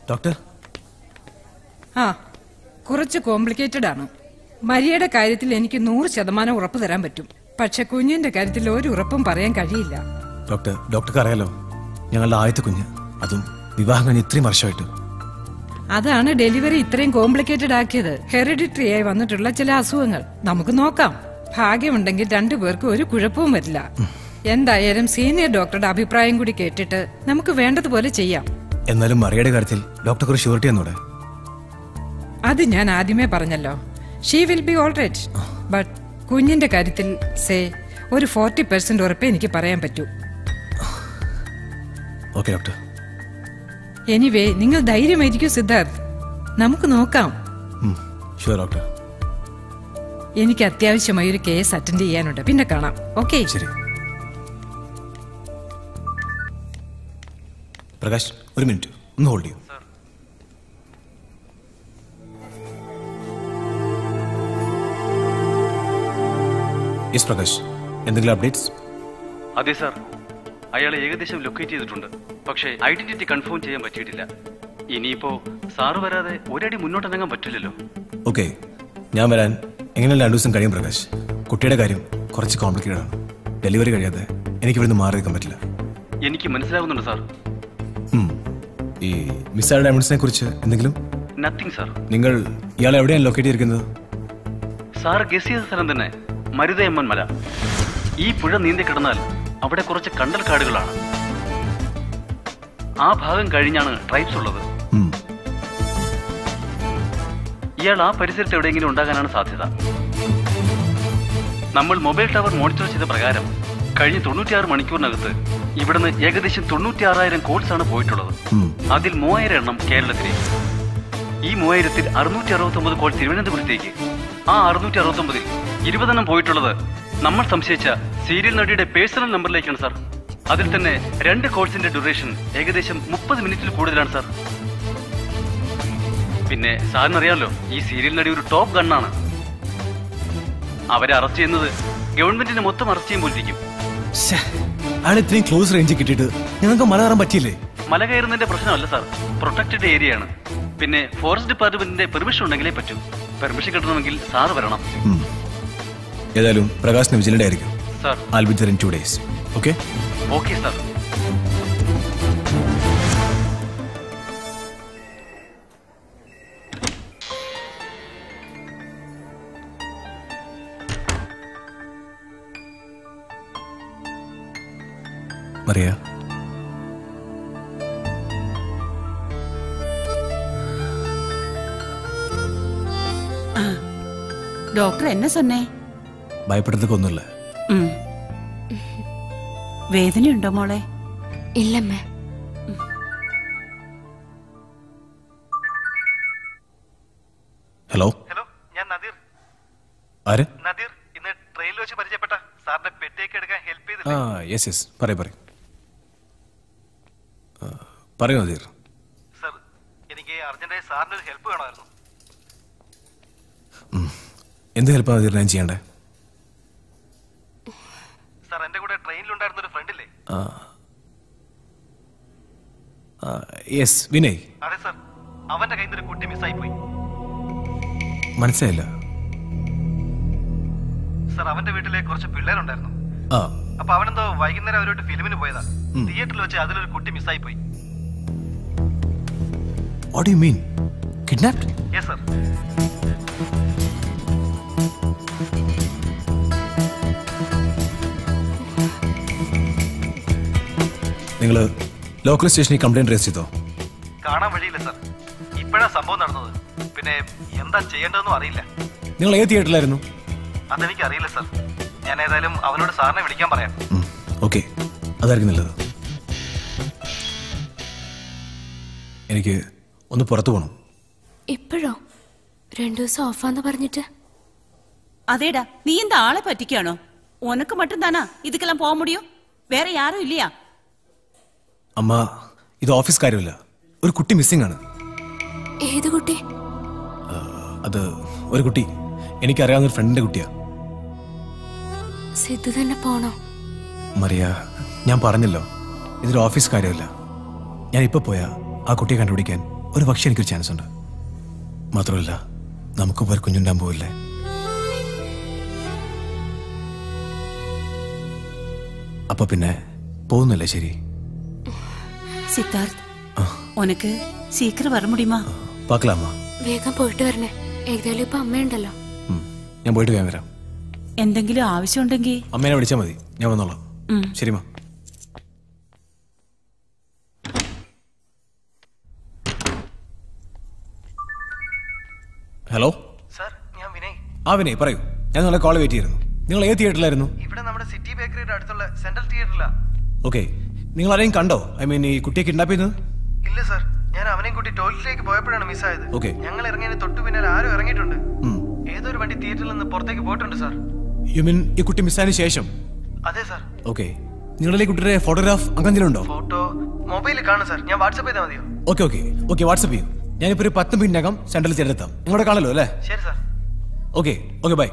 Doctor ആ കുറച്ച് complicated ആണ് മരിയയുടെ കാര്യത്തിൽ എനിക്ക് നൂറ് ശതമാനം ഉറപ്പ് തരാൻ പറ്റും പക്ഷെ കുഞ്ഞിന്റെ കാര്യത്തിൽ ഒരു ഉറപ്പും പറയാൻ കഴിയില്ല ഡോക്ടർ ഡോക്ടർക്ക് അറിയാലോ ഞങ്ങളുടെ ആദ്യത്തെ കുഞ്ഞ് അതും വിവാഹം കഴിഞ്ഞ് ഇത്രയും വർഷമായിട്ട് അതാണ് ഡെലിവറി ഇത്രയും കോംപ്ലിക്കേറ്റഡ് ആക്കിയത് ഹെറിഡിറ്ററി ആയി വന്നിട്ടുള്ള ചില അസുഖങ്ങൾ നമുക്ക് നോക്കാം ഭാഗ്യമുണ്ടെങ്കിൽ രണ്ടുപേർക്കും ഒരു കുഴപ്പവും വരില്ല എന്തായാലും സീനിയർ ഡോക്ടറുടെ അഭിപ്രായം കൂടി കേട്ടിട്ട് നമുക്ക് വേണ്ടതുപോലെ ചെയ്യാം എന്നാലും മറിയയുടെ കാര്യത്തിൽ ഡോക്ടർക്ക് ഒരു ഷുവർട്ടി എന്നൂടെ അത് ഞാൻ ആദ്യമേ പറഞ്ഞല്ലോ she will be all right but കുഞ്ഞിന്റെ കാര്യത്തിൽ സേ ഒരു ഫോർട്ടി പെർസെന്റ് ഉറപ്പേ എനിക്ക് പറയാൻ പറ്റൂ ഓക്കെ ഡോക്ടർ എനിവേ നിങ്ങൾ ധൈര്യമായിരിക്കൂ സിദ്ധാർത്ഥ് നമുക്ക് നോക്കാം ഷുവർ ഡോക്ടർ എനിക്ക് അത്യാവശ്യമായി ഒരു കേസ് അറ്റൻഡ് ചെയ്യാനുണ്ട് പിന്നെ കാണാം ഓക്കെ ശരി പ്രകാശ് ഒരു മിനിറ്റ് ഒന്ന് ഹോൾഡ് ചെയ്യൂ യെസ് പ്രകാശ് എന്തെങ്കിലും അപ്ഡേറ്റ്സ് അതെ സാർ അയാളെ ഏകദേശം ലൊക്കേറ്റ് ചെയ്തിട്ടുണ്ട് പക്ഷേ ഐഡന്റിറ്റി കൺഫേം ചെയ്യാൻ പറ്റിയിട്ടില്ല ഇനിയിപ്പോ സാറ് വരാതെ ഒരടി മുന്നോട്ടിറങ്ങാൻ പറ്റില്ലല്ലോ ഓക്കെ ഞാൻ വരാൻ എങ്ങനെയല്ല രണ്ടു ദിവസം കഴിയും പ്രകാശ് കുട്ടിയുടെ കാര്യം കുറച്ച് കോംപ്ലിക്കേറ്റഡ് ആണ് ഡെലിവറി കഴിയാതെ എനിക്ക് ഇവിടുന്ന് മാറി നിൽക്കാൻ പറ്റില്ല എനിക്ക് മനസ്സിലാവുന്നുണ്ട് സാർ ഉം. ഈ മിസ്സായ ഡയമണ്ട്സിനെ കുറിച്ച് എന്തെങ്കിലും നത്തിങ് സാർ നിങ്ങൾ ഇയാളെ എവിടെയാണ് ലൊക്കേറ്റ് ചെയ്തിരിക്കുന്നത് സാർ ഗസ് ചെയ്ത സ്ഥലം തന്നെ മരുതയമ്മൻ മല ഈ പുഴ നീന്തി കിടന്നാൽ അവിടെ കുറച്ച് കണ്ടൽ കാടുകളാണ് ആ ഭാഗം കഴിഞ്ഞാണ് ട്രൈബ്സ് ഉള്ളത് ഉം. ഇയാൾ ആ പരിസരത്ത് എവിടെയെങ്കിലും ഉണ്ടാകാനാണ് സാധ്യത നമ്മൾ മൊബൈൽ ടവർ മോണിറ്റർ ചെയ്ത പ്രകാരം കഴിഞ്ഞ തൊണ്ണൂറ്റിയാറ് മണിക്കൂറിനകത്ത് ഇവിടുന്ന് ഏകദേശം തൊണ്ണൂറ്റിയാറായിരം കോൾസ് ആണ് പോയിട്ടുള്ളത് ഉം. അതിൽ മൂവായിരം എണ്ണം കേരളത്തിലേക്ക് ഈ മൂവായിരത്തിൽ അറുന്നൂറ്റി അറുപത്തൊമ്പത് കോൾ തിരുവനന്തപുരത്തേക്ക് ആ അറുന്നൂറ്റി അറുപത്തൊമ്പതിൽ ഇരുപതെണ്ണം പോയിട്ടുള്ളത് നമ്മൾ സംശയിച്ച സീരിയൽ നടിയുടെ പേഴ്സണൽ നമ്പറിലേക്കാണ് സാർ അതിൽ തന്നെ രണ്ട് കോൾസിന്റെ ഡ്യൂറേഷൻ ഏകദേശം മുപ്പത് മിനിറ്റിൽ കൂടുതലാണ് സാർ പിന്നെ സാറിനറിയാമല്ലോ ഈ സീരിയൽ നടി ഒരു ടോപ്പ് ഗണ്ണാണ് അവരെ അറസ്റ്റ് ചെയ്യുന്നത് ഗവൺമെന്റിനെ മൊത്തം അറസ്റ്റ് ചെയ്യുമ്പോലിരിക്കും ശ്ശേ, അയാൾ ഇത്രയും ക്ലോസ് റേഞ്ചിൽ കിട്ടിയിട്ട് ഞങ്ങൾക്ക് മല കയറാൻ പറ്റിയില്ലേ മല കയറുന്നതിന്റെ പ്രശ്നമല്ല സാർ പ്രൊട്ടക്റ്റഡ് ഏരിയ ആണ് പിന്നെ ഫോറസ്റ്റ് ഡിപ്പാർട്ട്മെന്റിന്റെ പെർമിഷൻ ഉണ്ടെങ്കിലേ പറ്റൂ പെർമിഷൻ കിട്ടണമെങ്കിൽ സാറ് വരണം ഉം. ഏതായാലും പ്രകാശിന് വിജിലന്റ് ആയിരിക്കും sir I'll be in two days okay okay sir Mariya doctor என்ன சொன்னேன் ഭയപ്പെടുന്നതൊക്കെ ഒന്നുമില്ല ம். വേദനയുണ്ടോ മോളെ ഇല്ലമ്മേ ഹലോ ഹലോ ഞാൻ നദീർ ആര് നദീർ ഇന്ന് ട്രെയിനിൽ വെച്ച് പരിചയപ്പെട്ട സാറിന്റെ പെട്ടിയൊക്കെ എടുക്കാൻ ഹെൽപ്പ് ആ ചെയ്തില്ലേ യെസ് യെസ് പറയൂ പറയൂ ആ, പറയൂ നദീർ സർ എനിക്ക് അർജന്റായി സാറിന്റെ ഒരു ഹെൽപ്പ് വേണമായിരുന്നു എന്ത് ഹെൽപ്പാണ് നദീർ ഞാൻ ചെയ്യണ്ടേ സാർ എന്റെ കൂടെ ട്രെയിനിലുണ്ടായിരുന്ന ഒരു ഫ്രണ്ടില്ലേ യെസ് വിനയ് അതെ സർ അവന്റെ കയ്യിൽ നിന്ന് ഒരു കുട്ടി മിസ്സായി പോയി മനസ്സിലായില്ല സർ അവന്റെ വീട്ടിലെ കുറച്ച് പിള്ളേരുണ്ടായിരുന്നു ആ അപ്പൊ അവനെന്തോ വൈകുന്നേരം അവരോട്ട് ഫിലിമിന് പോയതാ ഉം. തിയേറ്ററിൽ വെച്ച് അതിലൊരു കുട്ടി മിസ്സായി പോയി what you mean kidnapped yes sir നിങ്ങൾ ലോക്കൽ സ്റ്റേഷനിൽ കംപ്ലൈന്റ് രജിസ്റ്റർ ചെയ്തോ കാണാൻ വഴിയില്ല സർ ഇപ്പോഴാ സംഭവം നടന്നത് പിന്നെ എന്താ ചെയ്യേണ്ടതെന്നും അറിയില്ല നിങ്ങൾ ഏത് തിയേറ്ററിലായിരുന്നു അതെനിക്ക് അറിയില്ല സർ ഞാൻ ഏതായാലും അവനോട് സാറിനെ വിളിക്കാൻ പറയാം ഓക്കെ അതായിരിക്കും നല്ലത് എനിക്ക് ഒന്ന് പുറത്തു പോകണം ഇപ്പോഴോ രണ്ടു ദിവസം ഓഫാന്ന് പറഞ്ഞിട്ട് அதேடா நீ இந்த ஆளை பറ്റിக்கானோ உனக்கு மட்டும்தானா இதுக்கெல்லாம் போக முடியும் வேற யாரும் இல்லையா അമ്മ ഇത് ഓഫീസ് കാര്യമല്ല ഒരു കുട്ടി മിസ്സിംഗ് ആണ് ഏത് കുട്ടി അത് ഒരു കുട്ടി എനിക്കറിയാവുന്ന ഒരു ഫ്രണ്ടിന്റെ കുട്ടിയാ സിദ്ധു തന്നെ പോണോ മറിയ ഞാൻ പറഞ്ഞല്ലോ ഇതൊരു ഓഫീസ് കാര്യമല്ല ഞാൻ ഇപ്പൊ പോയാ ആ കുട്ടിയെ കണ്ടുപിടിക്കാൻ ഒരു പക്ഷേ എനിക്കൊരു ചാൻസ് ഉണ്ട് മാത്രമല്ല നമുക്ക് ഒരു കുഞ്ഞുണ്ടാൻ പോവില്ലേ അപ്പൊ പിന്നെ പോകുന്നില്ലേ ശരി സിദ്ധാർത്ഥ് ഉനക്ക് സീക്കിരം വര മുടിയുമാ പാക്കലാമ്മ വേഗം പോയിട്ട് വരണേ ഏതായാലും ഇപ്പൊ അമ്മയുണ്ടല്ലോ ഞാൻ പോയിട്ട് വേഗം വരാം എന്തെങ്കിലും ആവശ്യമുണ്ടെങ്കിൽ അമ്മേനെ വിളിച്ചാൽ മതി ഞാൻ വന്നോളാം ഉം. ശരി മാ ഹലോ സാർ ഞാൻ വിനയ് ആ വിനയ് പറയൂ ഞാൻ നിങ്ങളെ കോൾ വെയിറ്റ് ചെയ്യുന്നു നിങ്ങൾ ഏത് തിയേറ്ററിലായിരുന്നു ഇവിടെ നമ്മുടെ സിറ്റി ബേക്കറിയുടെ അടുത്തുള്ള സെൻട്രൽ തിയേറ്ററിലാ ഓക്കെ നിങ്ങൾ ആരെയും കണ്ടോ ഐ മീൻ ഈ കുട്ടിയെ കിഡ്നാപ്പ് ചെയ്തത് ഇല്ല സാർ ഞാൻ അവനെയും കൂട്ടി ടോയ്ലറ്റിലേക്ക് പോയപ്പോഴാണ് മിസ്സായത് Okay. ഞങ്ങൾ ഇറങ്ങിയതിന് തൊട്ടു പിന്നാലെ ആരും ഇറങ്ങിയിട്ടുണ്ട് ഉം. ഏതൊരു വണ്ടി തിയേറ്ററിൽ നിന്ന് പുറത്തേക്ക് പോയിട്ടുണ്ട് സാർ യു മീൻ ഈ കുട്ടി മിസ്സായതിനു ശേഷം അതെ സാർ ഓക്കെ നിങ്ങളുടെ ഈ കുട്ടിയുടെ ഫോട്ടോഗ്രാഫ് അങ്ങനെയുണ്ടോ ഫോട്ടോ മൊബൈലിൽ കാണും സാർ ഞാൻ വാട്സപ്പ് ചെയ്താൽ മതിയോ ഓക്കെ ഓക്കെ ഓക്കെ വാട്സപ്പ് ചെയ്യൂ ഞാനിപ്പോൾ ഒരു പത്ത് മിനിറ്റിനകം സെൻട്രൽ തിയേറ്ററെത്താം നിങ്ങളുടെ കാണല്ലോ അല്ലേ ശരി സാർ ഓക്കെ ഓക്കെ ബൈ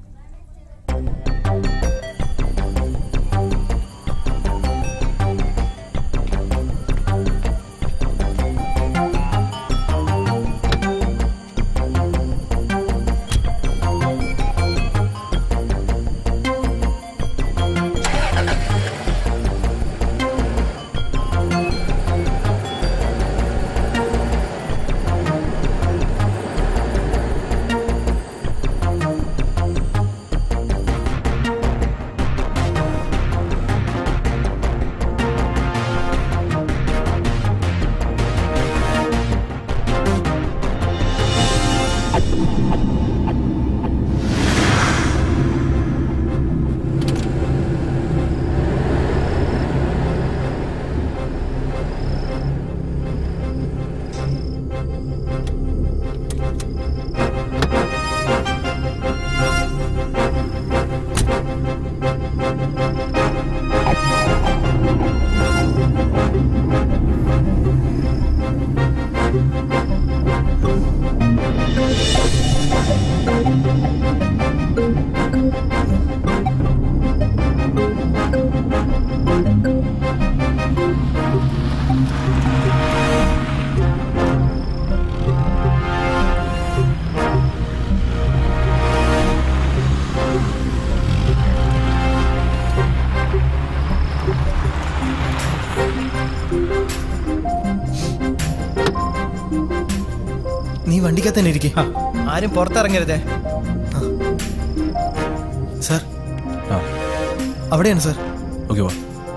നീ വണ്ടിക്കകത്ത് തന്നെ ഇരിക്കും ആരും പുറത്തിറങ്ങരുതേ ആ. സാർ ആ അവിടെയാണ് സാർ ഓക്കെ വാ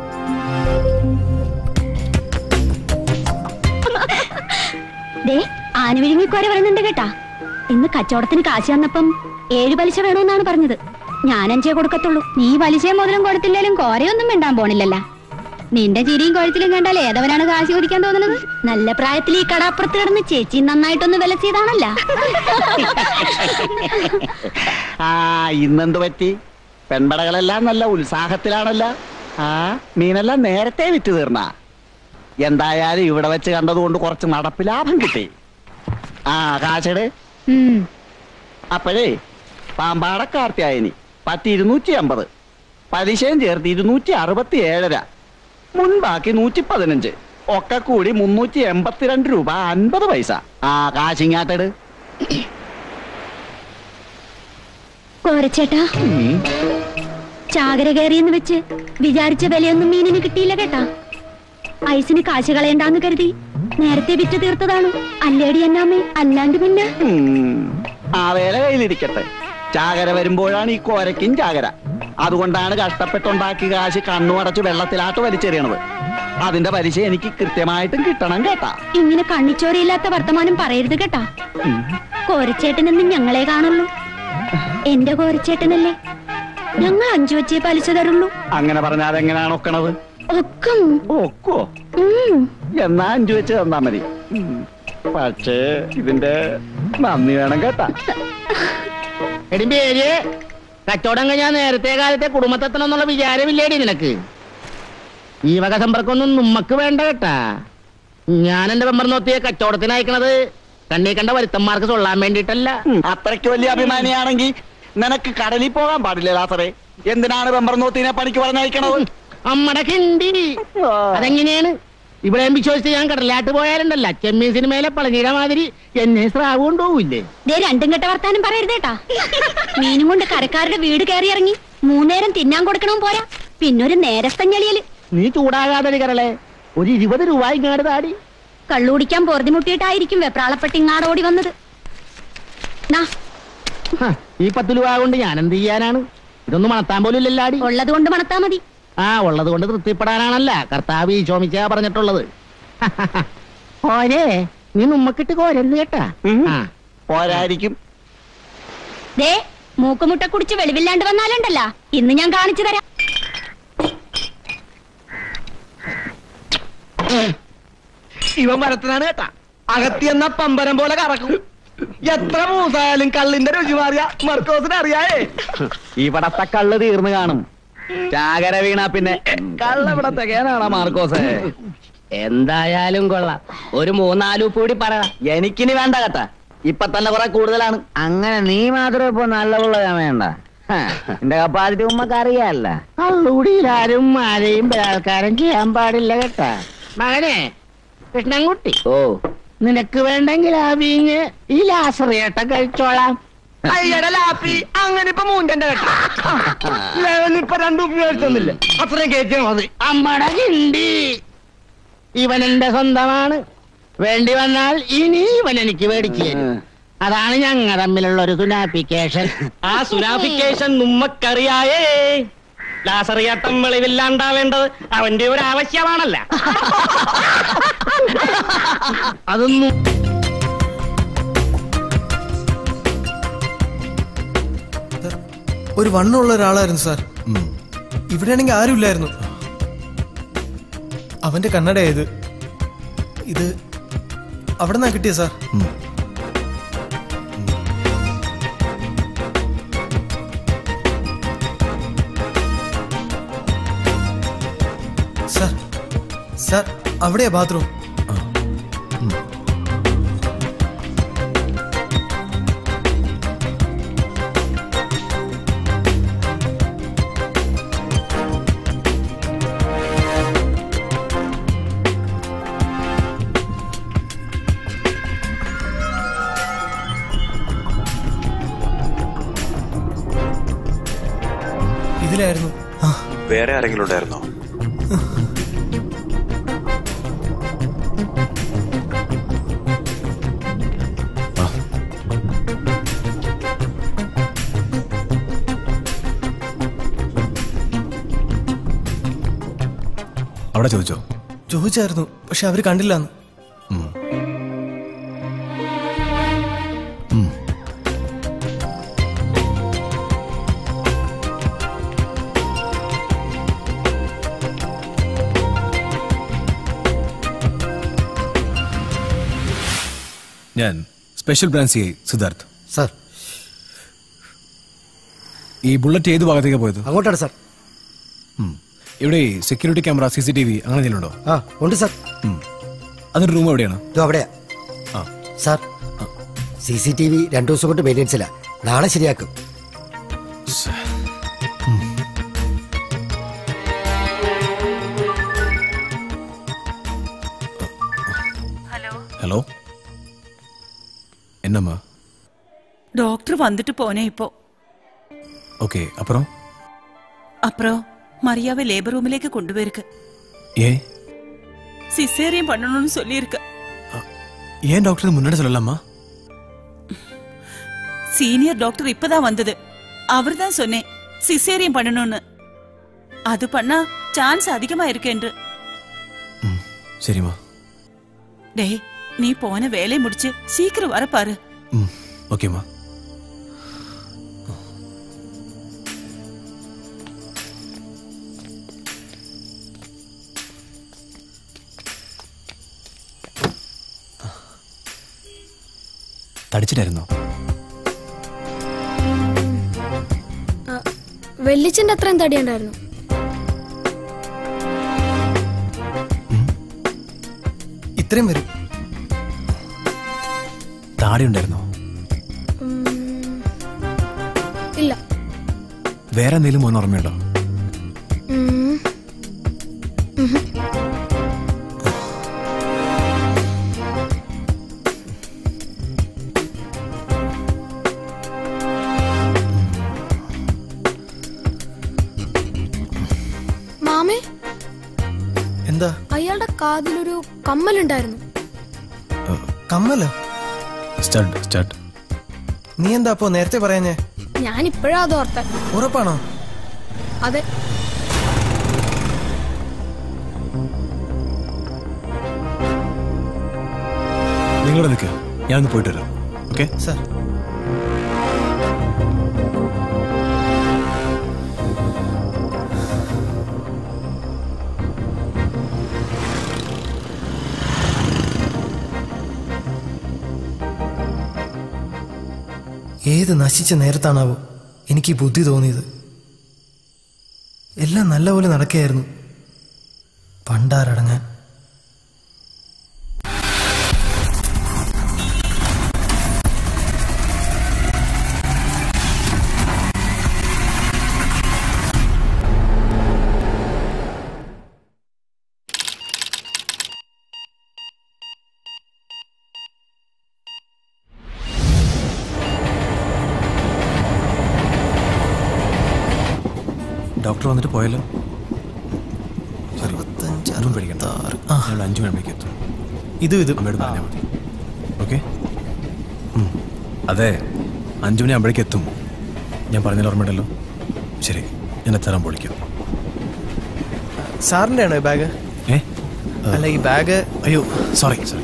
ദേ ആനവിഴുങ്ങിക്കോര പറയുന്നുണ്ട് കേട്ടാ ഇന്ന് കച്ചവടത്തിന് കാശ് തന്നപ്പം ഏഴ് പലിശ വേണമെന്നാണ് പറഞ്ഞത് ഞാൻ അഞ്ചേ കൊടുക്കത്തുള്ളൂ നീ പലിശയും മുതലും കൊടുത്തില്ലേലും കോരയൊന്നും മിണ്ടാൻ പോണില്ലല്ല നിന്റെ ചിരിയും കൊഴത്തിലും കണ്ടാൽ ഏതവനാണ് കാശ് ചോദിക്കാൻ തോന്നുന്നത് നല്ല പ്രായത്തിൽ ഈ കടാപ്പുറത്ത് കിടന്ന് ചേച്ചി നന്നായിട്ടൊന്ന് വില ചെയ്താണല്ല ആ ഇന്നെന്ത് പറ്റി പെൺപടകളെല്ലാം നല്ല ഉത്സാഹത്തിലാണല്ല ആ മീനെല്ലാം നേരത്തെ വിറ്റ് തീർന്ന എന്തായാലും ഇവിടെ വെച്ച് കണ്ടതുകൊണ്ട് കുറച്ച് നടപ്പ് ലാഭം കിട്ടി ആ കാശട് ഉം. അപ്പോഴേ പാമ്പാടക്കാർത്തിയായനി പത്ത് ഇരുന്നൂറ്റി അമ്പത് പലിശയും ചേർത്ത് ഇരുന്നൂറ്റി അറുപത്തി ഏഴര മുൻബാക്കി നൂറ്റി പതിനഞ്ച് ഒക്കെ കൂടി മുന്നൂറ്റി എൺപത്തിരണ്ട് രൂപ അൻപത് പൈസ ആ കാശിങ്ങാത്തട് കോരച്ചേട്ടാ ചാകര കയറിയെന്ന് വെച്ച് വിചാരിച്ച വിലയൊന്നും മീനിന് കിട്ടിയില്ല കേട്ടാ ഐസിന് കാശ് കളയണ്ടാന്ന് കരുതി നേരത്തെ വിറ്റ് തീർത്തതാണ് അല്ലേടി എന്നാമേ അല്ലാണ്ട് പിന്നെ ഉം. ആ വേല കയ്യിലിരിക്കട്ടെ ചാകര വരുമ്പോഴാണ് ഈ കോരയ്ക്കും ചാകര അതുകൊണ്ടാണ് കഷ്ടപ്പെട്ടുണ്ടാക്കി കാശ് കണ്ണുമടച്ച് വെള്ളത്തിലാട്ട് വലിച്ചെറിയണത് അതിന്റെ പലിശ എനിക്ക് കൃത്യമായിട്ടും കിട്ടണം കേട്ടാ ഇങ്ങനെ കണ്ണിച്ചോരയില്ലാത്ത വർത്തമാനം പറയരുത് കേട്ടാ കോരച്ചേട്ടനെന്ന് ഞങ്ങളെ കാണുള്ളൂ എന്റെ കോരച്ചേട്ടനല്ലേ ഞങ്ങൾ അഞ്ചു വെച്ചേ പലിശ തരുള്ളൂ അങ്ങനെ പറഞ്ഞാൽ എങ്ങനെയാണ് ഒക്കണത് ഒക്കും ഒക്കോ ഉം. എന്നാ അഞ്ചു വെച്ച് തന്നാ മതി ഉം. പക്ഷേ ഇതിന്റെ നന്ദി വേണം കേട്ടാ എടി പേര് കച്ചവടം കഴിഞ്ഞാൽ നേരത്തെ കാലത്തെ കുടുംബത്തെത്തണമെന്നുള്ള വിചാരമില്ലേടി നിനക്ക് ഈ വക സമ്പർക്കമൊന്നും നമ്മക്ക് വേണ്ട കേട്ടാ ഞാൻ എന്റെ മെമ്പർ നോത്തിയ കച്ചവടത്തിന് അയക്കണത് കണ്ണീ കണ്ട വരുത്തന്മാർക്ക് കൊള്ളാൻ വേണ്ടിയിട്ടല്ല ഉം. അത്രയ്ക്ക് വലിയ അഭിമാനിയാണെങ്കിൽ നിനക്ക് കടലിൽ പോകാൻ പാടില്ല ലാസറേ എന്തിനാണ് വെമ്പർനോത്തിനെ പണിക്ക് പറഞ്ഞയക്കണത് അമ്മടെ കിണ്ടി അതെങ്ങനെയാണ് ഇവിടെ വിശ്വസിച്ച് ഞാൻ കടലാട്ട് പോയാലുണ്ടല്ല ചെമ്മീൻ സിനിമയിലെ പളനിയുടെ മാതിരി എന്നെ സ്രാവ് കൊണ്ടുപോകില്ലേ ദേ രണ്ടും കെട്ട വർത്താനം പറയരുതേട്ടാ മീനും കൊണ്ട് കരക്കാരുടെ വീട് കയറി ഇറങ്ങി മൂന്നേരം തിന്നാൻ കൊടുക്കണം പോരാ പിന്നൊരു നേരത്തഞ്ഞളിയല് നീ ചൂടാകാതെ കരളെ ഒരു ഇരുപത് രൂപ ഇങ്ങാട് താടി കള്ളുകുടിക്കാൻ പൊറുതിമുട്ടിയിട്ടായിരിക്കും വെപ്രാളപ്പെട്ട് ഇങ്ങാടോടി വന്നത് നാ ഹ, ഈ പത്ത് രൂപ കൊണ്ട് ഞാൻ എന്ത് ചെയ്യാനാണ് ഇതൊന്നും മണത്താൻ പോലും ഇല്ലല്ലാടി ഉള്ളത് കൊണ്ട് മണത്താ മതി ആ ഉള്ളത് കൊണ്ട് തൃപ്തിപ്പെടാനാണല്ല കർത്താവ് ഈ ചോമിച്ച പറഞ്ഞിട്ടുള്ളത് ഓരേ നീ നമ്മക്കിട്ട് കോരരുത് കേട്ടാ ആ പോരായിരിക്കും ദേ മൂക്കുമുട്ട കുടിച്ച് വെളിവില്ലാണ്ട് വന്നാലുണ്ടല്ല ഇന്ന് ഞാൻ കാണിച്ചു തരാം ഇവൻ മരത്തിനാണ് കേട്ടാ അകത്തിയെന്ന പമ്പരം പോലെ കറക്കും എത്ര മൂസായാലും കള്ളിന്റെ രുചി മാറിയ മർക്കോസിന് അറിയായേ ഇവിടത്തെ കള്ള് തീർന്നു കാണും ചാകര വീണ പിന്നെ കള്ള ഇവിടെ തികയാനാണോ മാർക്കോസ് എന്തായാലും കൊള്ളാം ഒരു മൂന്നാലു കൂടി പറ എനിക്കിനി വേണ്ട കേട്ടാ ഇപ്പൊ തന്നെ കുറെ കൂടുതലാണ് അങ്ങനെ നീ മാത്രം ഇപ്പൊ നല്ലതുള്ള വേണ്ട എന്റെ കപ്പാസിറ്റി ഉമ്മക്ക് അറിയാല്ല കള്ളുകൂടിയിലാരും ആരെയും ബലാത്കാരം ചെയ്യാൻ പാടില്ല കേട്ടാ മകനെ കൃഷ്ണൻകുട്ടി ഓ നിനക്ക് വേണ്ടെങ്കിൽ ആ വീഞ്ഞ് ഈ ലാസറിയേട്ട കഴിച്ചോളാം അയ്യടെ ലാപ്പി അങ്ങനെ ഇപ്പൊ മൂഞ്ചന്റെ കേട്ടാ ഇപ്പൊ രണ്ടും ഉപയോഗിച്ചൊന്നില്ല അത്രയും കയറ്റിയാൽ മതി അമ്മടെ കിണ്ടി ഇവൻ എന്റെ സ്വന്തമാണ് വേണ്ടി വന്നാൽ ഇനി ഇവൻ എനിക്ക് മേടിച്ചു തരും അതാണ് ഞങ്ങൾ തമ്മിലുള്ള ഒരു സുനാപ്പിക്കേഷൻ ആ സുനാഫിക്കേഷൻ നമ്മക്കറിയായേ ലാസറിയാട്ടം വെളിവില്ലാണ്ടാവേണ്ടത് അവന്റെ ഒരു ആവശ്യമാണല്ല അതൊന്നും ഒരു വണ്ണമുള്ള ഒരാളായിരുന്നു സാർ ഇവിടെയാണെങ്കിൽ ആരുമില്ലായിരുന്നു അവന്റെ കണ്ണട ഇത് ഇത് അവിടെ നിന്നാ കിട്ടിയ സാർ സാർ സാർ അവിടെയാ ബാത്റൂം ഇതിലായിരുന്നു ആ വേറെ ആരെങ്കിലും ഉണ്ടായിരുന്നോ അവിടെ ചോദിച്ചോ ചോദിച്ചായിരുന്നു പക്ഷെ അവര് കണ്ടില്ലാന്ന് ഞാൻ special branch C I Siddharth sir ഈ ബുള്ളറ്റ് ഏത് ഭാഗത്തേക്ക് പോയത് അങ്ങോട്ടാണ് സാർ ഉം. ഇവിടെ ഈ security camera C C T V അങ്ങനെ എന്തെങ്കിലും ഉണ്ടോ ആ ഉണ്ട് സാർ അതിന്റെ റൂം എവിടെയാണ് ഇതോ അവിടെയാ ആ. Sir C C T V രണ്ടു ദിവസം കൊണ്ട് മെയിൻ്റെനൻസില്ല നാളെ ശരിയാക്കും ഹലോ എന്നമ്മ டாக்டர் வந்துட்டு போனேன் இப்போ ஓகே அப்புறம் அப்புறம் மரியாவை லேபர் ரூமிലേക്ക് கொண்டுപോயிருக்கு ஏன் சிசேரியன் பண்ணணும்னு சொல்லியிருக்கு ஏன் டாக்டர் முன்னாடி சொல்லலாமா சீனியர் டாக்டர் இப்பதான் வந்தது அவர் தான் சொன்னேன் சிசேரியன் பண்ணணும்னு அது பண்ணா சான்ஸ் அதிகமா இருக்கு என்று சரிம்மா டேய் நீ போன வேலையை முடிச்சு சீக்கிரம் வர பாரு ம் ஓகேம்மா തടിച്ചിട്ടായിരുന്നോ വെള്ളിച്ചന്റെ അത്രയും തടിയുണ്ടായിരുന്നു ഇത്രയും വരും താടി ഉണ്ടായിരുന്നോ ഉം, ഇല്ല വേറെ എന്തെങ്കിലും മോൻ ഓർമ്മയുണ്ടോ ഉം, ഉം. എന്താ അയാളുടെ കാതിലൊരു കമ്മലുണ്ടായിരുന്നു കമ്മലോ സ്റ്റാർട്ട് സ്റ്റാർട്ട് നീ എന്താ അപ്പോ നേരത്തെ പറയാഞ്ഞേ ഞാൻ ഇപ്പോഴാ അത് ഓർത്ത ഉറപ്പാണോ അതെ നിങ്ങൾ നിൽക്കുക ഞാനൊന്ന് പോയിട്ട് വരാം ഓക്കെ സാർ ഏത് നശിച്ച നേരത്താണാവോ എനിക്ക് ഈ ബുദ്ധി തോന്നിയത് എല്ലാം നല്ലപോലെ നടക്കുകയായിരുന്നു പണ്ടാരടങ്ങാൻ ഡോക്ടർ വന്നിട്ട് പോയല്ലോ ഒന്നും പേടിക്കണ്ട ഞങ്ങൾ അഞ്ചു മണിക്ക് എത്തും ഇതും ഇതും അമ്മയോട് പറഞ്ഞാൽ മതി ഓക്കെ അതെ അഞ്ചു മണി ആകുമ്പോഴേക്ക് എത്തും ഞാൻ പറഞ്ഞാൽ ഓർമ്മയുണ്ടല്ലോ ശരി ഞാൻ എത്താൻ പൊളിക്കാം സാറിന്റെ ആണോ ഈ ബാഗ് ഏ അല്ല ഈ ബാഗ് അയ്യോ സോറി സോറി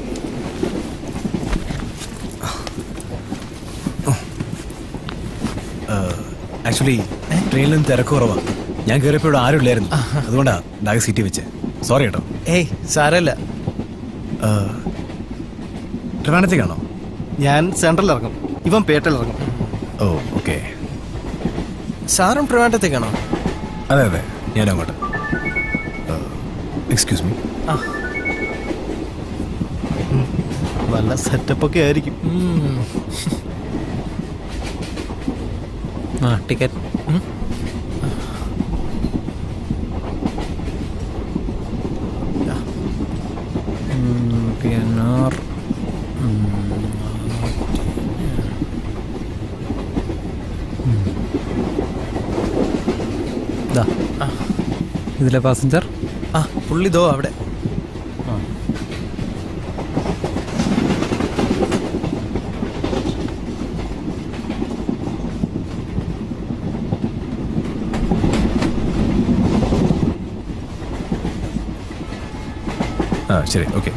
ആക്ച്വലി ട്രെയിനിൽ നിന്ന് തിരക്ക് കുറവാ ഞാൻ കയറിയപ്പോൾ ഇവിടെ ആരും ഇല്ലായിരുന്നു അതുകൊണ്ടാ ബാഗ് സീറ്റ് വെച്ച് സോറി കേട്ടോ ഏയ് സാരല്ല ട്രിവാൻഡത്തേക്കാണോ ഞാൻ സെൻട്രൽ ഇറങ്ങും ഇവൻ പേട്ടൽ ഇറങ്ങും ഓ ഓക്കെ സാറും ട്രിവാൻഡത്തേക്കാണോ അതെ അതെ ഞാൻ അങ്ങോട്ട് എക്സ്ക്യൂസ് മീ ആ ഉം. വല്ല സെറ്റപ്പ് ഒക്കെ ആയിരിക്കും ആ ടിക്കറ്റ് പി എൻ ആർ ഇതിലെ പാസഞ്ചർ ആ പുള്ളി ദോ അവിടെ ആ ശരി ഓക്കെ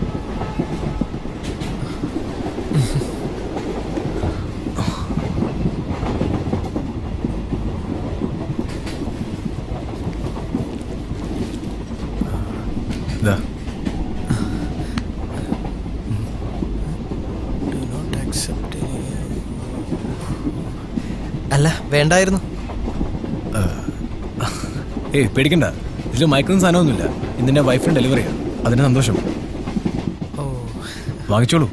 ഇതാ അല്ല വേണ്ടായിരുന്നു ഏയ് പേടിക്കണ്ട ഇതിൽ മയക്കുന്ന സാധനമൊന്നുമില്ല ഇന്നെൻ്റെ വൈഫിന് ഡെലിവറിയാണ് അതിന് സന്തോഷം ഓ വാങ്ങിച്ചോളൂ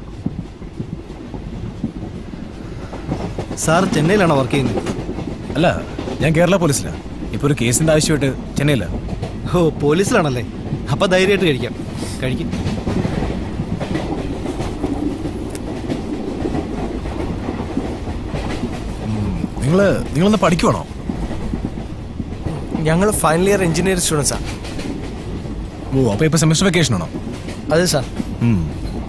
സാർ ചെന്നൈയിലാണോ വർക്ക് ചെയ്യുന്നത് അല്ല ഞാൻ കേരള പോലീസിലാണ് ഇപ്പോൾ ഒരു കേസിൻ്റെ ആവശ്യമായിട്ട് ചെന്നൈയിലാണ് ഓ പോലീസിലാണല്ലേ അപ്പൊ ധൈര്യമായിട്ട് കഴിക്കാം കഴിക്കും നിങ്ങൾ നിങ്ങളൊന്ന് പഠിക്കുവാണോ ഞങ്ങൾ ഫൈനൽ ഇയർ എഞ്ചിനീയറിംഗ് സ്റ്റുഡൻസാ ഓ അപ്പോൾ ഇപ്പോൾ സെമസ്റ്റർ വെക്കേഷൻ ആണോ അതെ സാർ ഉം.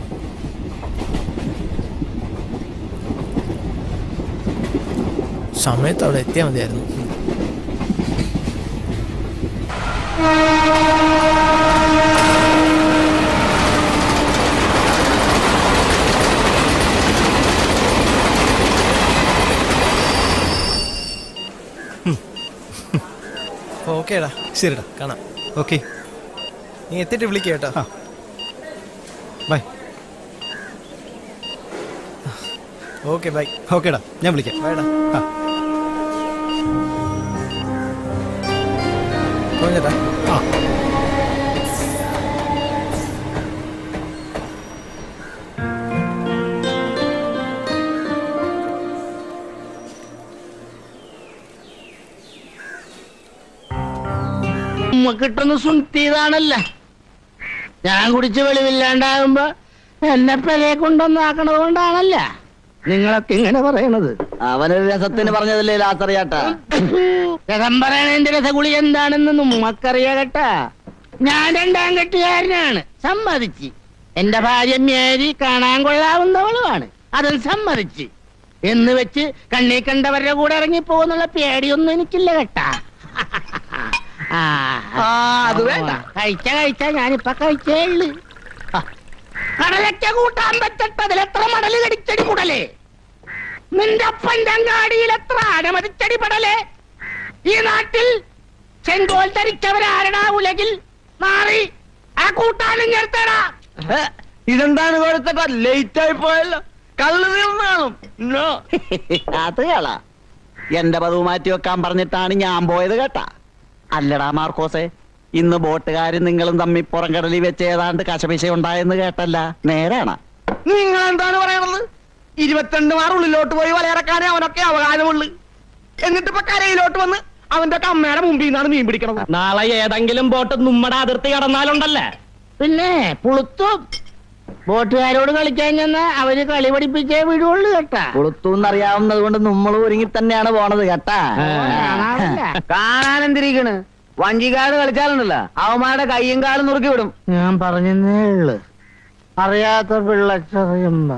സമയത്ത് അവിടെ എത്തിയാൽ മതിയായിരുന്നു ഓക്കേടാ ശരിടാ കാണാം ഓക്കെ നീ എത്തിയിട്ട് വിളിക്കുക കേട്ടോ ബൈ ഓക്കെ ബൈ ഓക്കേടാ ഞാൻ വിളിക്കാം ബൈടാ ആ പോഞ്ഞേട്ടാ ആ ഉമ്മ കിട്ടുന്ന സുൻത്തിയതാണല്ല ഞാൻ കുടിച്ച് വെളിവില്ലാണ്ടാകുമ്പോ എന്നെ പെരയെ കൊണ്ടൊന്നാക്കണത് കൊണ്ടാണല്ല നിങ്ങളൊക്കെ ഇങ്ങനെ പറയണത് അവനൊരു രസത്തിന് പറഞ്ഞതല്ലേ ലാത്തറിയാട്ട രസം പറയണതിന്റെ രസഗുളി എന്താണെന്ന് ഉമ്മക്കറിയാ കേട്ടാ ഞാൻ രണ്ടാം കെട്ടുകാരനാണ് സമ്മതിച്ച് എന്റെ ഭാര്യ മേരി കാണാൻ കൊള്ളാവുന്നവളുമാണ് അതും സമ്മതിച്ച് എന്ന് വെച്ച് കണ്ണി കണ്ടവരുടെ കൂടെ ഇറങ്ങി പോകുന്നുള്ള പേടിയൊന്നും എനിക്കില്ല കേട്ടാ ആ അത് വേണ്ട കഴിച്ച കഴിച്ച ഞാനിപ്പൊ കഴിച്ചേ ഉള്ളു ആ, കടലയ്ക്ക കൂട്ടാൻ പറ്റട്ടെ അതിലെത്ര മടല് കടിച്ചടി കൂടലേ നിന്റെ അപ്പന്റെ അങ്ങാടിയിൽ എത്ര അനമതിച്ചടി പടലേ ഈ നാട്ടിൽ ചെങ്കോൽ ധരിച്ചവരാരടാ ഉലകിൽ മാറി ആ കൂട്ടാനും ചേർത്തടാ ഇതെന്താണ് കൊടുത്തപ്പ ലേറ്റ് ആയി പോയല്ലോ കള്ളു തീർന്നാണും അത് കള എന്റെ പതിവ് മാറ്റി വെക്കാൻ പറഞ്ഞിട്ടാണ് ഞാൻ പോയത് കേട്ടാ അല്ലടാ മാർക്കോസേ ഇന്ന് ബോട്ടുകാരും നിങ്ങളും തമ്മിൽ പുറംകടലിൽ വെച്ച് ഏതാണ്ട് കശപിശ ഉണ്ടായെന്ന് കേട്ടല്ല നേരാണ് നിങ്ങൾ എന്താണ് പറയണത് ഇരുപത്തിരണ്ട് മാർ ഉള്ളിലോട്ട് പോയി വലയിറക്കാനേ അവനൊക്കെ അവകാശമുള്ളു എന്നിട്ട് ഇപ്പൊ കരയിലോട്ട് വന്ന് അവന്റെ ഒക്കെ അമ്മയുടെ മുമ്പിൽ നിന്നാണ് മീൻ പിടിക്കണത് നാളെ ഏതെങ്കിലും ബോട്ട് നമ്മുടെ അതിർത്തി കടന്നാലുണ്ടല്ലേ പിന്നെ പുളുത്തും ബോട്ടുകാരോട് കളിക്കാൻ ചെന്ന് അവര് കളി പഠിപ്പിച്ചേ വിടുള്ളൂ കേട്ടാ പുളുത്തൂന്നറിയാവുന്നത് കൊണ്ട് നമ്മൾ ഒരുങ്ങി തന്നെയാണ് പോണത് കേട്ടാ കാണാൻ എന്തിരിക്കണ് വഞ്ചിക്കാട് കളിച്ചാലുണ്ടല്ലോ അവന്മാരുടെ കയ്യും കാലും നുറുക്കി വിടും ഞാൻ പറഞ്ഞേ ഉള്ളു അറിയാത്ത പിള്ളച്ചറിയുമ്പോ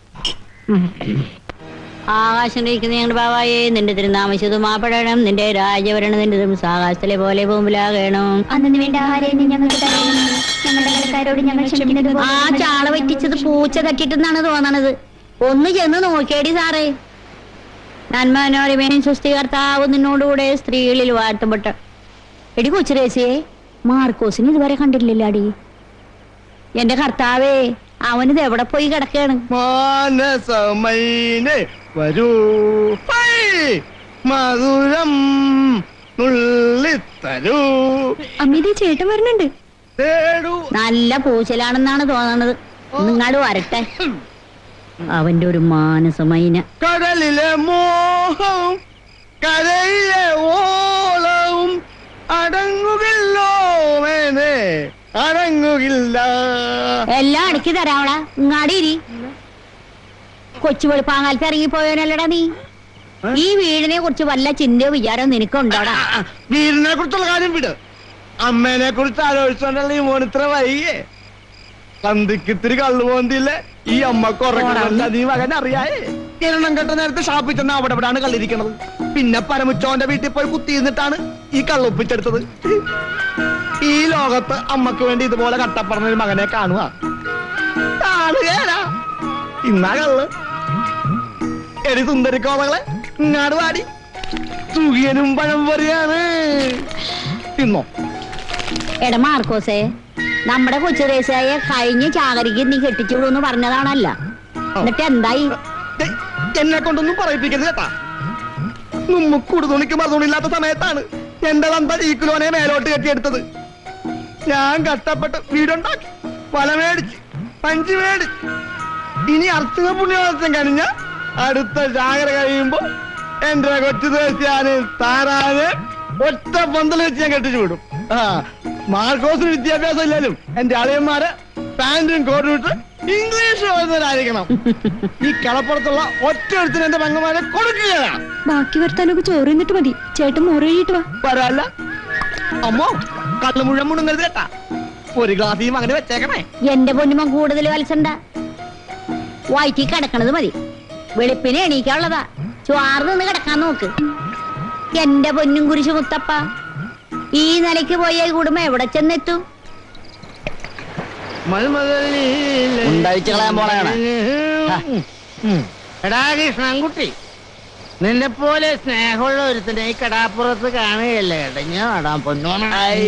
ആകാശം ഇരിക്കുന്ന ഞങ്ങളുടെ ബാവായേ നിന്റെ തിരുനാമശതുമാപ്പെടണം നിന്റെ രാജഭരണം നിന്റെ ആകാശത്തിലെ പോലെ പൂമ്പിലാകണം അന്നു വേണ്ട ആഹാരം ഞങ്ങൾക്ക് തരണം ഞങ്ങളുടെ കടക്കാരോട് ഞങ്ങൾ ക്ഷമിക്കുന്നത് പോലെ ആ ചാള പറ്റിച്ചത് പൂച്ച തട്ടിട്ടെന്നാണ് തോന്നണത് ഒന്ന് ചെന്ന് നോക്കിയേടി സാറേ നന്മനോരമേനും സൃഷ്ടികർത്താവ് നിന്നോടുകൂടെ സ്ത്രീകളിൽ വാഴ്ത്തപ്പെട്ട എടി കൊച്ചുരേസിയെ മാർക്കോസിന് ഇതുവരെ കണ്ടിട്ടില്ലാടി എന്റെ കർത്താവേ അവനിത് എവിടെ പോയി കിടക്കാണ് മാനസമൈനെ വരൂ ഹൈ! മധുരം നുള്ളിത്തരൂ അമ്മീതി ചേട്ടൻ വരുന്നുണ്ട് നല്ല പൂച്ചലാണെന്നാണ് തോന്നണത് നിങ്ങാട് വരട്ടെ അവന്റെ ഒരു മാനസമൈന കടലിലെ മോഹവും കരയിലെ ഓളവും അടങ്ങുകില്ലോ മേനെ അടങ്ങുകില്ല എല്ലാം അടക്കി തരാവളാ ഇങ്ങാടിരി കൊച്ചു വെളുപ്പാങ്കാലത്ത് ഇറങ്ങിപ്പോയവനല്ലടാ നീ ഈ വീടിനെ കുറിച്ച് വല്ല ചിന്തയോ വിചാരവും നിനക്കുണ്ടോടാ വീടിനെ കുറിച്ചുള്ള കാര്യം വിട് അമ്മേനെ കുറിച്ച് ആലോചിച്ചോണ്ടല്ലേ ഈ മോൻ ഇത്ര വൈകിയേ സന്ധിക്ക് ഇത്തിരി കള്ളു പോന്തില്ലേ ഈ അമ്മക്ക് ഉറങ്ങണല്ല നീ മകൻ അറിയായേ കിരണം കെട്ട നേരത്തെ ഷാപ്പിൽ ചെന്ന് അവിടെ ഇവിടാണ് കള്ളിരിക്കണത് പിന്നെ പരമുച്ചോന്റെ വീട്ടിൽ പോയി കുത്തിയിരുന്നിട്ടാണ് ഈ കള്ളൊപ്പിച്ചെടുത്തത് ഈ ലോകത്ത് അമ്മക്ക് വേണ്ടി ഇതുപോലെ കട്ടപ്പറഞ്ഞ ഒരു മകനെ കാണുക കാണുകയല്ല ഇന്നാ കള്ള് എടി സുന്ദരിക്കോളകളെ ഇങ്ങാട് പാടി സുഖിയനും പഴം പറയാണ് തിന്നോ എടാ മാർക്കോസേ നമ്മുടെ കൊച്ചുറേസായ കഴിഞ്ഞ ചാകരിക്ക് നീ കെട്ടിച്ചുവിടുന്ന് പറഞ്ഞതാണല്ല എന്നിട്ട് എന്തായി എന്നെ കൊണ്ടൊന്നും പറയിപ്പിക്കരുത് കേട്ടാ നമ്മക്കൂട് തുണിക്ക് മറുതുണില്ലാത്ത സമയത്താണ് എന്റെ തന്ത ഈ കിലോനെ മേലോട്ട് കെട്ടിയെടുത്തത് ഞാൻ കഷ്ടപ്പെട്ട് വീടുണ്ടാക്കി വല മേടിച്ച് പഞ്ച് മേടിച്ച് ഇനി അർച്ചന പുണ്യവളർച്ചം കഴിഞ്ഞ അടുത്ത ജാഗര കഴിയുമ്പോ എന്റെ കൊച്ചു ദേശിയാന് താരാന് ഒറ്റ പന്തൽ വെച്ച് ഞാൻ കെട്ടിച്ചു വിടും ആ മാർക്കോസിന് വിദ്യാഭ്യാസം ഇല്ലാലും എന്റെ അളിയന്മാര് പാന്റും കോട്ടും ഇട്ട് ഇംഗ്ലീഷ് എഴുതുന്നവരായിരിക്കണം ഈ കളപ്പുറത്തുള്ള ഒറ്റ ഒരുത്തിന് എന്റെ പെങ്ങന്മാരെ കൊടുക്കുകയാണ് ബാക്കി വർത്താനൊക്കെ ചോറ് തിന്നിട്ട് മതി ചേട്ടൻ മോറ് കഴിയിട്ട് വാ വരാല്ല അമ്മോ കള്ളു മുഴുവൻ മുണുങ്ങരുത് കേട്ടാ ഒരു ഗ്ലാസ് ഈ മകന് വെച്ചേക്കണേ എന്റെ പൊന്നുമ കൂടുതൽ വത്സണ്ട വയറ്റി കിടക്കണത് മതി വെളുപ്പിനെ എണീക്കാനുള്ളതാ ചുവാറ് നിന്ന് കിടക്കാൻ നോക്ക് എന്റെ പൊന്നും കുരിശു മുത്തപ്പ ഈ നിലയ്ക്ക് പോയ ഈ കുടുംബം എവിടെ ചെന്നെത്തും ഉണ്ടായിച്ച് കളയാൻ പോണയാണ് എടാ കൃഷ്ണൻകുട്ടി നിന്നെ പോലെ സ്നേഹമുള്ള ഒരുത്തനെ ഈ കടാപ്പുറത്ത് കാണുകയല്ലേ ഇടഞ്ഞ നടാൻ പൊന്നോണ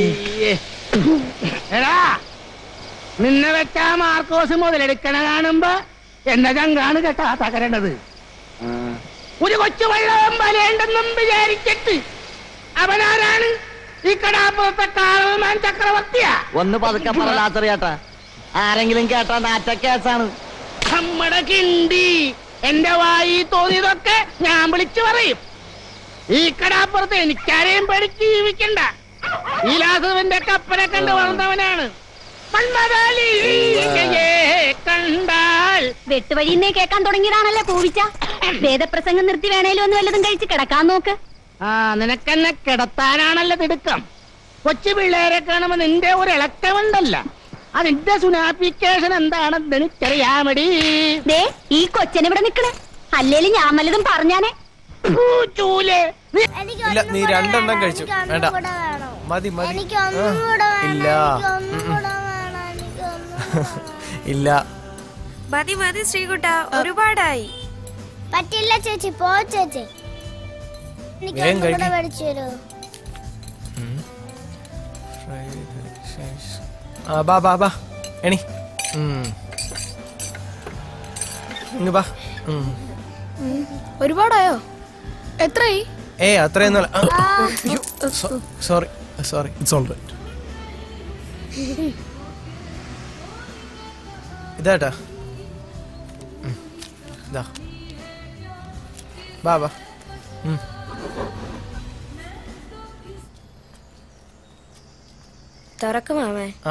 എടാ നിന്നെ വെച്ചാ മാർക്കോസ് മുതലെടുക്കണ കാണുമ്പോ എന്റെ ചങ്കാണ് കേട്ടാ തകരേണ്ടത് ഒരു കൊച്ചു വെള്ളം വലയുണ്ടെന്നും വിചാരിച്ചിട്ട് അവനാരാണ് ഈ കടാപ്പുറത്തെ കാളമാൻ ചക്രവർത്തിയാ ഒന്ന് പതുക്കെ പറലാച്ചറിയാട്ടാ ആരെങ്കിലും കേട്ടാ നാറ്റ കേസാണ് നമ്മുടെ കിണ്ടി എന്റെ വായി തോന്നിയതൊക്കെ ഞാൻ വിളിച്ചു പറയും ഈ കടാപ്പുറത്ത് എനിക്കാരെയും പേടിച്ച് ജീവിക്കണ്ട ഈ ലാസവന്റെ കപ്പനെ കണ്ട് വളർന്നവനാണ് മന്മഥാലിയെ കണ്ടാൽ വെട്ടുവഴിന്നേ കേൾക്കാൻ തുടങ്ങിയതാണല്ലേ പൂവിച്ച വേദപ്രസംഗം നിർത്തി വേണേലും ഒന്ന് വല്ലതും കഴിച്ച് കിടക്കാൻ നോക്ക് ആ നിനക്കെന്നെ കിടത്താനാണല്ലോ തിടുക്കം കൊച്ചു പിള്ളേരെ കാണുമ്പോ നിന്റെ ഒരു ഇളക്കമുണ്ടല്ല അതിന്റെ സുനാപ്പിക്കേഷൻ എന്താണെന്ന് എനിക്കറിയാമടി ദേ ഈ കൊച്ചനെ ഇവിടെ നിക്കണേ അല്ലേലും ഞാൻ വല്ലതും പറഞ്ഞാനെ ചൂലേ ഇല്ല നീ രണ്ടെണ്ണം കഴിച്ചു വേണ്ട മതി മതി ആ, ഇല്ല ഉം, ഉം. ഇല്ല മതി മതി ശ്രീകുട്ട ഒരുപാടായി പറ്റില്ല ചേച്ചി പോ ചേച്ചി എനിക്ക് വേഗം ഒന്നും കൂടെ കഴിക്ക്. മേടിച്ചു തരുമോ ആ ബാ ബാ ബാ എണി ഉം. ഇങ്ങ് ബാ ഉം. ഒരുപാടായോ എത്രയായി ഏ അത്രയൊന്നുമല്ല sorry sorry it's all right ഇതാട്ടാ ഉം. ഇതാ ബാ ബാ ഉം. തുറക്ക് മാമേ ആ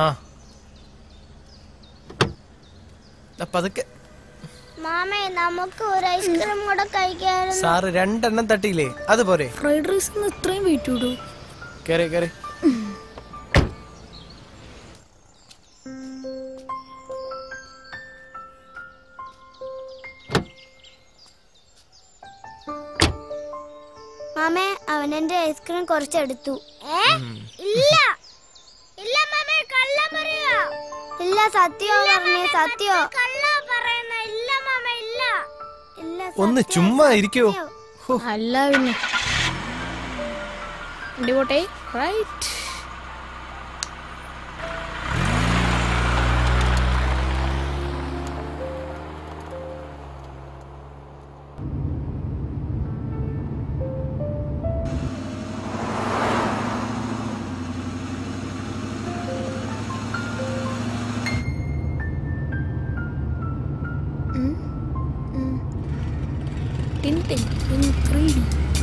ദാ പതുക്കെ മാമേ നമുക്ക് ഒരു ഐസ്ക്രീം കൂടെ കഴിക്കാമായിരുന്നു സാറ് രണ്ടെണ്ണം തട്ടിയില്ലേ അതുപോരെ ഫ്രൈഡ് റൈസ് ഇത്രയും വെയിറ്റ് ഇടൂ കേറി കേറി മാമേ അവൻ എന്റെ ഐസ്ക്രീം കുറച്ചെടുത്തു ഇല്ല ഇല്ല മാമേ കള്ള പറയുക ഇല്ല സത്യോ പറഞ്ഞേ സത്യോ കള്ള പറയുന്ന ഇല്ല മാമേ ഇല്ല ഇല്ല ഒന്ന് ചുമ്മാ ഇരിക്കോ അല്ല പിന്നെ വണ്ടി പോട്ടെ റൈറ്റ് Tintin in 3D.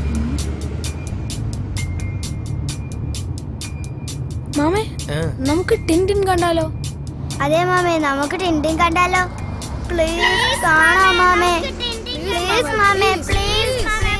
മാമേ നമുക്ക് ടിൻറ്റിൻ കണ്ടാലോ അതെ മാമേ നമുക്ക് ടിൻറ്റിൻ കണ്ടാലോ പ്ലീസ് കാണാം മാമേ പ്ലീസ് മാമേ പ്ലീസ്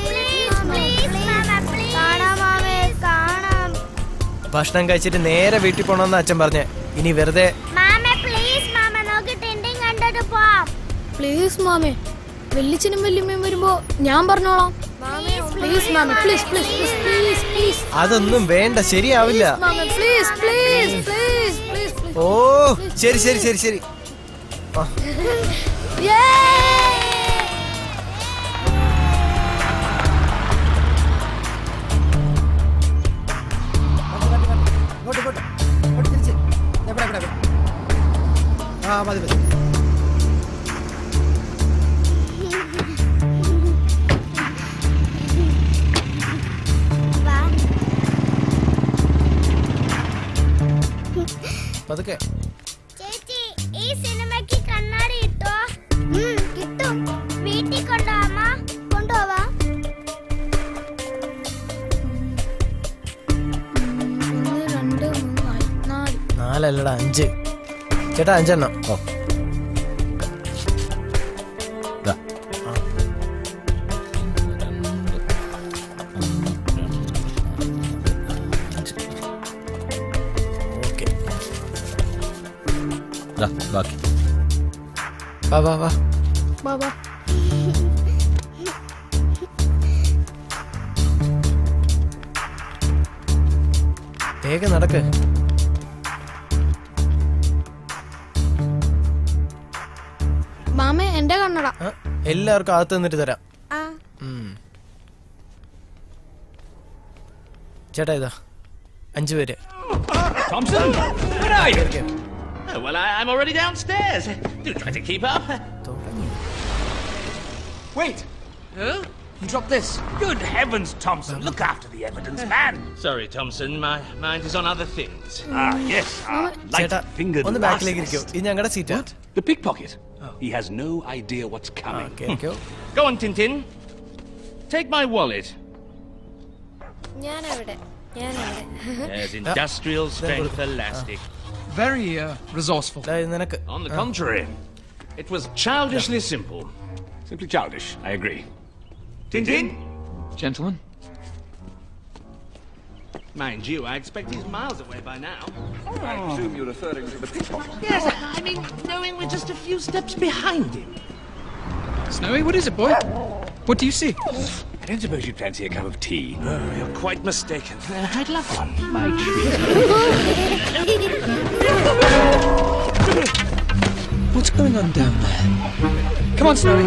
കാണാം മാമേ കാണാം ഭക്ഷണം കഴിച്ചിട്ട് നേരെ വീട്ടിൽ പോണമെന്ന് അച്ഛൻ പറഞ്ഞേ ഇനി വെറുതെ മാമേ പ്ലീസ് മാമേ നമുക്ക് ടിൻറ്റിൻ കണ്ടിട്ട് പോവാം പ്ലീസ് മാമേ വെല്ലിച്ചനും വല്യമ്മയും വരുമ്പോ ഞാൻ പറഞ്ഞോളാം പ്ലീസ് മാമേ please please please please please അതൊന്നും വേണ്ട ശരിയാവില്ല മാമേ പ്ലീസ് പ്ലീസ് പ്ലീസ് പ്ലീസ് ഓ ശരി ശരി ശരി ശരി ആ, ഇങ്ങോട്ട് ഇങ്ങോട്ട് ഇങ്ങോട്ട് തിരിച്ച് എവിടെ എവിടെ ആ മതി മതി പതുക്കെ ചേച്ചി ഈ സിനിമയ്ക്ക് കണ്ണാടി കിട്ടോ കിട്ടും വീട്ടിൽ കൊണ്ടുപോവാമ കൊണ്ടുപോവാ ഒന്ന് രണ്ട് മൂന്ന് നാല് നാല് നാലല്ലടാ അഞ്ച് ചേട്ടാ അഞ്ചെണ്ണം ഓ ഓക്കെ ബാക്കി വാ വാ വാ ബാബാ വേഗം നടക്ക് മാമേ എന്റെ കണ്ണട ആ, എല്ലാവർക്കും അകത്ത് നിന്നിട്ട് തരാം ആ ഉം. ചേട്ടാ ഇതാ അഞ്ചു പേര് Thompson, where are you? Okay. Oh, well, I, I'm already downstairs. Do try to keep up. Wait. Huh? You dropped this. Good heavens, Thompson. Look after the evidence, man. Sorry, Thompson. My mind is on other things. Ah, yes. Ah, ചേട്ടാ light-fingered ഒന്ന് ബാക്കിലേക്ക് ഇരിക്കോ larcenists. ഇത് ഞങ്ങളുടെ സീറ്റാ The pickpocket. He has no idea what's coming. കേറിക്കോ Go on, Tintin. Take my wallet. ഞാൻ എവിടെ ഞാൻ എവിടെ There's industrial strength elastic. Very uh, resourceful. നിനക്ക് On the contrary, it was childishly simple. Simply childish, I agree. Tintin? Gentlemen. Mind you, I expect he's miles away by now. I presume you're referring to the pickpocket. Yes, I mean, knowing we're just a few steps behind him. Snowy, what is it, boy? What do you see? I don't suppose you'd fancy a cup of tea. Oh, you're quite mistaken. Uh, I'd love one. My What's going on down there? Come on, Snowy.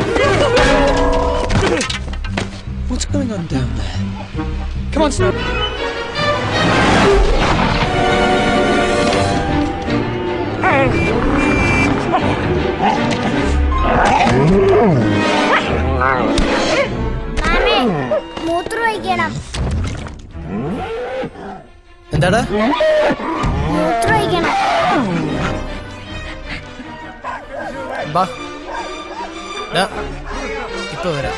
What's going on down there? Come on, Snowy. മാമേ മൂത്രം ഒഴിക്കണം എന്താടാ മൂത്രം ഒഴിക്കണം ബാ ഡാ, ഇപ്പൊ വരാം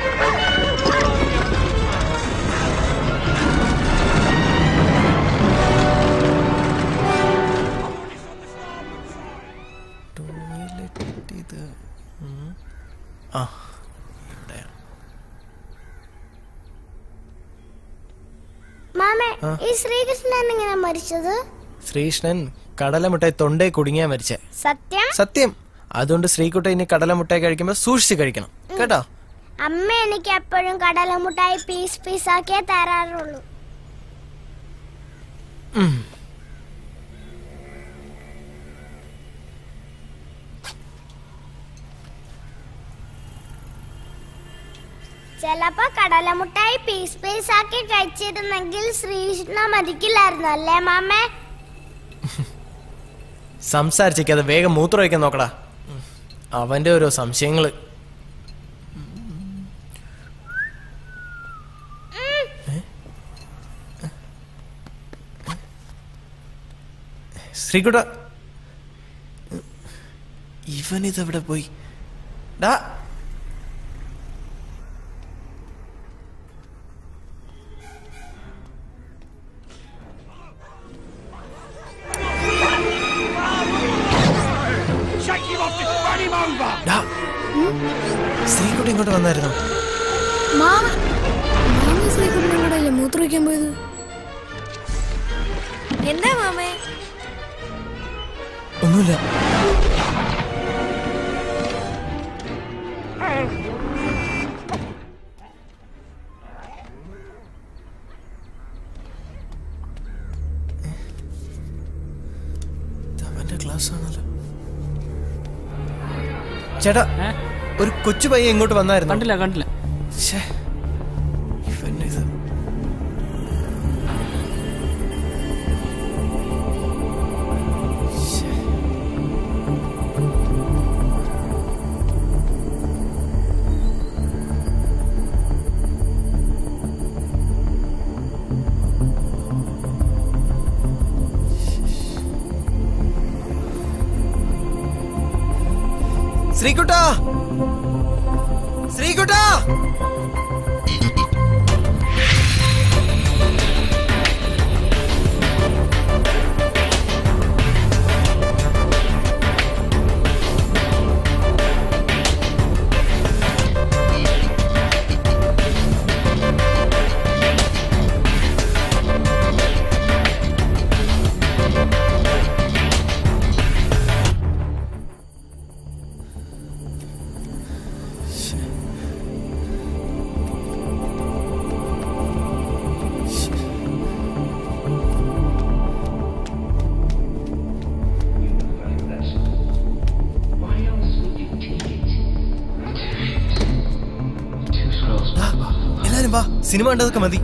toilet ഇത് ഉം. ആ ഇവിടെ മാമേ ആ. ഈ ശ്രീകൃഷ്ണൻ എങ്ങനെ മരിച്ചത് ശ്രീകൃഷ്ണൻ കടലമുട്ടായി തൊണ്ടേ കുടുങ്ങിയാ മരിച്ചേ സത്യം സത്യം അതുകൊണ്ട് ശ്രീകുട്ട ഇനി കടലമുട്ടായി കഴിക്കുമ്പോ സൂക്ഷിച്ച് കഴിക്കണം കേട്ടോ അമ്മ എനിക്ക് എപ്പോഴും കടലമുട്ടായി പീസ് പീസ് ആക്കിയേ തരാറുള്ളൂ ഉം. ചിലപ്പോ കടലമുട്ടായി പീസ് പീസ് ആക്കി കഴിച്ചിരുന്നെങ്കിൽ ശ്രീകൃഷ്ണ മരിക്കില്ലായിരുന്നു അല്ലേ മാമേ സംസാരിച്ചേക്കാതെ വേഗം മൂത്രം ഒഴിക്കാൻ നോക്കടാ ഉം. അവന്റെ ഓരോ സംശയങ്ങള് ഏ? ശ്രീകുട്ട ഇവൻ ഇതെവിടെ പോയി ഡാ Shake him off this! Run him over! ഡാ ശ്രീകുട്ട ഇങ്ങോട്ട് വന്നായിരുന്നു മാമ മാമ ശ്രീകുട്ടനും കൂടെ അല്ലേ മൂത്രം ഒഴിക്കാൻ പോയത് എന്താ മാമേ ഒന്നുമില്ല അവന്റെ ക്ലാസ് ആണല്ലോ ചേട്ടാ ഒരു കൊച്ചു പയ്യൻ ഇങ്ങോട്ട് വന്നായിരുന്നു കണ്ടില്ല കണ്ടില്ല ശ്ശേ, ഇവന്റെ ഇത് ശ്ശേ. ശ്രീകുട്ടാ ശ്രീകുട്ടാ എല്ലാരും വാ സിനിമ കണ്ടതൊക്കെ മതി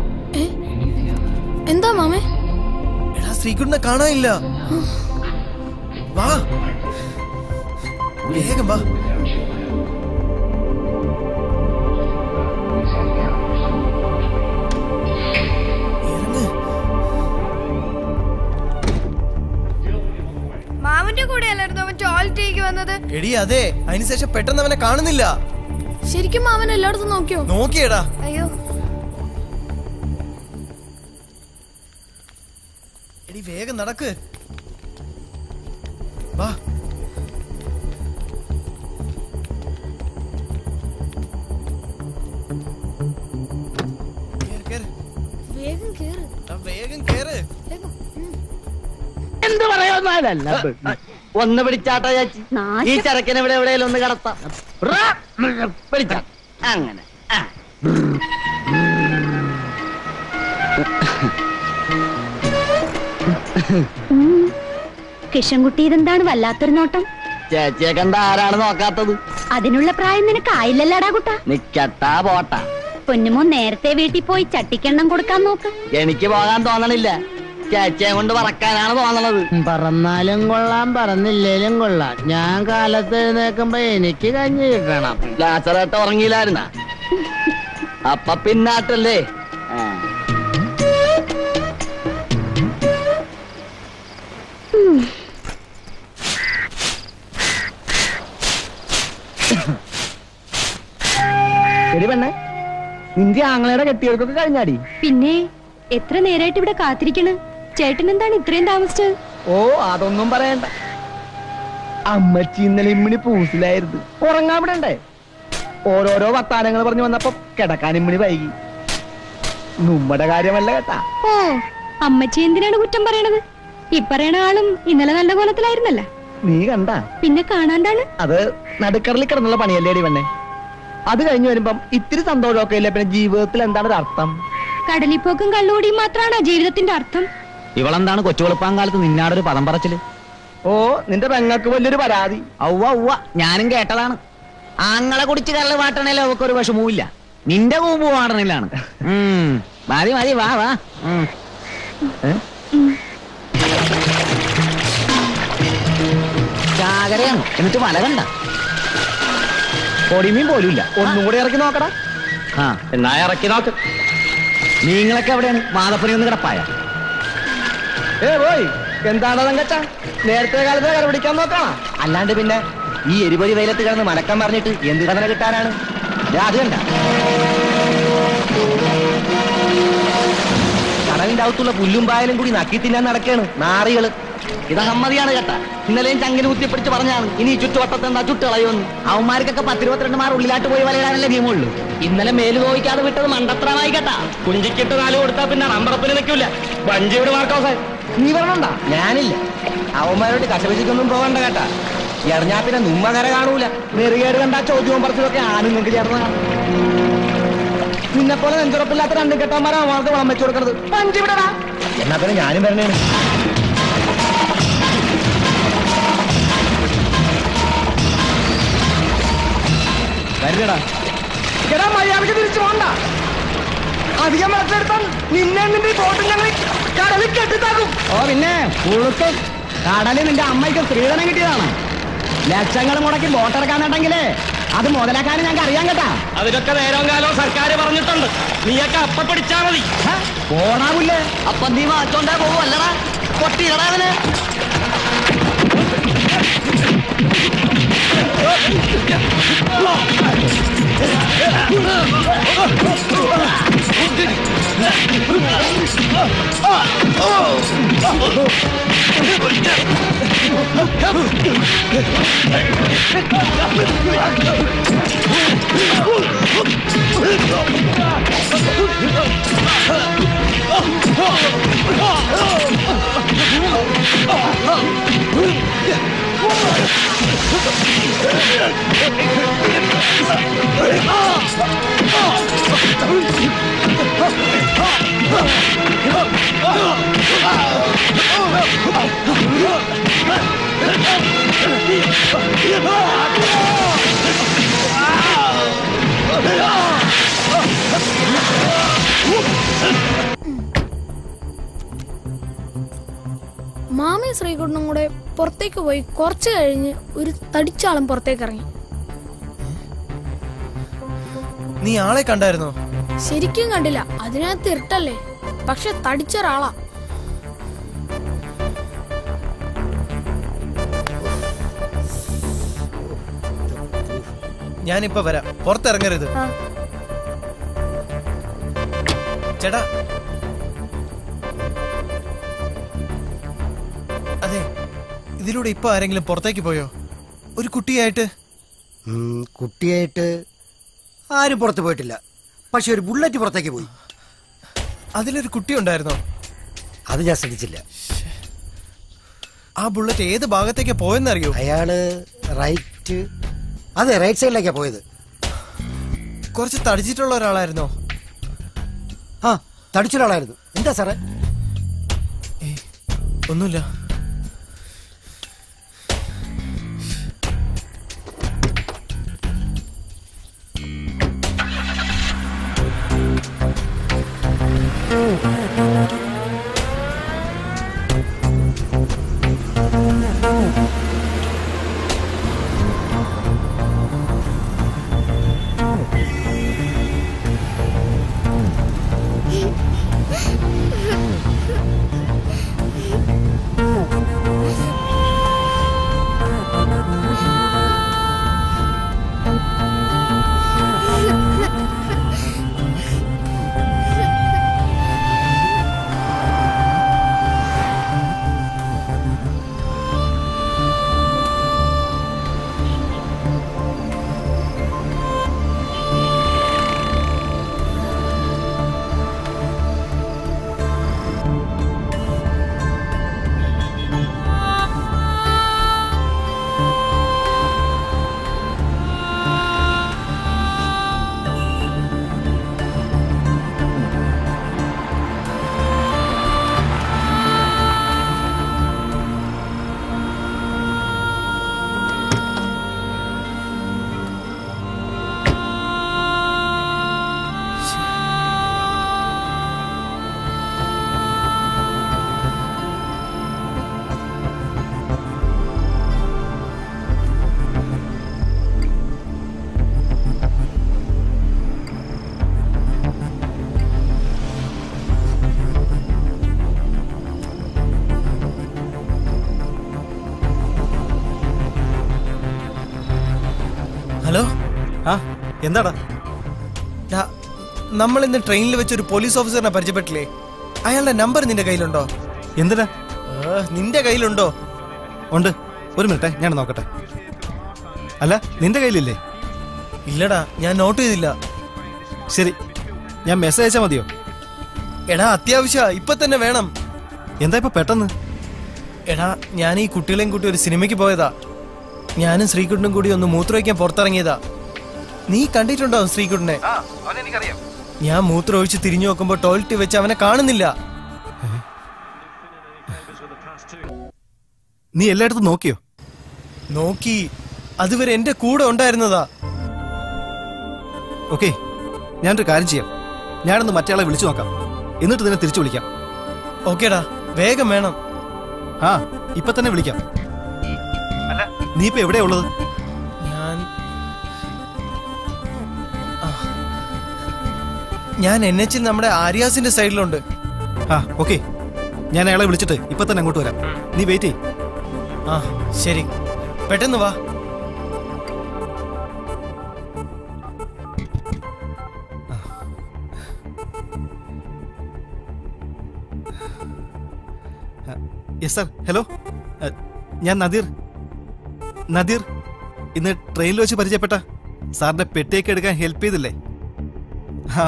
എന്താ മാമേ എടാ ശ്രീകുട്ടനെ കാണാനില്ല വാ വേഗം വാ ഇറങ്ങ്. മാമന്റെ കൂടെ അല്ലായിരുന്നു അവൻ ടോയ്ലറ്റിലേക്ക് വന്നത് എടി അതെ അതിനുശേഷം പെട്ടെന്ന് അവനെ കാണുന്നില്ല ശരിക്കും മാമൻ എല്ലായിടത്തും നോക്കിയോ നോക്കിയടാ അയ്യോ എടി വേഗം നടക്ക് വാ കേറ്, കേറ്. വേഗം കേറ് വേഗം കേറ് എന്ത് പറയുന്നതല്ല ഒന്ന് പിടിച്ചാട്ടാ ചാച്ചി ഈ ചരക്കിനെ ഇവിടെ എവിടെയെങ്കിലും ഒന്ന് കടത്താം റാ, പിടിച്ചാ അങ്ങനെ ആ. കിഷൻകുട്ടി ഇതെന്താണ് വല്ലാത്തൊരു നോട്ടം ചേച്ചിയെ കണ്ട ആരാണ് നോക്കാത്തത് അതിനുള്ള പ്രായം നിനക്ക് ആയില്ലല്ലാടാ കുട്ടാ നിക്കട്ടാ പോട്ടാ പൊന്നുമോൻ നേരത്തെ വീട്ടിൽ പോയി ചട്ടിക്കെണ്ണം കൊടുക്കാൻ നോക്ക് എനിക്ക് പോകാൻ തോന്നണില്ല ചേച്ചിയെ കൊണ്ട് പറക്കാനാണ് തോന്നണത് പറന്നാലും കൊള്ളാം പറന്നില്ലേലും കൊള്ളാം ഞാൻ കാലത്ത് എഴുന്നേക്കുമ്പോ എനിക്ക് കഞ്ഞി കിട്ടണം ലാസറായിട്ട് ഉറങ്ങിയില്ലായിരുന്ന അപ്പൊ പിന്നാട്ടല്ലേ ആ. എടി പെണ്ണെ നിന്റെ ആങ്ങളയുടെ കെട്ടിയവർക്കൊക്കെ കഴിഞ്ഞാടി പിന്നെ എത്ര നേരായിട്ട് ഇവിടെ കാത്തിരിക്കണ് ചേട്ടൻ എന്താണ് ഇത്രയും താമസിച്ചത് ഓ അതൊന്നും പറയണ്ട അമ്മച്ചി ഇന്നലെ ഇമ്മിണി പൂസിലായിരുന്നു ഉറങ്ങാൻ വിടണ്ടേ ഓരോരോ വർത്താനങ്ങൾ പറഞ്ഞു വന്നപ്പോ കിടക്കാൻ ഇമ്മിണി വൈകി നമ്മുടെ കാര്യമല്ല കേട്ടാ ഓ അമ്മച്ചി എന്തിനാണ് കുറ്റം പറയണത് ഇപ്പറയണ ആളും ഇന്നലെ നല്ല കോലത്തിലായിരുന്നല്ല നീ കണ്ട പിന്നെ കാണാണ്ടാണ് അത് നടുക്കടലിൽ കിടന്നുള്ള പണിയല്ലേടി പെണ്ണെ അത് കഴിഞ്ഞ് വരുമ്പം ഇത്തിരി സന്തോഷമൊക്കെ ഇല്ല പിന്നെ ജീവിതത്തിൽ എന്താണ് ഒരു അർത്ഥം കടലിപ്പോക്കും കള്ളുകൂടിയും മാത്രമാണ് ജീവിതത്തിന്റെ അർത്ഥം ഇവളെന്താണ് കൊച്ചുവെളുപ്പാൻ കാലത്ത് നിന്നാടൊരു പദം പറച്ചില് ഓ നിന്റെ പെങ്ങൾക്ക് വലിയൊരു പരാതി ഔവ ഔവ ഞാനും കേട്ടതാണ് ആങ്ങളെ കുടിച്ച് കള്ള് പാട്ടണേലോ അവക്ക് ഒരു വിഷമവുമില്ല നിന്റെ കൂമ്പ് പാടണില്ലാണ് ഉം. മതി മതി വാ വാ ഉം. ഏ? ചാകരയാണ് എന്നിട്ട് മല കണ്ട പൊടിമീൻ പോലും ഇല്ല ഒന്നും കൂടി ഇറക്കി നോക്കടാ ആ എന്നാ ഇറക്കി നോക്ക് നിങ്ങളൊക്കെ എവിടെയാണ് മാതപ്പനി ഒന്ന് കിടപ്പായ ഏ പോയി എന്താണ് തങ്കച്ച നേരത്തെ കാലത്ത് കര പിടിക്കാൻ നോക്കണ അല്ലാണ്ട് പിന്നെ ഈ എരിപൊരി വെയിലത്ത് കിടന്ന് മലക്കം പറഞ്ഞിട്ട് എന്ത് കഥന കിട്ടാനാണ് ദേ അത് കണ്ട കടലിന്റെ അകത്തുള്ള പുല്ലും പായലും കൂടി നക്കി തിന്നാൻ നടക്കാണ് നാറികള് ഇത് അഹമ്മതിയാണ് കേട്ടാ ഇന്നലെയും ചങ്കിന് കുത്തിപ്പിടിച്ച് പറഞ്ഞാണ് ഇനി ഈ ചുറ്റുവട്ടത്ത് എന്താ ചുട്ട് കളയുമെന്ന് അവന്മാർക്കൊക്കെ പത്തിരുപത്തിരണ്ട് മാർ ഉള്ളിലാട്ട് പോയി വലയിടാനല്ലേ നിയമമുള്ളൂ ഇന്നലെ മേല് നോയിക്കാതെ വിട്ടത് മണ്ടത്രമായി കേട്ടാ കുഞ്ചിക്കിട്ട് നാല് കൊടുത്താ പിന്നെ അമ്പറപ്പിന് നിൽക്കൂല വഞ്ചിയുടെ മാർക്കോസേ നീ പറഞ്ഞണ്ട ഞാനില്ല അവന്മാരോട് കശപിശിക്കൊന്നും പോകണ്ട കേട്ടാ എറിഞ്ഞാ പിന്നെ നുമ്മ കര കാണൂല നെറുകേട് കണ്ട ചോദ്യവും പറച്ചിലൊക്കെ ആണുങ്ങൾക്ക് ചേർന്നതാണ് നിന്നെ പോലെ നെഞ്ചുറപ്പില്ലാത്ത രണ്ടും കെട്ടന്മാരാ അവന്മാർക്ക് വളം വെച്ചു കൊടുക്കണത് പഞ്ച് വിടടാ എന്നാ പിന്നെ ഞാനും വരണേണ് വരില്ലടാ എടാ മര്യാദക്ക് തിരിച്ചു പോണ്ട അധികം വെള്ളത്തിലെടുത്താൽ നിന്നെ നിന്റെ ബോട്ടിൽ ഞങ്ങൾ കടലിൽ കെട്ടിത്താക്കും ഓ പിന്നെ പുഴുക്കും കടലിൽ നിന്റെ അമ്മയ്ക്ക് സ്ത്രീധനം കിട്ടിയതാണ് ലക്ഷങ്ങൾ മുടക്കി ബോട്ടിറക്കാനുണ്ടെങ്കിലേ അത് മുതലാക്കാനും ഞങ്ങൾക്ക് അറിയാൻ കേട്ടാ അതിനൊക്കെ നേരം കാലം സർക്കാർ പറഞ്ഞിട്ടുണ്ട് നീയൊക്കെ അപ്പ പിടിച്ചാ മതി പോണാവില്ലേ അപ്പൊ നീ മാറ്റോണ്ടാ പോവല്ലടാ പൊട്ടിയിടടാ അവന് മാമയും ശ്രീകുട്ടനും കൂടെ പുറത്തേക്ക് പോയി കുറച്ച് കഴിഞ്ഞ് ഒരു തടിച്ചാളം പുറത്തേക്ക് ഇറങ്ങി നീ ആളെ കണ്ടായിരുന്നോ ശരിക്കും കണ്ടില്ല അതിനകത്ത് ഇരുട്ടല്ലേ പക്ഷെ തടിച്ച ഒരാളാ ഞാനിപ്പോ വരാം പുറത്തിറങ്ങരുത് ആ. ചേട്ടാ അതെ ഇതിലൂടെ ഇപ്പൊ ആരെങ്കിലും പുറത്തേക്ക് പോയോ ഒരു കുട്ടിയായിട്ട് ഉം, കുട്ടിയായിട്ട് ആരും പുറത്ത് പോയിട്ടില്ല പക്ഷെ ഒരു ബുള്ളറ്റ് പുറത്തേക്ക് പോയി അതിലൊരു കുട്ടി ഉണ്ടായിരുന്നോ അത് ഞാൻ ശ്രദ്ധിച്ചില്ല ആ ബുള്ളറ്റ് ഏത് ഭാഗത്തേക്കാ പോയെന്നറിയോ അയാള് റൈറ്റ് അതെ റൈറ്റ് സൈഡിലേക്കാ പോയത് കുറച്ച് തടിച്ചിട്ടുള്ള ഒരാളായിരുന്നോ ആ തടിച്ചൊരാളായിരുന്നു എന്താ സാറേ ഒന്നുമില്ല ഹലോ ആ എന്താടാ നമ്മൾ ഇന്ന് ട്രെയിനിൽ വെച്ച് ഒരു പോലീസ് ഓഫീസറിനെ പരിചയപ്പെട്ടില്ലേ അയാളുടെ നമ്പർ നിന്റെ കയ്യിലുണ്ടോ എന്തിനാ ഏ, നിന്റെ കയ്യിലുണ്ടോ ഉണ്ട് ഒരു മിനിറ്റ് ഞാൻ നോക്കട്ടെ അല്ല നിന്റെ കയ്യിലില്ലേ ഇല്ലടാ ഞാൻ നോട്ട് ചെയ്തില്ല ശരി ഞാൻ മെസ്സേജ് അയച്ചാൽ മതിയോ എടാ അത്യാവശ്യ ഇപ്പൊ തന്നെ വേണം എന്താ ഇപ്പൊ പെട്ടെന്ന് എടാ ഞാൻ ഈ കുട്ടികളെയും കൂട്ടി ഒരു സിനിമയ്ക്ക് പോയതാ ഞാനും ശ്രീകുട്ടനും കൂടി ഒന്ന് മൂത്രമൊഴിക്കാൻ പുറത്തിറങ്ങിയതാ നീ കണ്ടിട്ടുണ്ടോ ശ്രീകുട്ടനെ അവനെനിക്കറിയാം ഞാൻ മൂത്രം ഒഴിച്ച് തിരിഞ്ഞു നോക്കുമ്പോ ടോയ്ലറ്റ് വെച്ച് അവനെ കാണുന്നില്ല നീ എല്ലായിടത്തും നോക്കിയോ നോക്കി അതുവരെ എന്റെ കൂടെ ഉണ്ടായിരുന്നതാ ഓക്കെ ഞാനൊരു കാര്യം ചെയ്യാം ഞാനൊന്ന് മറ്റേയാളെ വിളിച്ചു നോക്കാം എന്നിട്ട് നിന്നെ തിരിച്ചു വിളിക്കാം ഓക്കേടാ വേഗം വേണം ആ ഇപ്പൊ തന്നെ വിളിക്കാം അല്ല നീ ഇപ്പൊ എവിടെയാ ഉള്ളത് ഞാൻ ആ. ഞാൻ എൻ എച്ചിൽ നമ്മുടെ ആര്യാസിന്റെ സൈഡിലുണ്ട് ആ ഓക്കെ ഞാൻ അയാളെ വിളിച്ചിട്ട് ഇപ്പൊ തന്നെ അങ്ങോട്ട് വരാം നീ വെയിറ്റ് ചെയ് ആ ശരി പെട്ടെന്ന് വാ യെസ് സാർ ഹലോ അഹ്, ഞാൻ നദീർ നദീർ ഇന്ന് ട്രെയിനിൽ വെച്ച് പരിചയപ്പെട്ട സാറിന്റെ പെട്ടിയൊക്കെ എടുക്കാൻ ഹെൽപ്പ് ചെയ്തില്ലേ ആ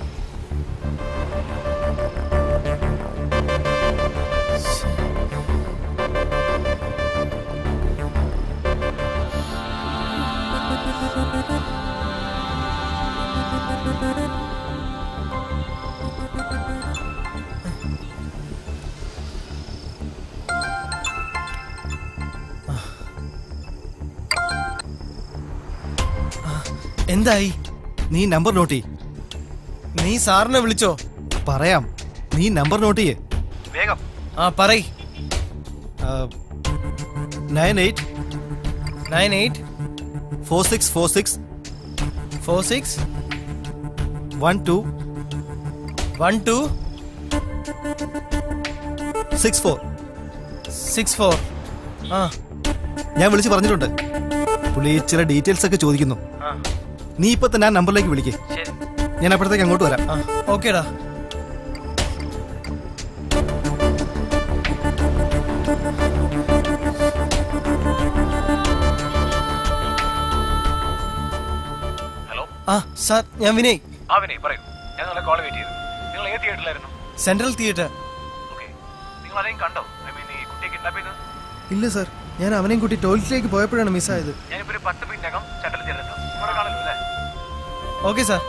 എന്തായി നീ നമ്പർ നോട്ട് ചെയ് നീ സാറിനെ വിളിച്ചോ പറയാം നീ നമ്പർ നോട്ട് ചെയ്യേ വേഗം ആ പറയ് nine eight nine eight four six four six four six one two one two six four six four ആ ഞാൻ വിളിച്ച് പറഞ്ഞിട്ടുണ്ട് പുള്ളി ചില ഡീറ്റെയിൽസ് ഒക്കെ ചോദിക്കുന്നു നീ ഇപ്പൊ തന്നെ ആ നമ്പറിലേക്ക് വിളിക്കേ ഞാൻ അപ്പോഴത്തേക്ക് അങ്ങോട്ട് വരാം ആ ഓക്കേടാ ഹലോ ആ സാർ ഞാൻ വിനയ് ആ വിനയ് പറയൂ ഞാൻ നിങ്ങളെ കോൾ വെയിറ്റ് ചെയ്തു നിങ്ങൾ ഏത് തിയേറ്ററിലായിരുന്നു സെൻട്രൽ തിയേറ്റർ ഓക്കെ നിങ്ങൾ ആരെയും കണ്ടോ ഐ മീൻ ഈ കുട്ടിയെ കിഡ്നാപ്പ് ചെയ്തത് ഇല്ല സാർ ഞാൻ അവനെയും കൂട്ടി ടോയ്ലറ്റിലേക്ക് പോയപ്പോഴാണ് മിസ്സായത് ഞാനിപ്പോ ഒരു പത്ത് മിനിറ്റകം ചട്ടൽ ചെല്ലെത്താം ഇവിടെ കാണല്ലോ അല്ലേ ഓക്കെ സാർ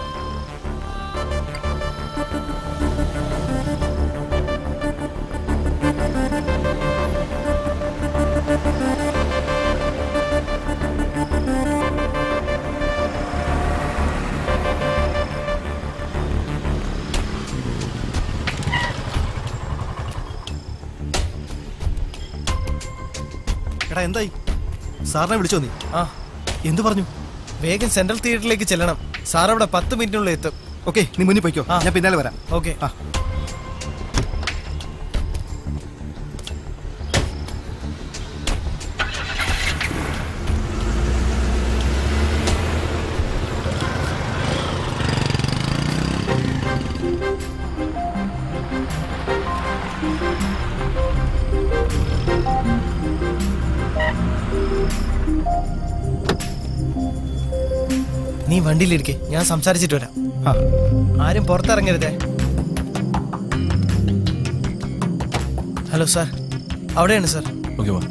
എടാ എന്തായി സാറിനെ വിളിച്ചോ നീ ആ എന്തു പറഞ്ഞു വേഗം സെൻട്രൽ തിയേറ്ററിലേക്ക് ചെല്ലണം സാർ അവിടെ പത്ത് മിനിറ്റിനുള്ളിൽ എത്തും ഓക്കെ നീ മുന്നിൽ പോയിക്കോ ഞാൻ പിന്നാലെ വരാം ഓക്കെ ആ നീ വണ്ടിയിലിരിക്കെ ഞാൻ സംസാരിച്ചിട്ട് വരാം ആരും പുറത്തിറങ്ങരുതേ ഹലോ സാർ അവിടെയാണ് സാർ ഓക്കെ വാ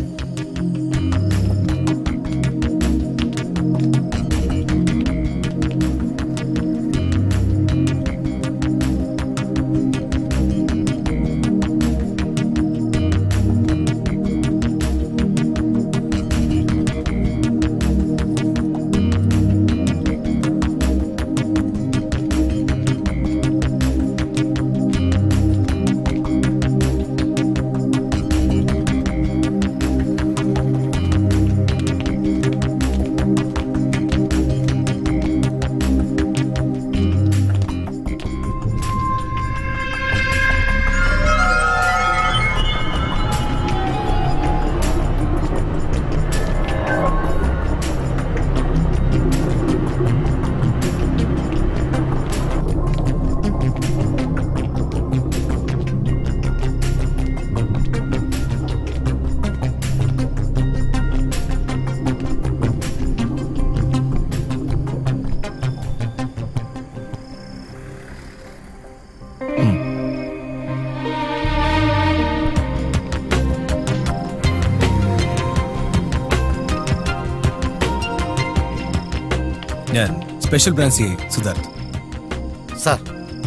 ഞാൻ special branch C I Siddharth sir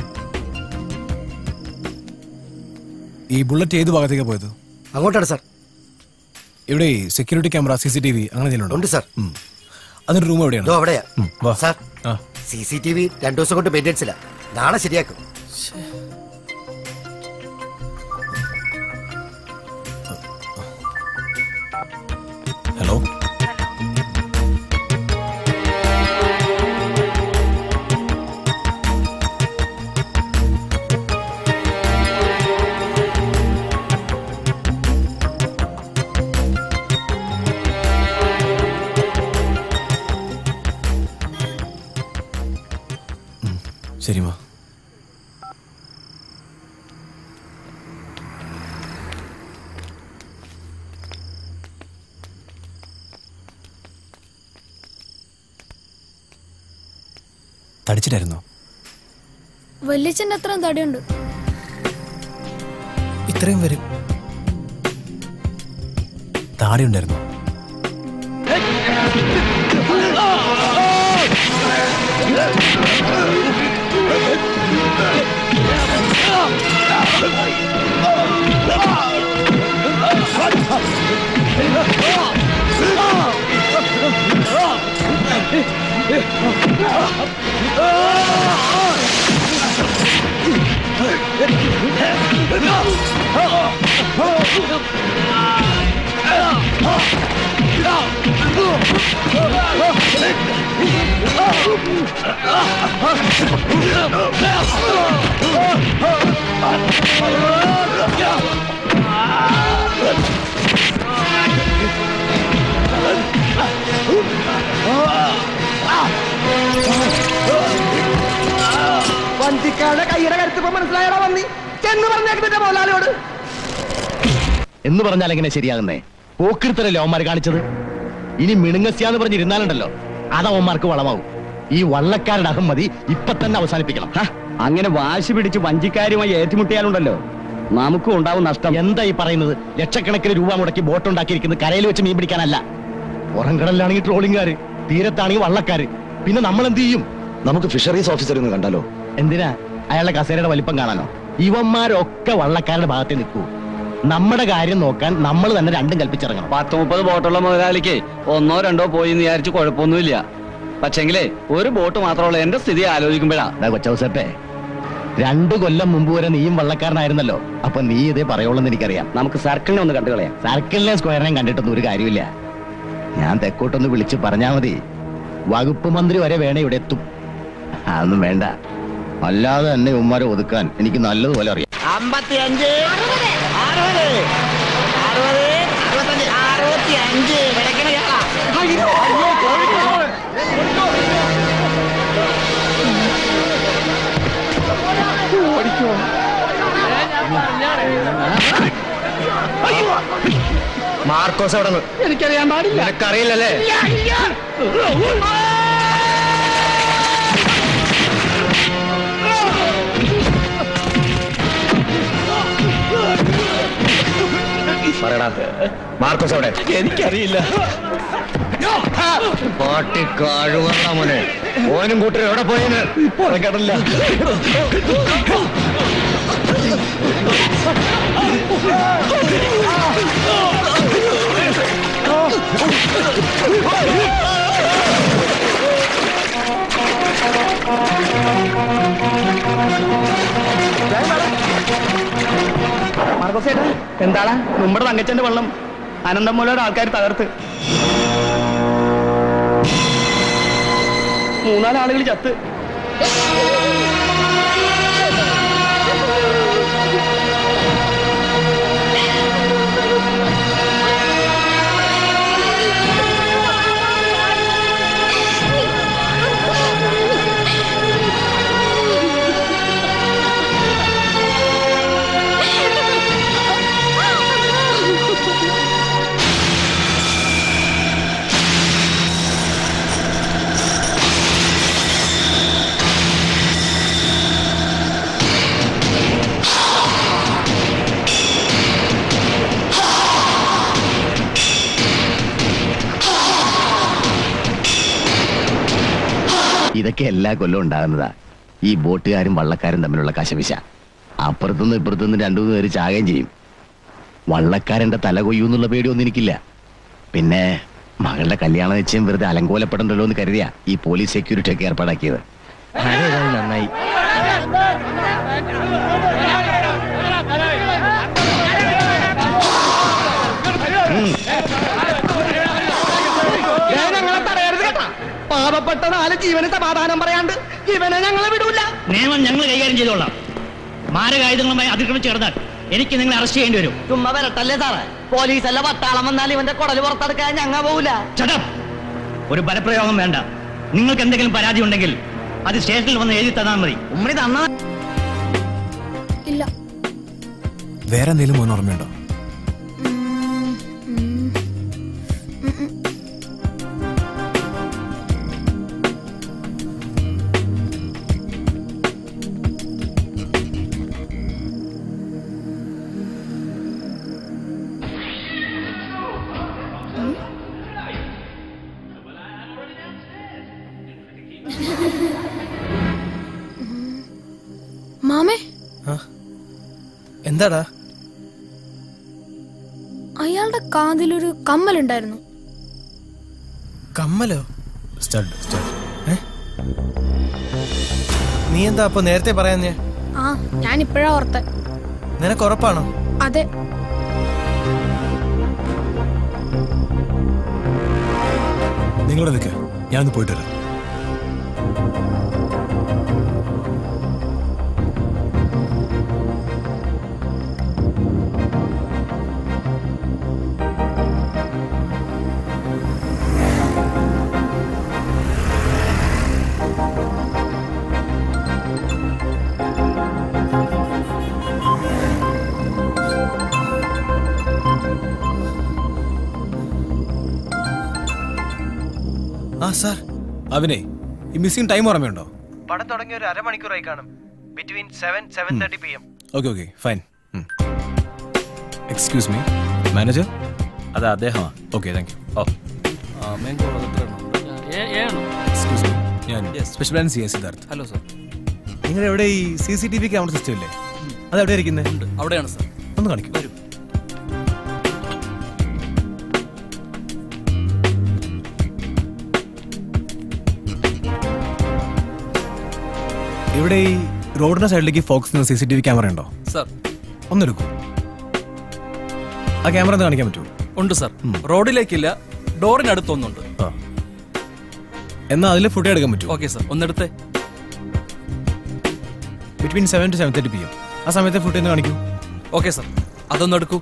ഈ ബുള്ളറ്റ് ഏത് ഭാഗത്തേക്കാണ് പോയത് അങ്ങോട്ടാണ് സാർ ഇവിടെ security camera C C T V അങ്ങനെ എന്തെങ്കിലും ഉണ്ട് സാർ അതിന്റെ റൂം എവിടെയാണ് ഇതോ അവിടെയാ ഉം, വാ. സാർ ആ. സി സി ടി വി രണ്ടു ദിവസം കൊണ്ട് മെയിൻ്റെനൻസ് ഇല്ല നാളെ ശരിയാക്കും ഹലോ ഉം, ശരി മാ തടിച്ചിട്ടായിരുന്നോ വല്യച്ഛന്റെ അത്രയും തടിയുണ്ട് ഇത്രയും വരും താടി ഉണ്ടായിരുന്നു വഞ്ചിക്കാരുടെ കൈയുടെ കരുത്തിപ്പോ മനസ്സിലായടാ വന്നി ചെന്ന് പറഞ്ഞേക്കിന്റെ മുതലാളിയോട് എന്ന് പറഞ്ഞാൽ എങ്ങനെ ശരിയാകുന്നേ പോക്കിരുത്തരല്ലേ അവന്മാർ കാണിച്ചത് ഇനി മിണുങ്ങസ്യാന്ന് പറഞ്ഞിരുന്നാലുണ്ടല്ലോ അത് അവന്മാർക്ക് വളമാവും ഈ വള്ളക്കാരുടെ അഹമ്മതി ഇപ്പൊ തന്നെ അവസാനിപ്പിക്കണം അങ്ങനെ വാശി പിടിച്ച് വഞ്ചിക്കാരുമായി ഏറ്റുമുട്ടിയാലുണ്ടല്ലോ നമുക്കും ഉണ്ടാവും നഷ്ടം എന്താ ഈ പറയുന്നത് ലക്ഷക്കണക്കിന് രൂപ മുടക്കി ബോട്ട് ഉണ്ടാക്കിയിരിക്കുന്നത് കരയിൽ വെച്ച് മീൻ പിടിക്കാനല്ല പുറംകടലിലാണെങ്കിൽ ട്രോളിംഗുകാര് തീരത്താണെങ്കിൽ വള്ളക്കാര് പിന്നെ നമ്മൾ എന്ത് ചെയ്യും നമുക്ക് ഫിഷറീസ് ഓഫീസർ ഒന്ന് കണ്ടാലോ എന്തിനാ അയാളുടെ കസേരയുടെ വലിപ്പം കാണാനോ ഇവന്മാരൊക്കെ വള്ളക്കാരുടെ ഭാഗത്ത് നിൽക്കൂ നമ്മുടെ കാര്യം നോക്കാൻ നമ്മൾ തന്നെ രണ്ടും കൽപ്പിച്ചിറങ്ങണം പത്ത് മുപ്പത് ബോട്ടുള്ള മുതലാളിക്ക് ഒന്നോ രണ്ടോ പോയി എന്ന് വിചാരിച്ച് കുഴപ്പമൊന്നുമില്ല പക്ഷെങ്കിലേ ഒരു ബോട്ട് മാത്രമുള്ള എന്റെ സ്ഥിതി ആലോചിക്കുമ്പോഴാ കൊച്ചൗസേട്ടെ രണ്ടു കൊല്ലം മുമ്പ് വരെ നീയും വള്ളക്കാരനായിരുന്നല്ലോ അപ്പൊ നീ ഇതേ പറയുള്ളൂ എനിക്കറിയാം നമുക്ക് സർക്കിളിനെ ഒന്ന് കണ്ടു കളയാം സർക്കിളിനെ സ്ക്വയറിനെയും കണ്ടിട്ടൊന്നും ഒരു കാര്യമില്ല ഞാൻ തെക്കോട്ടൊന്ന് വിളിച്ച് പറഞ്ഞാ മതി വകുപ്പ് മന്ത്രി വരെ വേണേ ഇവിടെ എത്തും അതൊന്നും വേണ്ട അല്ലാതെ തന്നെ ഉമ്മാരെ ഒതുക്കാൻ എനിക്ക് നല്ലതുപോലെ അറിയാം അമ്പത്തിയഞ്ച് അറുപത് അറുപത് അറുപത്തഞ്ച് അറുപത്തി അഞ്ച് മാർക്കോസ് എവിടെ എനിക്കറിയാൻ പാടില്ല നിനക്കറിയില്ലല്ലേ പറയടാ മാർക്കോസ് എവിടെ എനിക്കറിയില്ല പാട്ടി കാഴുവറ മോനെ ഓനും കൂട്ടരും എവിടെ പോയെന്ന് പുറകടല്ല മാർക്കോസേട്ടാ എന്താടാ നമ്മുടെ തങ്കച്ചന്റെ വെള്ളം അനന്തമൂലയുടെ ആൾക്കാർ തകർത്ത് മൂന്നാലാളുകൾ ചത്ത് ഇതൊക്കെ എല്ലാ കൊല്ലവും ഉണ്ടാകുന്നതാ ഈ ബോട്ടുകാരും വള്ളക്കാരും തമ്മിലുള്ള കശപിശ അപ്പുറത്തുനിന്ന് ഇപ്പുറത്തുനിന്ന് രണ്ടു മൂന്ന് പേര് ചാകുകയും ചെയ്യും വള്ളക്കാരന്റെ തല കൊയ്യൂന്നുള്ള പേടിയൊന്നും എനിക്കില്ല പിന്നെ മകളുടെ കല്യാണ നിശ്ചയം വെറുതെ അലങ്കോലപ്പെടണ്ടല്ലോ എന്ന് കരുതിയാ ഈ പോലീസ് സെക്യൂരിറ്റി ഒക്കെ ഏർപ്പാടാക്കിയത് ആരേതായാലും നന്നായി ഞങ്ങളെ തടയരുത് കേട്ടാ പാവപ്പെട്ട നാല് ജീവന് സമാധാനം പറയാണ്ട് ഇവനെ ഞങ്ങളെ വിടൂല നിയമം ഞങ്ങൾ കൈകാര്യം ചെയ്തോളാം മാരകായുധങ്ങളുമായി അതിക്രമിച്ച് കിടന്നാൽ എനിക്ക് നിങ്ങളെ അറസ്റ്റ് ചെയ്യേണ്ടി വരും ചുമ്മാ വരട്ടല്ലേ സാറേ പോലീസ് അല്ല പട്ടാളം വന്നാൽ ഇവന്റെ കുടല് പുറത്തെടുക്കാൻ ഞങ്ങ പോവില്ല ചടം ഒരു ബലപ്രയോഗം വേണ്ട നിങ്ങൾക്ക് എന്തെങ്കിലും പരാതി ഉണ്ടെങ്കിൽ അത് സ്റ്റേഷനിൽ വന്ന് എഴുതി തന്നാൽ മതി ഉമ്മണി തന്ന ഇല്ല വേറെ എന്തെങ്കിലും മോൻ ഓർമ്മയുണ്ടോ മാമേ എന്താടാ അയാളുടെ കാതിലൊരു കമ്മലുണ്ടായിരുന്നു കമ്മലോ സ്റ്റഡ് സ്റ്റഡ് നീ എന്താ അപ്പൊ നേരത്തെ പറയാഞ്ഞേ ആ ഞാൻ ഇപ്പോഴാ ഓർത്തെ നിനക്ക് ഉറപ്പാണോ അതെ നിങ്ങളുടെ നിൽക്ക് ഞാൻ ഒന്ന് പോയിട്ട് വരാം ആ സാർ അവിനെ ഈ മിസ്സിംഗ് ടൈം ഓർമ്മയുണ്ടോ പടം തുടങ്ങിയ ഒരു അരമണിക്കൂറായി കാണും between seven seven thirty P M okay okay fine excuse me manager അത് അദ്ദേഹമാണ് ഓക്കെ താങ്ക് യു ഓ എക്സ്ക്യൂസ് മീ ഞാൻ special brand C S Siddharth hello sir നിങ്ങൾ എവിടെ ഈ C C T V camera system ഇല്ലേ അത് എവിടെ ഇരിക്കുന്നത് അവിടെയാണ് സാർ ഒന്ന് കാണിക്കൂ ഇവിടെ ഈ റോഡിന്റെ സൈഡിലേക്ക് focus C C T V camera ഉണ്ടോ സാർ ഒന്നെടുക്കൂ ആ ക്യാമറ ഒന്ന് കാണിക്കാൻ പറ്റുമോ ഉണ്ട് സാർ റോഡിലേക്കില്ല ഡോറിനടുത്തൊന്നുണ്ട് എന്നാ അതിൽ ഫോട്ടോ എടുക്കാൻ പറ്റുമോ ഓക്കെ സാർ ഒന്നെടുത്തേ between seven two seven thirty P M ആ സമയത്തെ ഫോട്ടോ ഒന്ന് കാണിക്കൂ ഓക്കെ സാർ അതൊന്നും എടുക്കൂ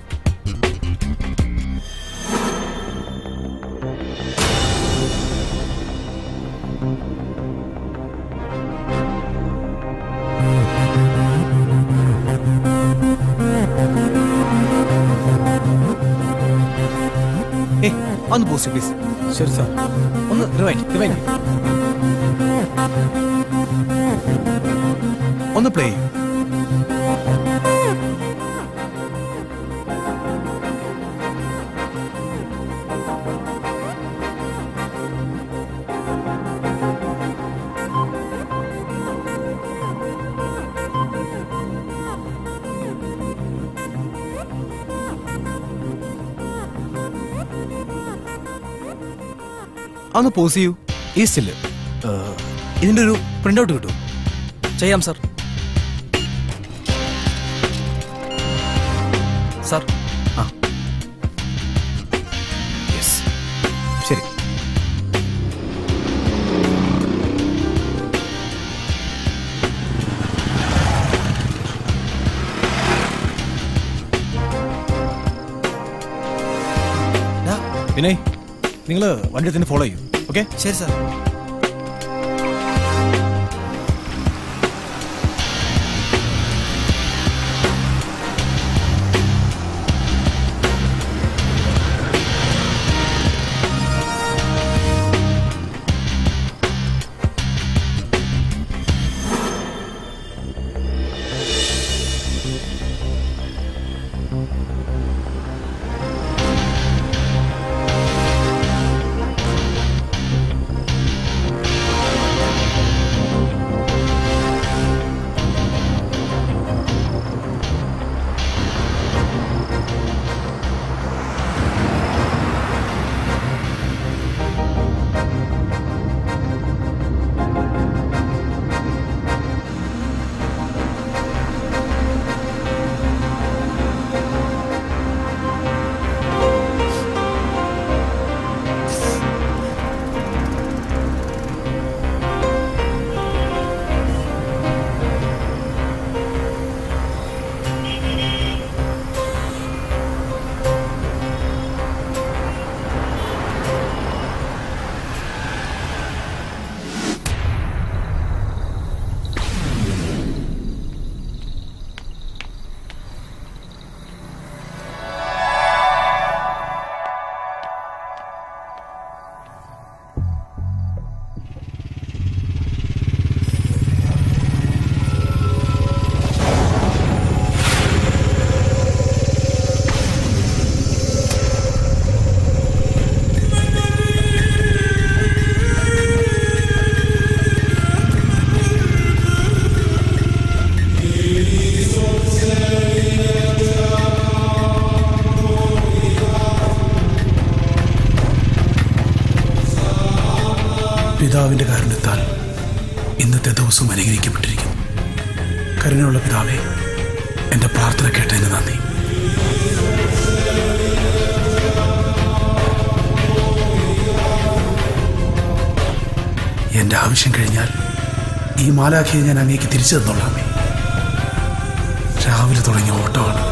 ഏ ഒന്ന് പോസ്റ്റ് പ്ലീസ് ശരി സാർ ഒന്ന് റിവൈൻഡ് റിവൈൻഡ് ഒന്ന് പ്ലേ ചെയ്യൂ അതൊന്ന് പോസ് ചെയ്യൂ ഈ സ്റ്റില് ഇതിന്റെ ഒരു പ്രിന്റ് ഔട്ട് കിട്ടും ചെയ്യാം സാർ സാർ ആ യെസ് ശരി വിനയ് നിങ്ങൾ വണ്ടി തന്നെ ഫോളോ ചെയ്യൂ ഓക്കെ ശരി സാർ പിതാവിന്റെ കാരുണ്യത്താൽ ഇന്നത്തെ ദിവസം അനുഗ്രഹിക്കപ്പെട്ടിരിക്കുന്നു കരുണയുള്ള പിതാവേ എന്റെ പ്രാർത്ഥന കേട്ടതിന് നന്ദി എന്റെ ആവശ്യം കഴിഞ്ഞാൽ ഈ മാലാഖയെ ഞാൻ അങ്ങേക്ക് തിരിച്ചു തന്നോളാമേ രാവിലെ തുടങ്ങിയ ഓട്ടമാണ്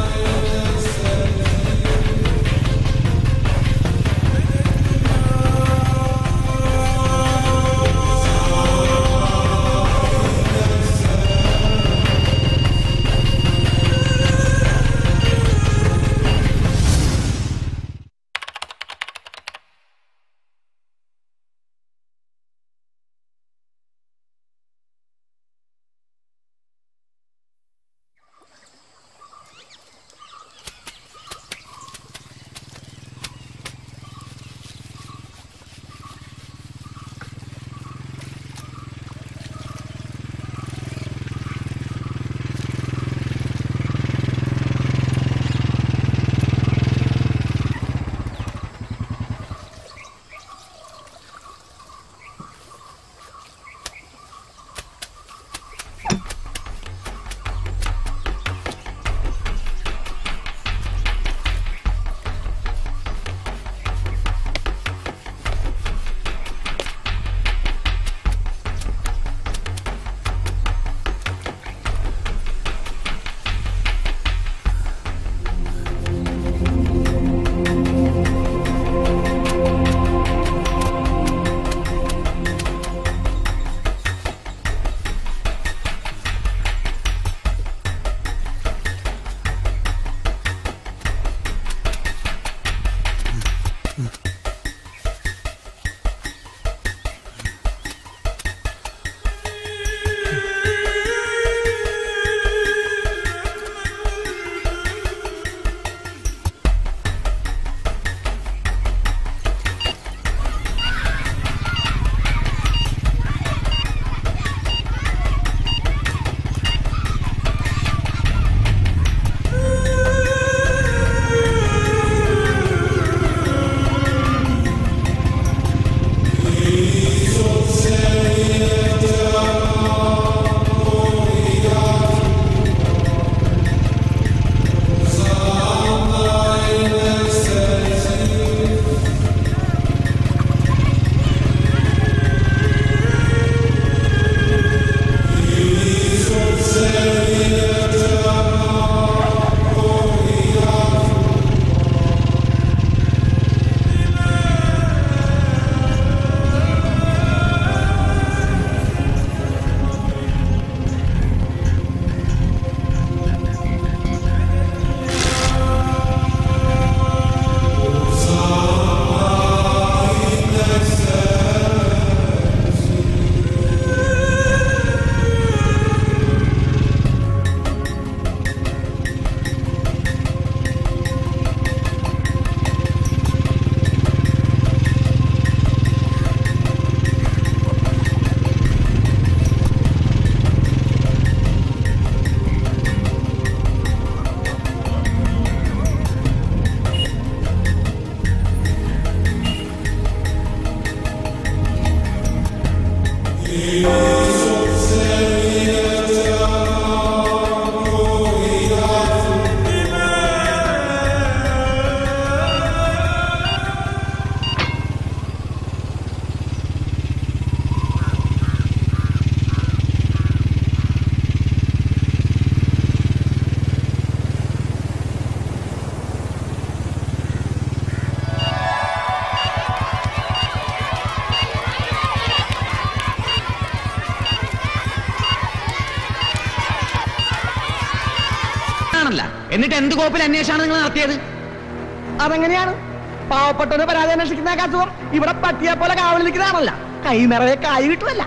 ആണല്ല എന്നിട്ട് എന്ത് കോപ്പിൽ അന്വേഷണമാണ് നിങ്ങൾ നടത്തിയത് അതെങ്ങനെയാണ് പാവപ്പെട്ടവന് പരാതി അന്വേഷിക്കുന്ന അസുഖം ഇവിടെ പട്ടിയെ പോലെ കാവൽ നിൽക്കുന്നതാണല്ല കൈ നിറയെ കായ് കിട്ടുമല്ല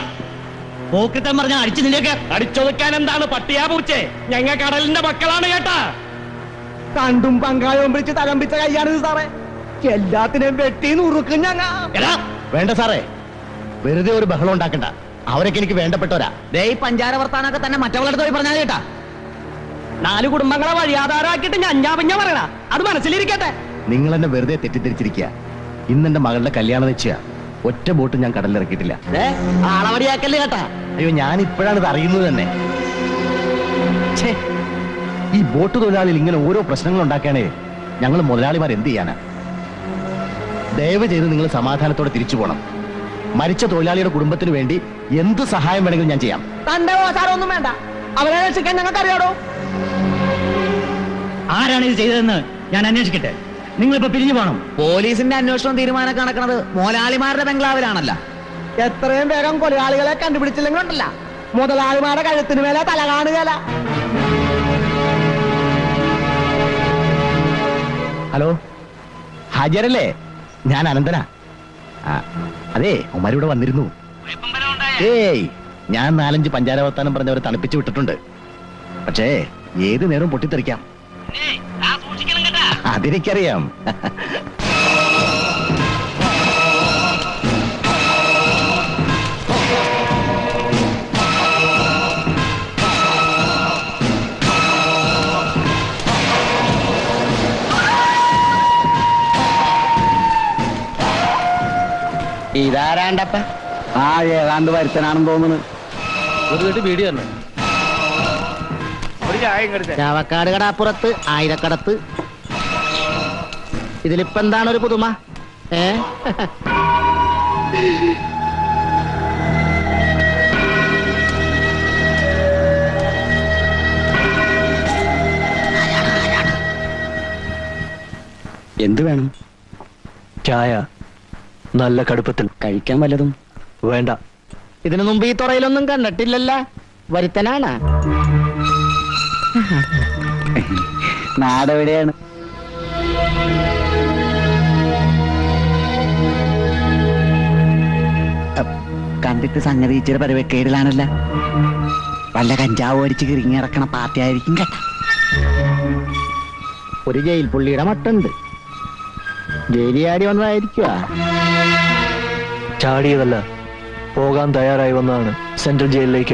പോക്കിത്തം പറഞ്ഞ അടിച്ചു നിന്നെയൊക്കെ അടിച്ചൊതുക്കാൻ എന്താണ് പട്ടിയാ പൂച്ചേ ഞങ്ങൾ കടലിന്റെ മക്കളാണ് കേട്ടാ കണ്ടും പങ്കാളിയും പിടിച്ച് തലമ്പിച്ച കൈയാണ് ഇത് സാറേ എല്ലാത്തിനെയും വെട്ടി നുറുക്കും ഞങ്ങ വേണ്ട സാറേ വെറുതെ ഒരു ബഹളം ഉണ്ടാക്കണ്ട അവരൊക്കെ എനിക്ക് വേണ്ടപ്പെട്ടവരാ ദേ ഈ പഞ്ചാര വർത്താനൊക്കെ തന്നെ മറ്റവളടുത്ത് പോയി പറഞ്ഞാൽ കേട്ടാ നാല് കുടുംബങ്ങളെ വഴിയാധാരമാക്കിയിട്ട് ഞഞ്ഞാ പിഞ്ഞ പറയണ അത് മനസ്സിലിരിക്കട്ടെ നിങ്ങൾ എന്നെ വെറുതെ തെറ്റിദ്ധരിച്ചിരിക്കുക ഇന്ന് എന്റെ മകളുടെ കല്യാണം വെച്ചാ ഒറ്റ ബോട്ട് ഞാൻ കടലിലിറക്കിയിട്ടില്ല ആളവടിയാക്കല്ലേ കേട്ടാ അയ്യോ ഞാൻ ഇപ്പോഴാണ് ഇത് അറിയുന്നത് തന്നെ ഛേ, ഈ ബോട്ട് തൊഴിലാളികൾ ഇങ്ങനെ ഓരോ പ്രശ്നങ്ങൾ ഉണ്ടാക്കുകയാണേ ഞങ്ങൾ മുതലാളിമാർ എന്ത് ചെയ്യാനാ ദയവ് ചെയ്ത് നിങ്ങൾ സമാധാനത്തോടെ തിരിച്ചു പോകണം മരിച്ച തൊഴിലാളിയുടെ കുടുംബത്തിന് വേണ്ടി എന്ത് സഹായം വേണമെങ്കിലും ഞാൻ ചെയ്യാം തന്റെ ഓസാരമൊന്നും വേണ്ട അവരെ രക്ഷിക്കാൻ ഞങ്ങൾക്ക് അറിയാടോ ആരാണ് ഇത് ചെയ്തതെന്ന് ഞാൻ അന്വേഷിക്കട്ടെ നിങ്ങളിപ്പോ പിരിഞ്ഞു പോകണം പോലീസിന്റെ അന്വേഷണം തീരുമാനം നടക്കുന്നത് മുതലാളിമാരുടെ ബംഗ്ലാവിലാണല്ല എത്രയും വേഗം കൊലയാളികളെ കണ്ടുപിടിച്ചില്ലെങ്കിൽ ഉണ്ടല്ല മുതലാളിമാരുടെ കഴുത്തിന് മേലെ തല കാണുകയല്ല ഹലോ ഹാജരല്ലേ ഞാൻ അനന്തനാ ആ, അതെ ഉമാരിവിടെ വന്നിരുന്നു ഏയ് ഞാൻ നാലഞ്ച് പഞ്ചാര വർത്താനം പറഞ്ഞവരെ തണുപ്പിച്ചു വിട്ടിട്ടുണ്ട് പക്ഷേ ഏത് നേരവും പൊട്ടിത്തെറിക്കാം അതെനിക്കറിയാം ഇതാരാണ്ടപ്പ ആ ഏതാണ്ട് വരുത്തനാണെന്ന് തോന്നുന്നു ഒരു വീട്ടിൽ വീഡിയോ തന്നെ ഒരു ചായ ഇങ്ങടുത്തെ ചാവക്കാട് കടാപ്പുറത്ത് ആയിരക്കടത്ത് ഇതിലിപ്പോ എന്താണ് ഒരു പുതുമ ഏ എന്ത് വേണം ചായ നല്ല കടുപ്പത്തിൽ കഴിക്കാൻ വല്ലതും വേണ്ട ഇതിനു മുമ്പ് ഈ തുറയിലൊന്നും കണ്ടിട്ടില്ലല്ല വരുത്തനാണ് നാടെവിടെയാണ് കണ്ടിട്ട് സംഗതി ഇച്ചിരി പരവക്കേടിലാണല്ല വല്ല കഞ്ചാവ് അടിച്ച് കിറങ്ങി ഇറക്കണ പാർട്ടി ആയിരിക്കും കേട്ടാ ഒരു ജയിൽ പുള്ളിയുടെ മട്ടുണ്ട് ജയിലിയാടി വന്നതായിരിക്കുക ചാടിയതല്ല പോകാൻ തയ്യാറായി വന്നതാണ് സെൻട്രൽ ജയിലിലേക്ക്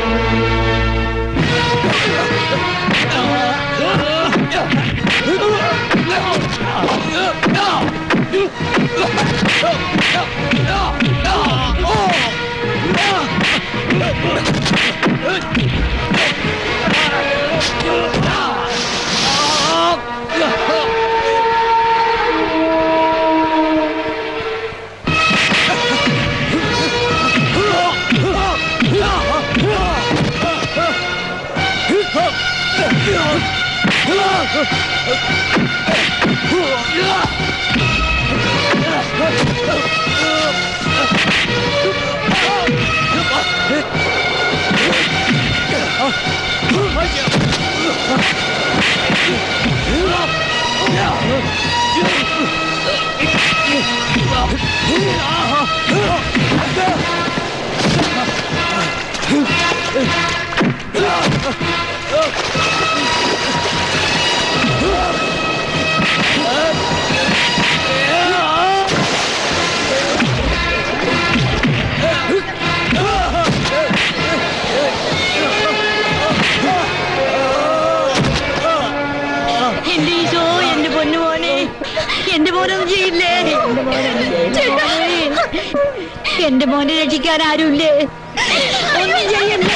എന്റെ ഈശോ എന്റെ പൊന്നു മോനെ എന്റെ മോനൊന്നും ചെയ്യില്ലേ ചേട്ടാ, എന്റെ മോനെ രക്ഷിക്കാൻ ആരുമില്ലേ ഒന്നും ചെയ്യല്ലേ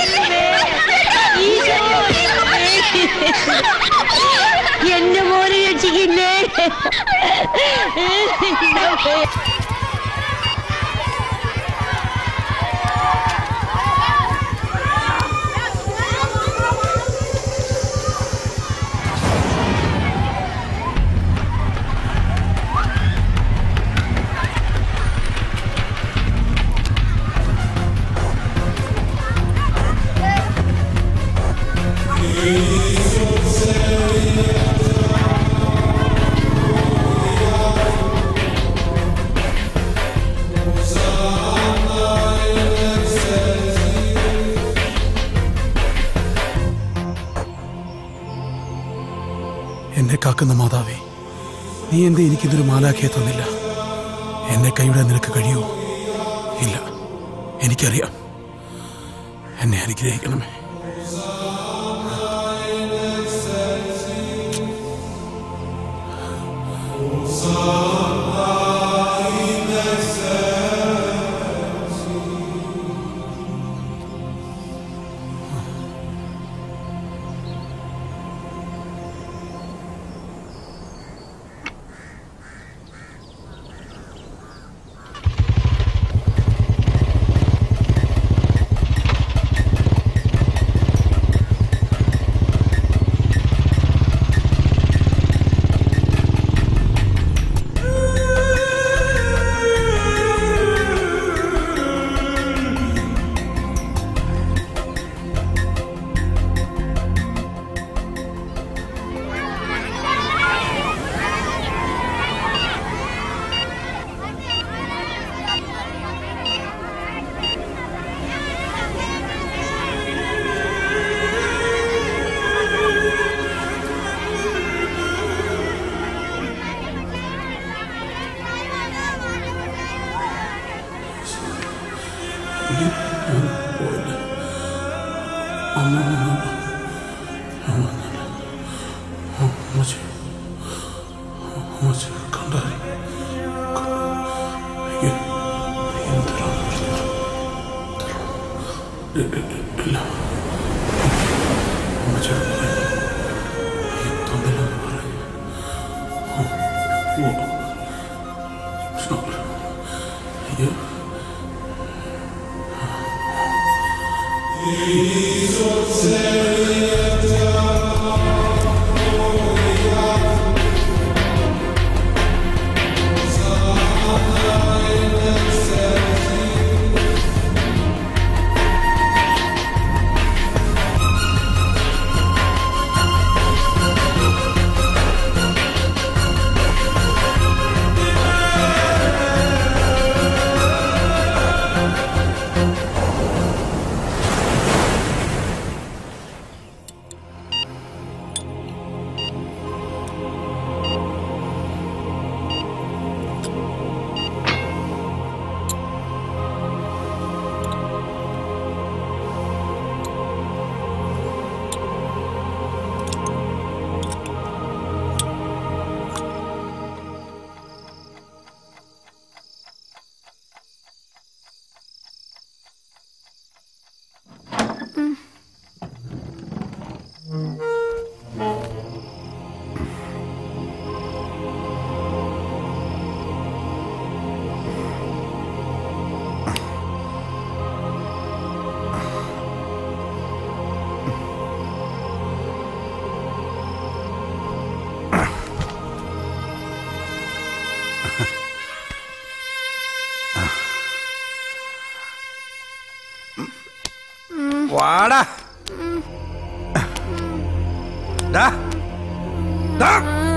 ഈശോ, എന്റെ മോനെ രക്ഷിക്കില്ലേ എന്നെ കാക്കുന്ന മാതാവേ നീ എന്തേ എനിക്കിതൊരു മാലാഖയെ തന്നില്ല എന്നെ കൈവിടാൻ നിനക്ക് കഴിയുമോ ഇല്ല എനിക്കറിയാം എന്നെ അനുഗ്രഹിക്കണമേ ും വാടാ ഡാ. ഡാ.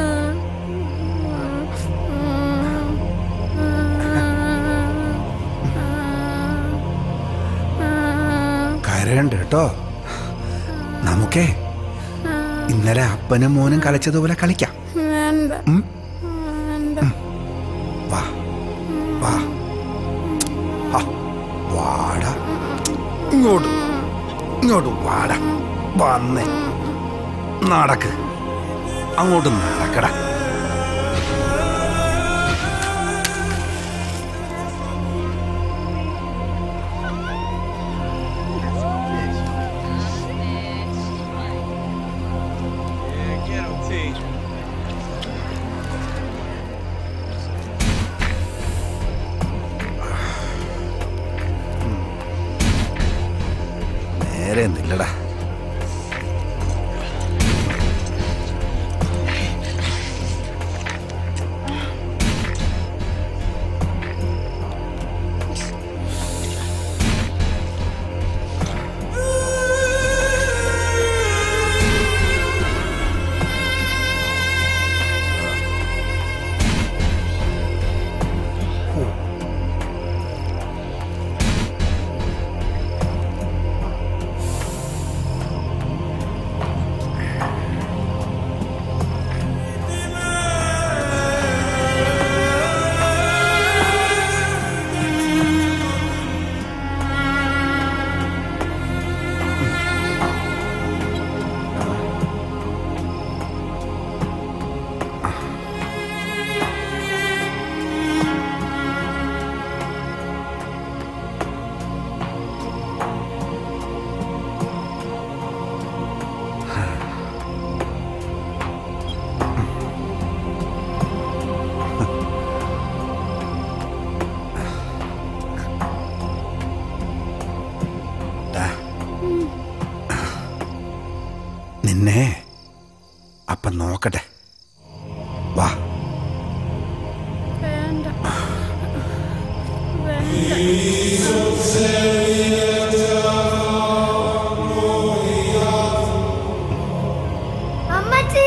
കരയണ്ട കേട്ടോ നമുക്കേ ഇന്നലെ അപ്പനും മോനും കളിച്ചതുപോലെ കളിക്കാം വേണ്ട ഉം. വേണ്ട വാ വാ ആ, വാടാ ഇങ്ങോട്ട് ഇങ്ങോട്ട് വാടാ വന്നേ നടക്ക് അങ്ങോട്ട് നടക്കടാ നേരെ നില്ലടാ ഡാ. നിന്നെ അപ്പം നോക്കട്ടെ വാ വേണ്ട അമ്മച്ചി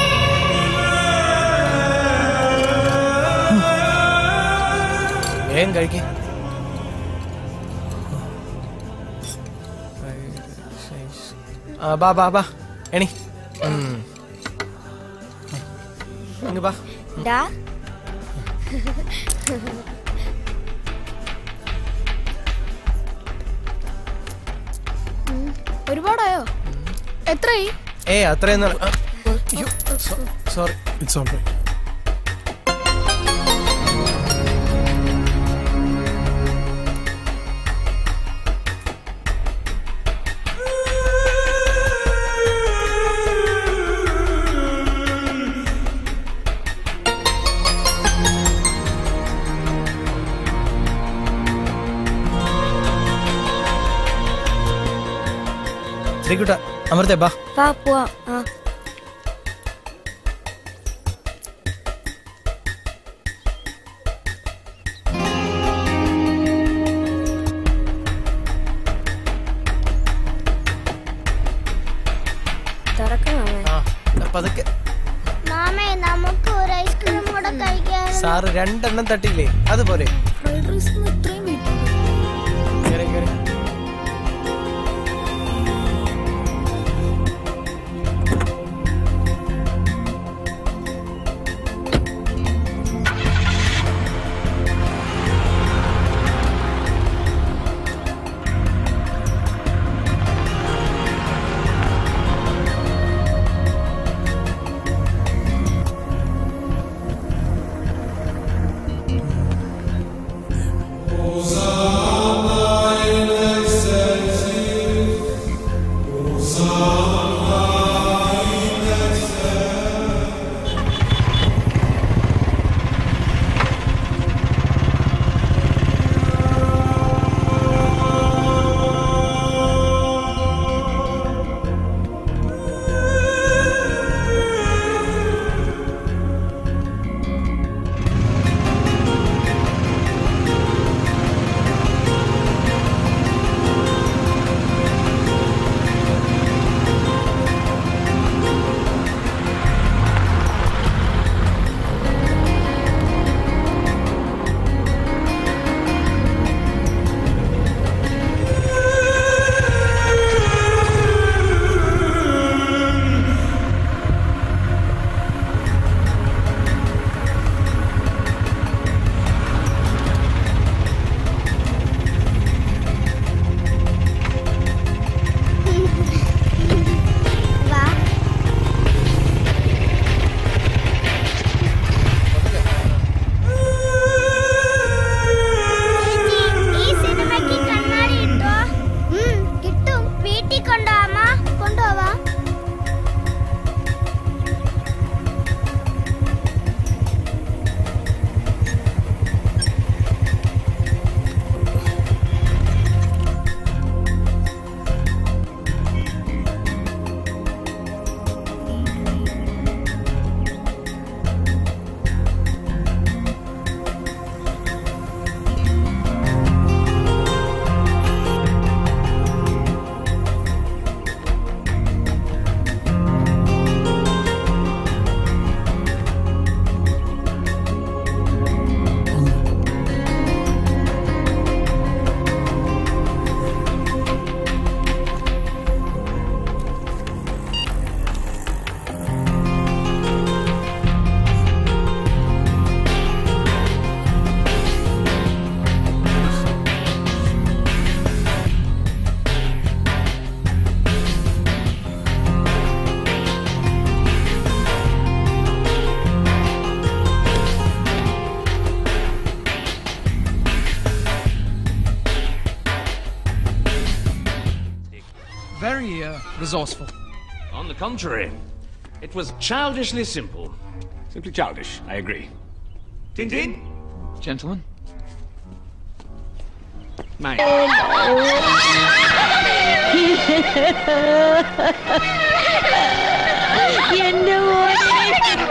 വേഗം കഴിക്കേ ആ ബാ ബാ ബാ എണി ഉം. ഇങ്ങ് ബാ ഡാ ഒരുപാടായോ എത്രയായി ഏ അത്രയൊന്നും സോറി ഇറ്റ്സ് ഓൾ റൈറ്റ് ശ്രീകുട്ട അമൃതേ ബാ വാ പോവാ ആ തുറക്കണമേ ആ പതുക്കെ മാമേ നമുക്ക് ഒരു ഐസ്ക്രീം കൂടെ കഴിക്കാൻ സാറ് രണ്ടെണ്ണം തട്ടിയില്ലേ അതുപോലെ ഫ്രൈഡ് റൈസിന് ഇത്രയും വെയിറ്റ് കേറി കേറി Hosanna in the resourceful. On the contrary, it was childishly simple. Simply childish, I agree. Tintin? Gentlemen. May എന്റെ മോനെ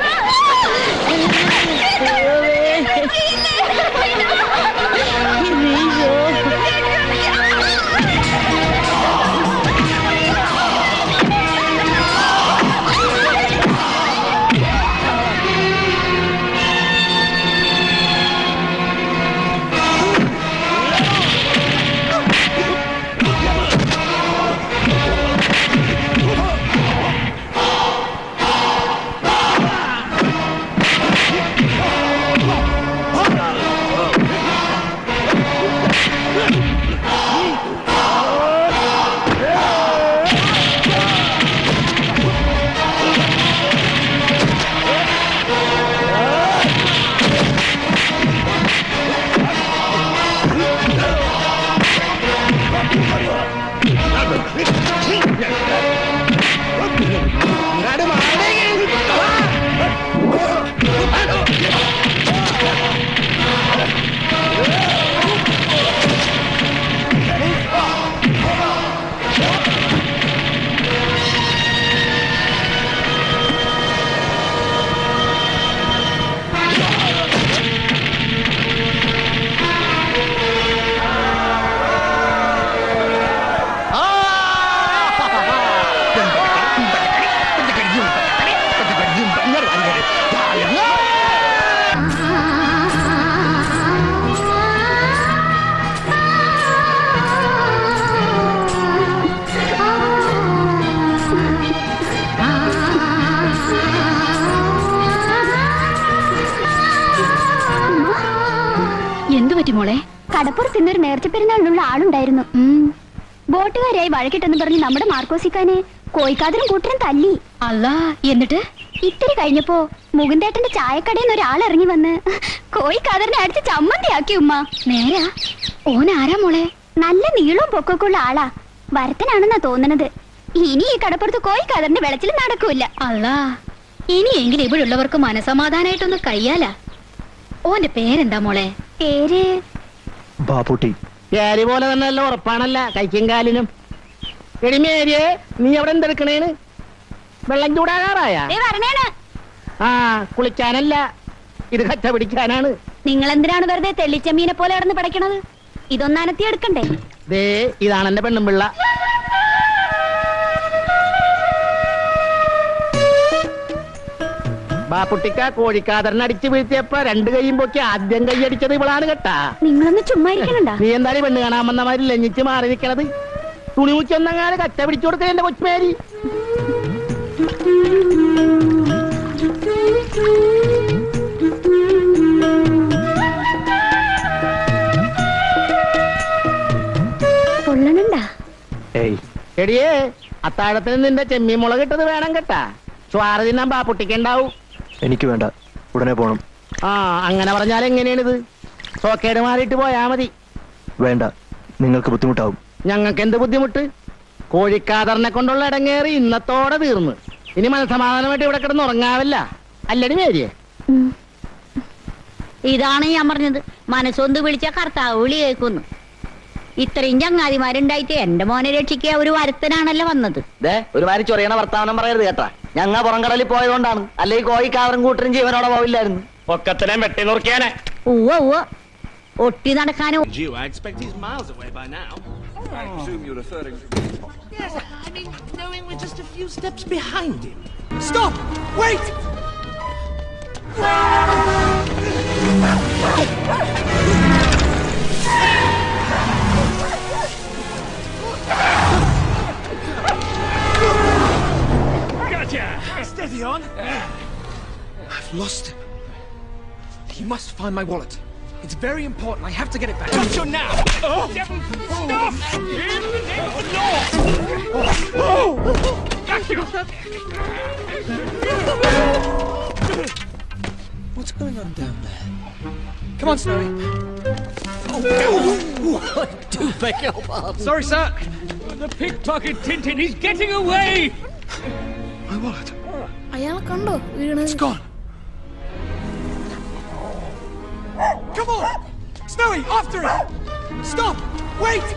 എന്തു പറ്റി മോളെ കടപ്പുറത്ത് ഇന്നൊരു നേർച്ച പെരുന്നാളിനുള്ള ആളുണ്ടായിരുന്നു ബോട്ടുകാരായി വഴക്കിട്ടെന്ന് പറഞ്ഞ് നമ്മുടെ മാർക്കോസിക്കാനെ കോയിക്കാതിരും കൂട്ടരും തല്ലി അല്ല എന്നിട്ട് ഇത്തിരി കഴിഞ്ഞപ്പോ മുകുന്ദേട്ടന്റെ ചായക്കടയിൽ നിന്ന് ഒരാൾ ഇറങ്ങി വന്ന് കോയിക്കാതറിനെ അടിച്ച് ചമ്മന്തിയാക്കി ഉമ്മ നേരാ ഓൻ ആരാ മോളെ നല്ല നീളവും പൊക്കൊക്കെ ഉള്ള ആളാ വരത്തനാണെന്നാ തോന്നണത് ഇനി ഈ കടപ്പുറത്ത് കോയിക്കാതറിന്റെ വെളച്ചിൽ നടക്കൂല അല്ലാ ഇനിയെങ്കിലും ഇവിടുള്ളവർക്ക് മനസമാധാനായിട്ടൊന്ന് കഴിയാലാ ഓന്റെ പേരെന്താ മോളെ പേര് ബാപ്പുട്ടി പേര് പോലെ തന്നെ അല്ല ഉറപ്പാണല്ല കൈക്കും കാലിനും എടിമേരിയെ നീ അവിടെ എന്തെടുക്കണേന് വെള്ളം ചൂടാകാറായ ആ കുളിക്കാനല്ല ഇത് കച്ച പിടിക്കാനാണ് നിങ്ങൾ എന്തിനാണ് വെറുതെ തെള്ളിച്ചമ്മീനെ പോലെ കിടന്ന് പടയ്ക്കണത് ഇതൊന്ന് അനത്തി എടുക്കണ്ടേ ദേ ഇതാണ് എന്റെ പെണ്ണുമ്പിള്ള ബാപ്പുട്ടിക്ക കോഴിക്കാതറിനെ അടിച്ചു വീഴ്ത്തിയപ്പോ രണ്ട് കൈയും പൊക്കി ആദ്യം കൈ അടിച്ചത് ഇവളാണ് കേട്ടാ നിങ്ങളൊന്ന് ചുമ്മാ ഇരിക്കണണ്ട നീ എന്താണ് ഈ പെണ്ണ് കാണാൻ വന്ന മാതിരി ലഞ്ഞിച്ച് മാറി നിൽക്കണത് തുണി മുക്കി ഒന്നങ്ങാതെ കച്ച പിടിച്ചു കൊടുക്കണ എന്റെ കൊച്ചുമേരി പൊള്ളണണ്ടാ ഏയ് എടിയേ അത്താഴത്തിന് നിന്റെ ചെമ്മീൻ മുളക് ഇട്ടത് വേണം കേട്ടാ സ്വാറ തിന്നാൻ ബാപ്പുട്ടിക്കുണ്ടാവും എനിക്ക് വേണ്ട ഉടനെ പോണം ആ അങ്ങനെ പറഞ്ഞാൽ എങ്ങനെയാണിത് സോക്കേട് മാറിയിട്ട് പോയാ മതി വേണ്ട നിങ്ങൾക്ക് ബുദ്ധിമുട്ടാവും ഞങ്ങൾക്ക് എന്ത് ബുദ്ധിമുട്ട് കോഴിക്കാതറിനെ കൊണ്ടുള്ള ഇടങ്ങേറി ഇന്നത്തോടെ തീർന്ന് ഇനി മനസമാധാനമായിട്ട് ഇവിടെ കിടന്ന് ഉറങ്ങാവില്ല അല്ലടി മേരിയെ ഇതാണ് ഞാൻ പറഞ്ഞത് മനസ്സൊന്ന് വിളിച്ച കർത്താവ് വിളി കേൾക്കുന്നു ഇത്രയും ചങ്ങാതിമാരുണ്ടായിട്ട് എന്റെ മോനെ രക്ഷിക്കുക ഒരു വരുത്തനാണല്ലോ വന്നത് ദേ ഒരുമാതിരി ചൊറിയണ വർത്താനം പറയരുത് കേട്ടാ ഞങ്ങ പുറംകടലിൽ പോയതുകൊണ്ടാണ് അല്ലെങ്കിൽ കോഴിക്കാവറും കൂട്ടരും ജീവനോടെ പോവില്ലായിരുന്നു ഒക്കത്തിനെ വെട്ടി നുറുക്കിയാനെ ഉവ്വ ഉവ്വ ഒട്ടി നടക്കാനും You, I expect he's miles away by now. I presume you're referring to... Yes, I mean, knowing we're just a few steps behind him. Stop! Wait! Gotcha! Steady on. I've lost him. He must find my wallet. It's very important. I have to get it back. Gotcha now! Oh. Stop! In the name of the Lord! What's going on down there? Come on, Snowy. Oh, Do beg your pardon. sorry, sir. The pickpocket Tintin, he's getting away! My wallet. അയാളെ കണ്ടോ വീണത് Come on! Snowy, after it! Stop! Wait!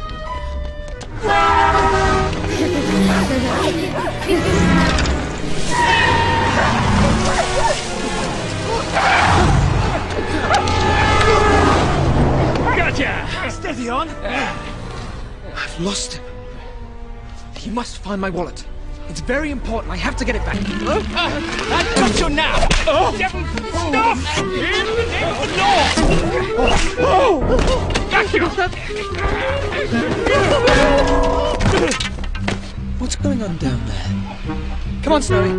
Gotcha! Steady on! I've lost him. He must find my wallet. It's very important. I have to get it back. I've got you now! Devil, stop! In the name of the law! Got you! What's going on down there? Come on, Snowy.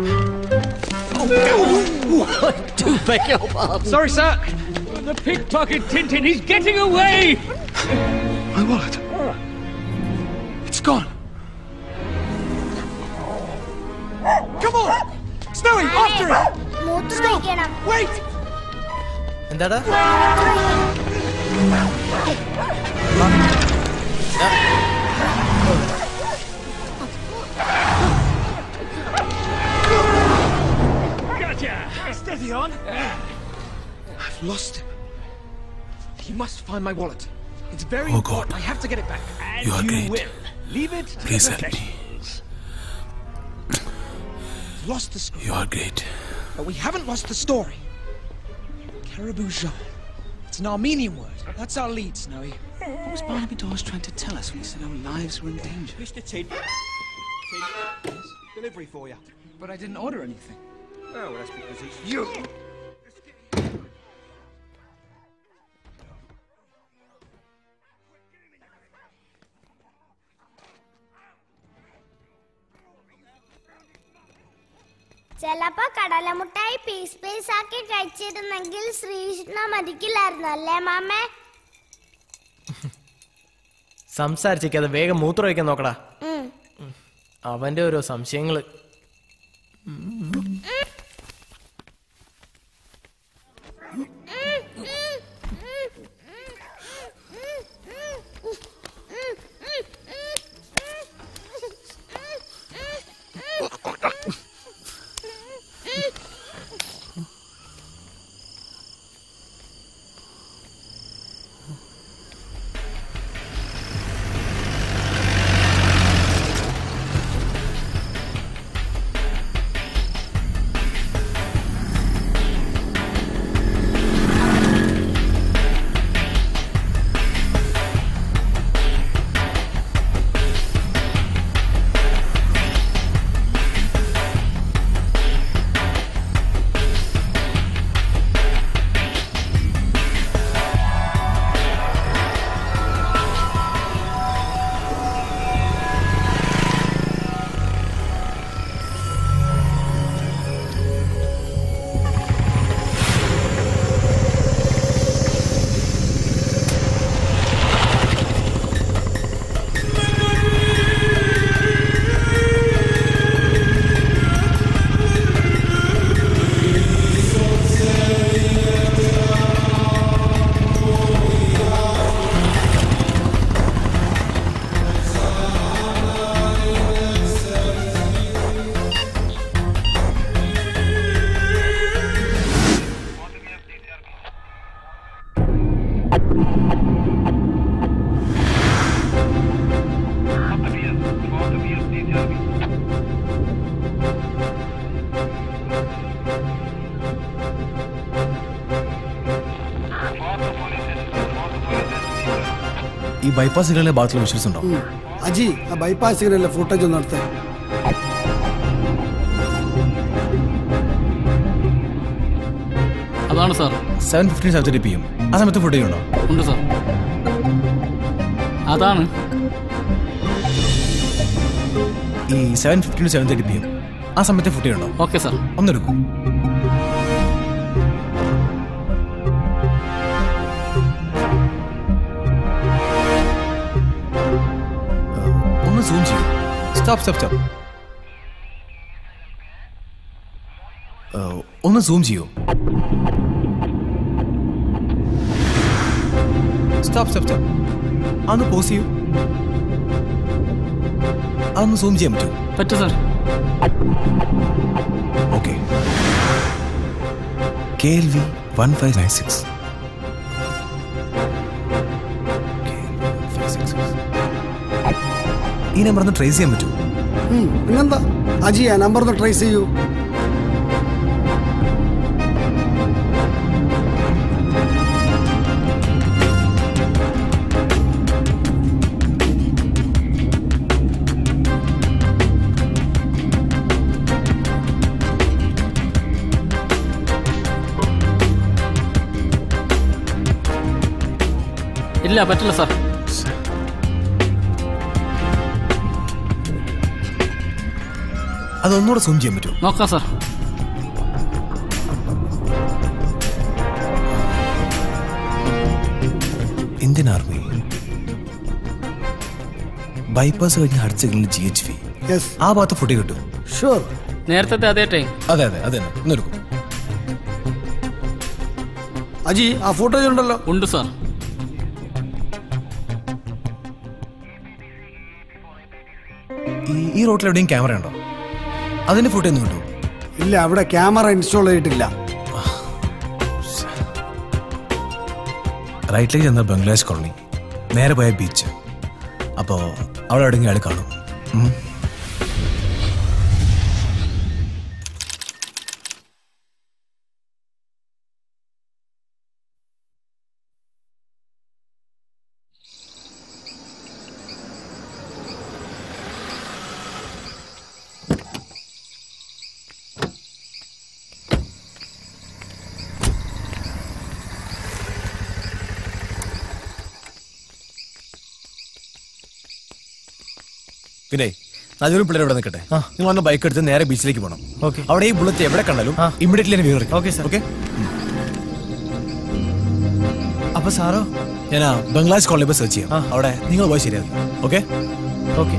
Oh, I do beg your pardon. Sorry, sir. The pickpocket Tintin, he's getting away! My wallet. It's gone. Come on! Snowy, after it! മൂത്രമൊഴിക്കണം Wait! എന്താടാ Gotcha! Steady on. I've lost him. He must find my wallet. It's very Oh, important. God. I have to get it back. You are great. will. Leave it to Please the help me. professionals. Lost the score. You are great. But we haven't lost the story. Caribou Jean. It's an Armenian word. That's our lead, Snowy. What was Barnaby Dawes trying to tell us when he said our lives were in danger? Mr. Tid. Yes? Delivery for you. But I didn't order anything. Oh, well, that's because it's you. ചെലപ്പോ കടലമുട്ടായി piece piece ആക്കി കഴിച്ചിരുന്നെങ്കിൽ ശ്രീകൃഷ്ണ മരിക്കില്ലായിരുന്നു അല്ലേ മാമേ സംസാരിച്ചേക്കാതെ വേഗം മൂത്രം ഒഴിക്കാൻ നോക്കടാ ഉം. അവന്റെ ഓരോ സംശയങ്ങള് ഈ ബൈപ്പാസ് സിഗ്നലിലെ ബാത്റൂം വിഷ്വൽസ് ഉണ്ടോ അജി ആ ബൈപ്പാസ് സിഗ്നലിലെ ഫുട്ടേജ് ഒന്ന് എടുത്തേ അതാണ് sir seven fifteen seven thirty P M ആ സമയത്ത് ഫുട്ടേജ് ഉണ്ടോ ഉണ്ട് സാർ അതാണ് ഈ seven fifteen seven thirty P M ആ സമയത്ത് ഫുട്ടേജ് ഉണ്ടോ ഓക്കെ സാർ ഒന്നെടുക്കൂ ഒന്ന് സൂം ചെയ്യൂ സ്റ്റോപ്പ് സ്റ്റോപ്പ് സ്റ്റോപ്പ് ഒന്ന് സൂം ചെയ്യൂ സ്റ്റോപ്പ് സ്റ്റോപ്പ് സ്റ്റോപ്പ് അന്ന് പോസ് ചെയ്യൂ അതൊന്ന് സൂം ചെയ്യാൻ പറ്റുമോ പറ്റും sir okay K L V one five nine six ഈ നമ്പർ ഒന്ന് ട്രേസ് ചെയ്യാൻ പറ്റുമോ ഉം, പിന്നെന്താ അജി ആ നമ്പർ ഒന്ന് ട്രേസ് ചെയ്യൂ ഇല്ല പറ്റില്ല സാർ അതൊന്നുകൂടെ സൂം ചെയ്യാൻ പറ്റുമോ നോക്കാം സാർ ഇന്ത്യൻ ആർമി ബൈപ്പാസ് കഴിഞ്ഞ് heart signal G H V yes ആ ഭാഗത്ത് ഫുഡ് കിട്ടും ഷുവർ നേരത്തെ അതേ ടൈം അതെ അതെ അതെ ഒന്നെടുക്കും അജി ആ ഫുട്ടേജ് ഉണ്ടല്ലോ ഉണ്ട് സാർ ഈ ഈ റോട്ടിൽ എവിടെയും ക്യാമറ ഉണ്ടോ അതിന്റെ ഫോട്ടോ ഒന്നും കിട്ടുമോ ഇല്ല അവിടെ ക്യാമറ ഇൻസ്റ്റാൾ ചെയ്തിട്ടില്ല റൈറ്റിലേക്ക് ചെന്ന ബംഗ്ലാദേശ് കോളനി നേരെ പോയ ബീച്ച് അപ്പോൾ അവിടെ എവിടെയെങ്കിലും അയാൾ കാണും ഉം. പിന്നെ നല്ലൊരു പിള്ളേർ ഇവിടെ നിൽക്കട്ടെ നിങ്ങൾ വന്ന ബൈക്ക് എടുത്ത് നേരെ ബീച്ചിലേക്ക് പോകണം ഓക്കെ അവിടെ ഈ ബുള്ളറ്റ് എവിടെ കണ്ടാലും ഇമ്മീഡിയറ്റ്ലി തന്നെ വിവരിക്കും ഓക്കെ സാർ ഓക്കെ അപ്പൊ സാറോ ഞാൻ ആ ബംഗ്ലാദേശ് കോളനി പോയി സെർച്ച് ചെയ്യാം അവിടെ നിങ്ങൾ പോയി ശരിയാക്കും ഓക്കെ ഓക്കെ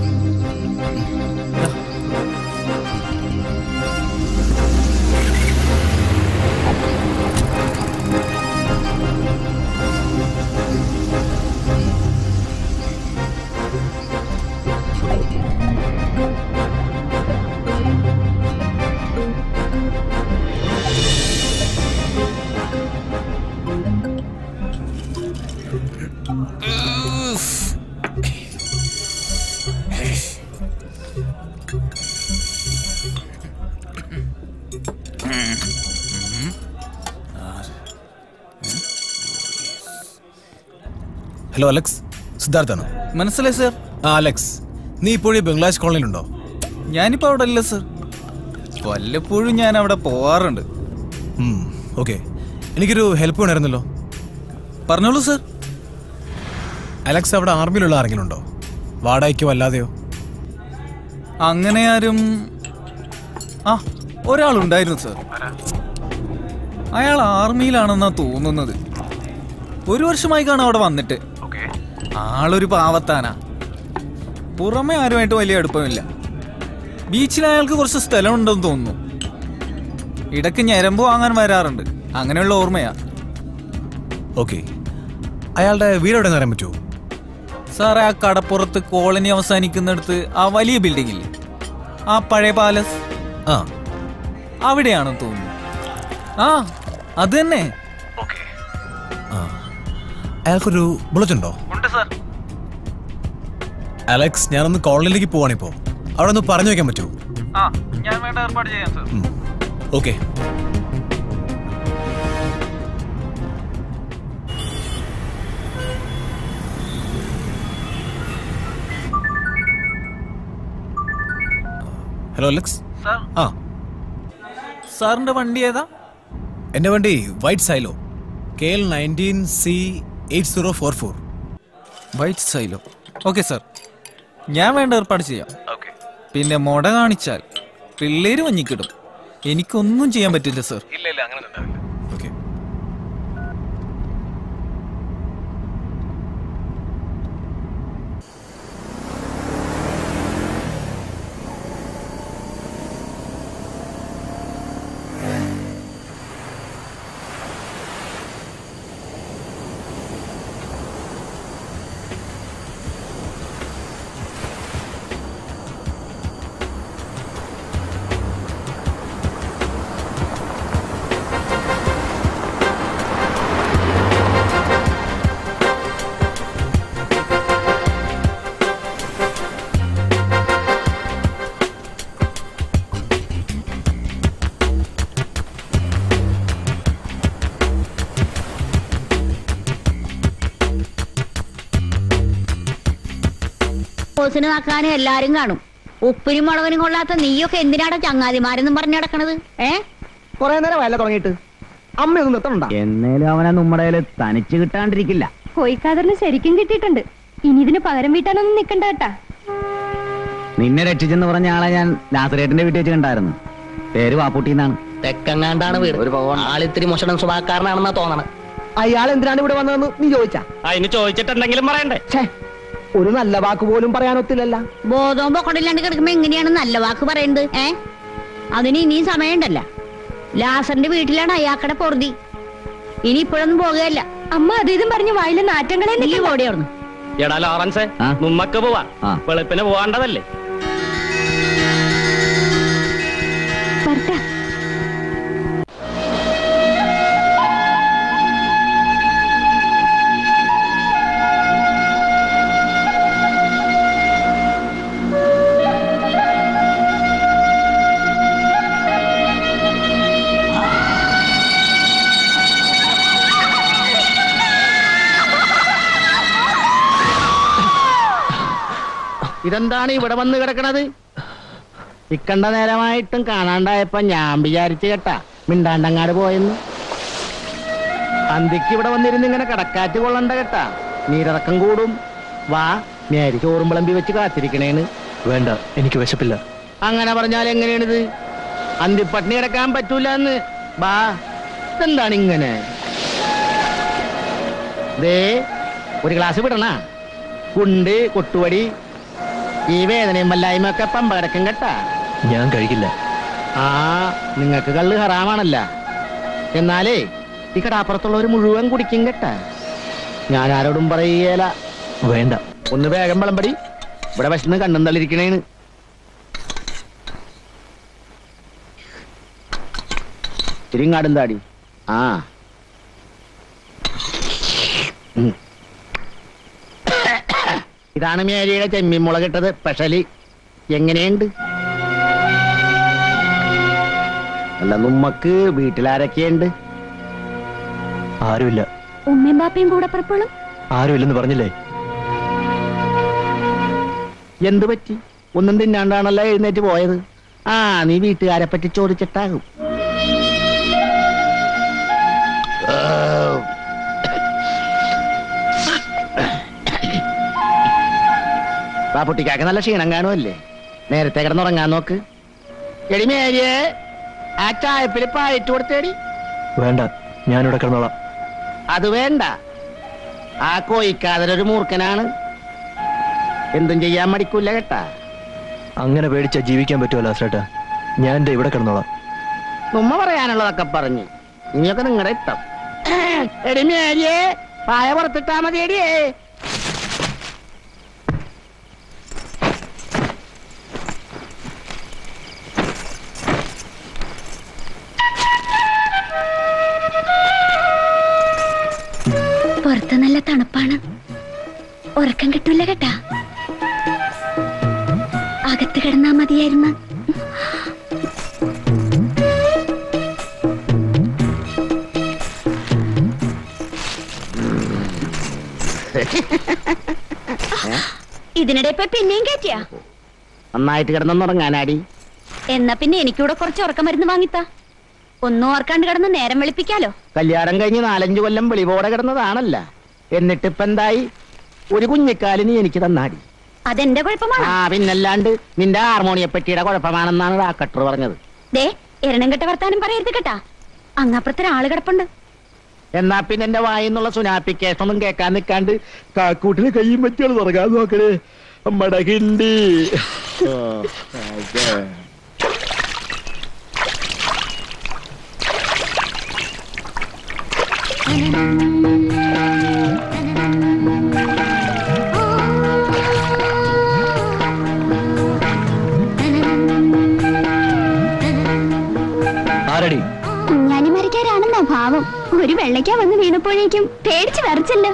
ഹലോ അലക്സ് സിദ്ധാർത്ഥാണ് മനസ്സിലായി സാർ ആ അലക്സ് നീ ഇപ്പോഴും ഈ ബംഗ്ലാദേശ് കോളനിയിലുണ്ടോ ഞാനിപ്പോ അവിടെ അല്ല സർ വല്ലപ്പോഴും ഞാൻ അവിടെ പോവാറുണ്ട് ഓക്കെ എനിക്കൊരു ഹെൽപ്പ് വേണമായിരുന്നല്ലോ പറഞ്ഞോളൂ സർ അലക്സ് അവിടെ ആർമിയിലുള്ള ആരെങ്കിലും ഉണ്ടോ വാടകയ്ക്കോ അല്ലാതെയോ അങ്ങനെ ആരും ആ ഒരാളുണ്ടായിരുന്നു സർ അയാൾ ആർമിയിലാണെന്നാ തോന്നുന്നത് ഒരു വർഷമായി കാണാം അവിടെ വന്നിട്ട് ആളൊരു പാവത്താനാ പുറമെ ആരുമായിട്ട് വലിയ അടുപ്പമില്ല ബീച്ചിൽ അയാൾക്ക് കുറച്ച് സ്ഥലമുണ്ടെന്ന് തോന്നുന്നു ഇടയ്ക്ക് ഞരമ്പ് വാങ്ങാൻ വരാറുണ്ട് അങ്ങനെയുള്ള ഓർമ്മയാ ഓക്കെ അയാളുടെ വീട് എവിടെ അറിയാൻ പറ്റുമോ സാറേ ആ കടപ്പുറത്ത് കോളനി അവസാനിക്കുന്നിടത്ത് ആ വലിയ ബിൽഡിംഗ് ഇല്ലേ ആ പഴയ പാലസ് ആ അവിടെയാണെന്ന് തോന്നുന്നു ആ അത് തന്നെ ആ അയാൾക്കൊരു ബുള്ളറ്റ് ഉണ്ടോ ഉണ്ട് സാർ അലക്സ് ഞാനൊന്ന് കോളനിയിലേക്ക് പോവാണിപ്പോ അവിടെ ഒന്ന് പറഞ്ഞു വെക്കാൻ പറ്റുമോ ആ ഞാൻ വേണ്ട ഏർപ്പാട് ചെയ്യാം sir okay hello Alex sir ആ സാറിന്റെ വണ്ടി ഏതാ എൻ്റെ വണ്ടി white Xylo K L nineteen C eight zero four four white Xylo okay sir ഞാൻ വേണ്ട ഏർപ്പാട് ചെയ്യാം പിന്നെ മുട കാണിച്ചാൽ പിള്ളേര് മഞ്ഞിക്കിടും എനിക്കൊന്നും ചെയ്യാൻ പറ്റില്ല സാർ ഇല്ല ഇല്ല അങ്ങനെ ഓക്കെ ഓസിന് നടക്കാനും എല്ലാരും കാണും ഉപ്പിനും മുളകിനും കൊള്ളാത്ത നീയൊക്കെ എന്തിനാടാ ചങ്ങാതിമാരെന്നും പറഞ്ഞു നടക്കണത് ഏ കൊറേ നേരം വയല തുടങ്ങിയിട്ട് അമ്മയൊന്നും നിർത്തണ്ട എന്നേലും അവനെ നമ്മുടെ തനിച്ച് കിട്ടാണ്ടിരിക്കില്ല കോയിക്കാതറിന് ശരിക്കും കിട്ടിയിട്ടുണ്ട് ഇനി ഇതിന് പകരം വീട്ടാനൊന്നും നിക്കണ്ട കേട്ടാ നിന്നെ രക്ഷിച്ചെന്ന് പറഞ്ഞ ആളെ ഞാൻ ലാസറേറ്റിന്റെ വീട്ടിൽ വെച്ച് കണ്ടായിരുന്നു പേര് വാപ്പൂട്ടി എന്നാണ് തെക്കങ്ങാണ്ടാണ് വീട് ആളിത്തിരി മോശം സ്വഭാവക്കാരനാണെന്നാ തോന്നണം അയാൾ എന്തിനാണ് ഇവിടെ വന്നതെന്ന് നീ ചോദിച്ചാ അതിന് ചോദിച്ചിട്ട് എന്തെങ്കിലും പറയണ്ടേ ഒരു നല്ല വാക്ക് പോലും പറയാനൊത്തില്ലല്ല ബോധവും പൊക്കടില്ലാണ്ട് കിടക്കുമ്പോ എങ്ങനെയാണ് നല്ല വാക്ക് പറയുന്നത് ഏ അതിന് ഇനിയും സമയമുണ്ടല്ല ലാസറിന്റെ വീട്ടിലാണ് അയാക്കടെ പൊറുതി ഇനി ഇപ്പോഴൊന്നും പോകുകയല്ല അമ്മ അത് ഇതും പറഞ്ഞു വായില് നാറ്റങ്ങളെ നീ ഓടിയോർന്നു എടാ ലോറൻസ് മുമ്മക്ക് പോവാ വെളുപ്പിന് പോവാണ്ടതല്ലേ വരട്ടെ ഇതെന്താണ് ഇവിടെ വന്ന് കിടക്കണത് ഇക്കണ്ട നേരമായിട്ടും കാണാണ്ടായപ്പോ ഞാൻ വിചാരിച്ചു കേട്ടാ മിണ്ടാണ്ടങ്ങാട് പോയെന്ന് അന്തിക്ക് ഇവിടെ വന്നിരുന്ന് ഇങ്ങനെ കടക്കാറ്റ് കൊള്ളണ്ട കേട്ടാ നീരിറക്കം കൂടും വാ മേരി ചോറും വിളമ്പി വെച്ച് കാത്തിരിക്കണേന്ന് വേണ്ട എനിക്ക് വിശപ്പില്ല അങ്ങനെ പറഞ്ഞാൽ എങ്ങനെയാണിത് അന്തിപ്പട്ടിണി കിടക്കാൻ പറ്റൂല എന്ന് ബാ ഇതെന്താണ് ഇങ്ങനെ ദേ ഒരു ഗ്ലാസ് വിടണ കുണ്ട് കൊട്ടുവടി ഈ വേദനയും വല്ലായ്മ ഒക്കെ പമ്പ കിടക്കും കേട്ടാ ഞാൻ കഴിക്കില്ല ആ നിങ്ങൾക്ക് കള്ള് ഹറാമാണല്ല എന്നാലേ ഈ കടാപ്പുറത്തുള്ളവർ മുഴുവൻ കുടിക്കും കേട്ടാ ഞാൻ ആരോടും പറയേല വേണ്ട ഒന്ന് വേഗം വിളമ്പടി ഇവിടെ വിശന്ന് കണ്ണും തള്ളിരിക്കണേന്ന് തിരിങ്ങാടും താടി ആ ഉം. ഇതാണ് മേരിയുടെ ചെമ്മീൻ മുളകിട്ടത് സ്പെഷ്യലി എങ്ങനെയുണ്ട് അല്ല നമ്മക്ക് വീട്ടിലാരൊക്കെയുണ്ട് ആരുമില്ല ഉമ്മയും ബാപ്പയും കൂടെ പുറപ്പെടും ആരുമില്ലെന്ന് പറഞ്ഞില്ലേ എന്ത് പറ്റി ഒന്നും തിന്നാണ്ടാണല്ലോ എഴുന്നേറ്റ് പോയത് ആ നീ വീട്ടുകാരെ പറ്റി ചോദിച്ചിട്ടാകും ബാപ്പുട്ടിക്കാക്ക് നല്ല ക്ഷീണം കാണുമല്ലേ നേരത്തെ കിടന്നുറങ്ങാൻ നോക്ക് എടി മേരിയെ ആ ചായപ്പിൽ പായിട്ട് കൊടുത്തേടി വേണ്ട ഞാനിവിടെ കിടന്നോളാം അത് വേണ്ട ആ കോയിക്കാതൊരു മൂർഖനാണ് എന്തും ചെയ്യാൻ മടിക്കൂല കേട്ടാ അങ്ങനെ പേടിച്ചാ ജീവിക്കാൻ പറ്റുമല്ലോ അസ്രേട്ടാ ഞാൻ ദേ ഇവിടെ കിടന്നോളാം ഉമ്മ പറയാനുള്ളതൊക്കെ പറഞ്ഞു ഇനിയൊക്കെ നിങ്ങളുടെ ഇഷ്ടം എടി മേരിയെ പായ പുറത്തിട്ടാ മതി എടിയേ പുറത്ത് നല്ല തണുപ്പാണ് ഉറക്കം കിട്ടൂല കേട്ടാ അകത്ത് കിടന്നാ മതിയായിരുന്നു ഇതിനിടെ ഇപ്പൊ പിന്നെയും കയറ്റിയാ നന്നായിട്ട് കിടന്നുറങ്ങാനാടി എന്നാ പിന്നെ എനിക്കൂടെ കുറച്ച് ഉറക്കം മരുന്ന് വാങ്ങിത്താ ഒന്നും ഓർക്കാണ്ട് കിടന്ന് നേരം വെളുപ്പിക്കാലോ കല്യാണം കഴിഞ്ഞ് നാലഞ്ചു കൊല്ലം വെളിപോടെ കിടന്നതാണല്ല എന്നിട്ടിപ്പ എന്തായി ഒരു കുഞ്ഞിക്കാലിന് എനിക്ക് തന്നാടി അതെന്റെ കുഴപ്പമാണ് ആ പിന്നല്ലാണ്ട് നിന്റെ ഹാർമോണിയപ്പെട്ടിയുടെ കുഴപ്പമാണെന്നാണ് ഡാക്ടർ പറഞ്ഞത് ദേ എരണം കെട്ട വർത്താനം പറയരുത് കേട്ടാ അങ്ങാപ്പുറത്തൊരാള് കിടപ്പുണ്ട് എന്നാ പിന്നെ എന്റെ വായിന്നുള്ള സുനാപ്പി കേസൊന്നും കേൾക്കാൻ നിൽക്കാണ്ട് കാക്കൂട്ടിന് കയ്യും പറ്റിയാണ് തുറക്കാൻ നോക്കണേ അമ്മടെ കിണ്ടി ഓ, അതെ. ആരടി കുഞ്ഞാലിമരക്കാരാണെന്നാ ഭാവം ഒരു വെള്ളയ്ക്ക വന്ന് വീണപ്പോഴേക്കും പേടിച്ച് വരച്ചല്ലോ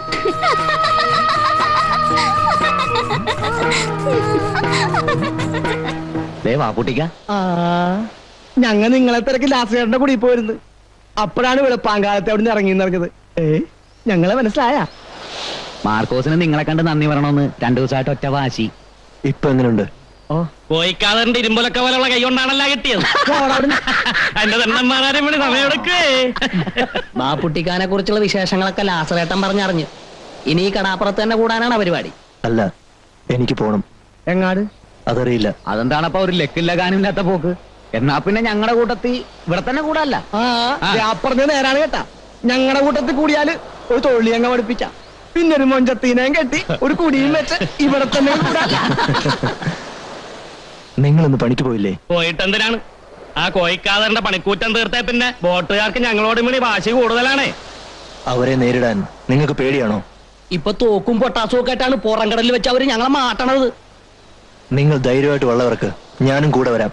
ദേ വാപ്പൂട്ടിക്ക ആ ഞങ്ങ നിങ്ങളെ തിരക്ക് ലാസ്റ്റുകാരന്റെ കൂടി പോയിരുന്നു അപ്പോഴാണ് വെളുപ്പാങ്കാലത്തെ അവിടെ നിന്ന് ഇറങ്ങി നിറഞ്ഞത് ഏ ഞങ്ങളെ മനസ്സിലായ മാർക്കോസിന് നിങ്ങളെ കണ്ട് നന്ദി പറയണമെന്ന് രണ്ടു ദിവസമായിട്ട് ഒറ്റ വാശി ഇപ്പൊ എങ്ങനെയുണ്ട് കോയിക്കാതറിന്റെ ഇരുമ്പലൊക്കെ പോലുള്ള കൈ കൊണ്ടാണല്ല കിട്ടിയത് എന്റെ തണ്ടന്മാരാരും വേണ്ടി സമയമെടുക്കേ ബാപ്പുട്ടിക്കാനെ കുറിച്ചുള്ള വിശേഷങ്ങളൊക്കെ ലാസറേട്ടൻ പറഞ്ഞറിഞ്ഞു ഇനി ഈ കടാപ്പുറത്ത് തന്നെ കൂടാനാണ് പരിപാടി അല്ല എനിക്ക് പോണം എങ്ങാട് അതറിയില്ല അതെന്താണപ്പ ഒരു ലക്കില്ല കാനില്ലാത്ത പോക്ക് എന്നാ പിന്നെ ഞങ്ങളുടെ കൂട്ടത്തിൽ ഇവിടെ തന്നെ കൂടല്ല അപ്പുറത്ത് നേരാണ് കേട്ടാ ഞങ്ങളുടെ കൂട്ടത്തിൽ കൂടിയാല് ഒരു തൊള്ളി അങ്ങ് പഠിപ്പിച്ച പിന്നെ ഒരു മൊഞ്ചത്തീനയും കെട്ടി ഒരു കുടിയും വെച്ച് ഇവിടെ തന്നെ കൂടാല്ല നിങ്ങളിന്ന് പണിക്ക് പോയില്ലേ പോയിട്ട് എന്തിനാണ് ആ കോയിക്കാതറിന്റെ പണിക്കൂറ്റം തീർത്തേ പിന്നെ ബോട്ടുകാർക്ക് ഞങ്ങളോടും വേണ്ടി വാശി കൂടുതലാണേ അവരെ നേരിടാൻ നിങ്ങൾക്ക് പേടിയാണോ ഇപ്പൊ തോക്കും പൊട്ടാസും ഒക്കെ ആയിട്ടാണ് പുറംകടലിൽ വെച്ച് അവര് ഞങ്ങളെ മാട്ടണത് നിങ്ങൾ ധൈര്യമായിട്ട് വള്ളവർക്ക് ഞാനും കൂടെ വരാം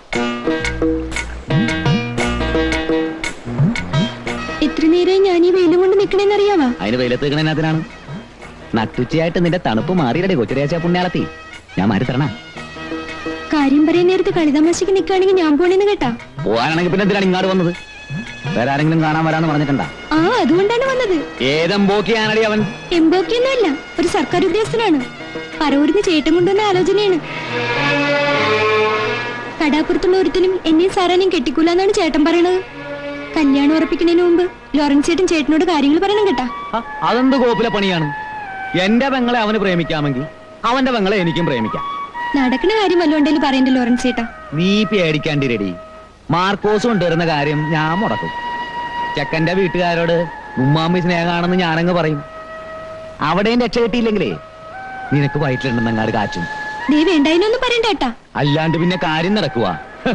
ഇത്ര നേരം ഞാൻ ഈ വെയിലും കൊണ്ട് നിക്കണേന്നറിയാവാ അതിന് വെയിലത്ത് നിൽക്കണതിനകത്തിനാണ് നട്ടുച്ചയായിട്ട് നിന്റെ തണുപ്പ് മാറിയിടേ കൊച്ചുരേച്ച പുണ്യാളത്തി ഞാൻ മാറി തരണ കാര്യം പറയാൻ നേരത്ത് കളിതമാശയ്ക്ക് നിൽക്കുകയാണെങ്കിൽ ഞാൻ പോണേന്ന് കേട്ടാ പോകാനാണെങ്കിൽ പിന്നെ എന്തിനാണ് ഇങ്ങോട്ട് വന്നത് വേറെ ആരെങ്കിലും കാണാൻ വരാന്ന് പറഞ്ഞിട്ടുണ്ടാ ആ അതുകൊണ്ടാണ് വന്നത് ഏതെമ്പോക്കിയാണടി അവൻ എംബോക്കിയൊന്നുമല്ല ഒരു സർക്കാർ ഉദ്യോഗസ്ഥനാണ് പറവൂരിന്ന് ചേട്ടൻ കൊണ്ടുവന്ന ആലോചനയാണ് കടാപ്പുറത്തുള്ള ഒരുത്തനും എന്നെയും സാറാനെയും കെട്ടിക്കൂലെന്നാണ് ചേട്ടൻ പറയണത് കല്യാണം ഉറപ്പിക്കുന്നതിന് മുമ്പ് ലോറൻസ് ചേട്ടൻ ചേട്ടനോട് കാര്യങ്ങൾ പറയണം കേട്ടാ അതെന്ത് കോപ്പിലെ പണിയാണ് എന്റെ പെങ്ങളെ അവന് പ്രേമിക്കാമെങ്കിൽ അവന്റെ പെങ്ങളെ എനിക്കും പ്രേമിക്കാം നടക്കുന്ന കാര്യം വല്ലോണ്ടേലും പറയണ്ട ലോറൻസ് ചേട്ടാ നീ പേടിക്കാണ്ടി റെഡി മാർക്കോസ് കൊണ്ടുവരുന്ന കാര്യം ഞാൻ മുടക്കും ചെക്കന്റെ വീട്ടുകാരോട് ഉമ്മാമ്മി സ്നേഹമാണെന്ന് ഞാനങ്ങ് പറയും അവിടെയും രക്ഷ കിട്ടിയില്ലെങ്കിലേ നിനക്ക് വയറ്റിലുണ്ടെന്ന് അങ്ങാട് കാച്ചും ദേ വേണ്ടായിനൊന്നും പറയണ്ട ഏട്ടാ അല്ലാണ്ട് പിന്നെ കാര്യം നടക്കുവാ ഹ്.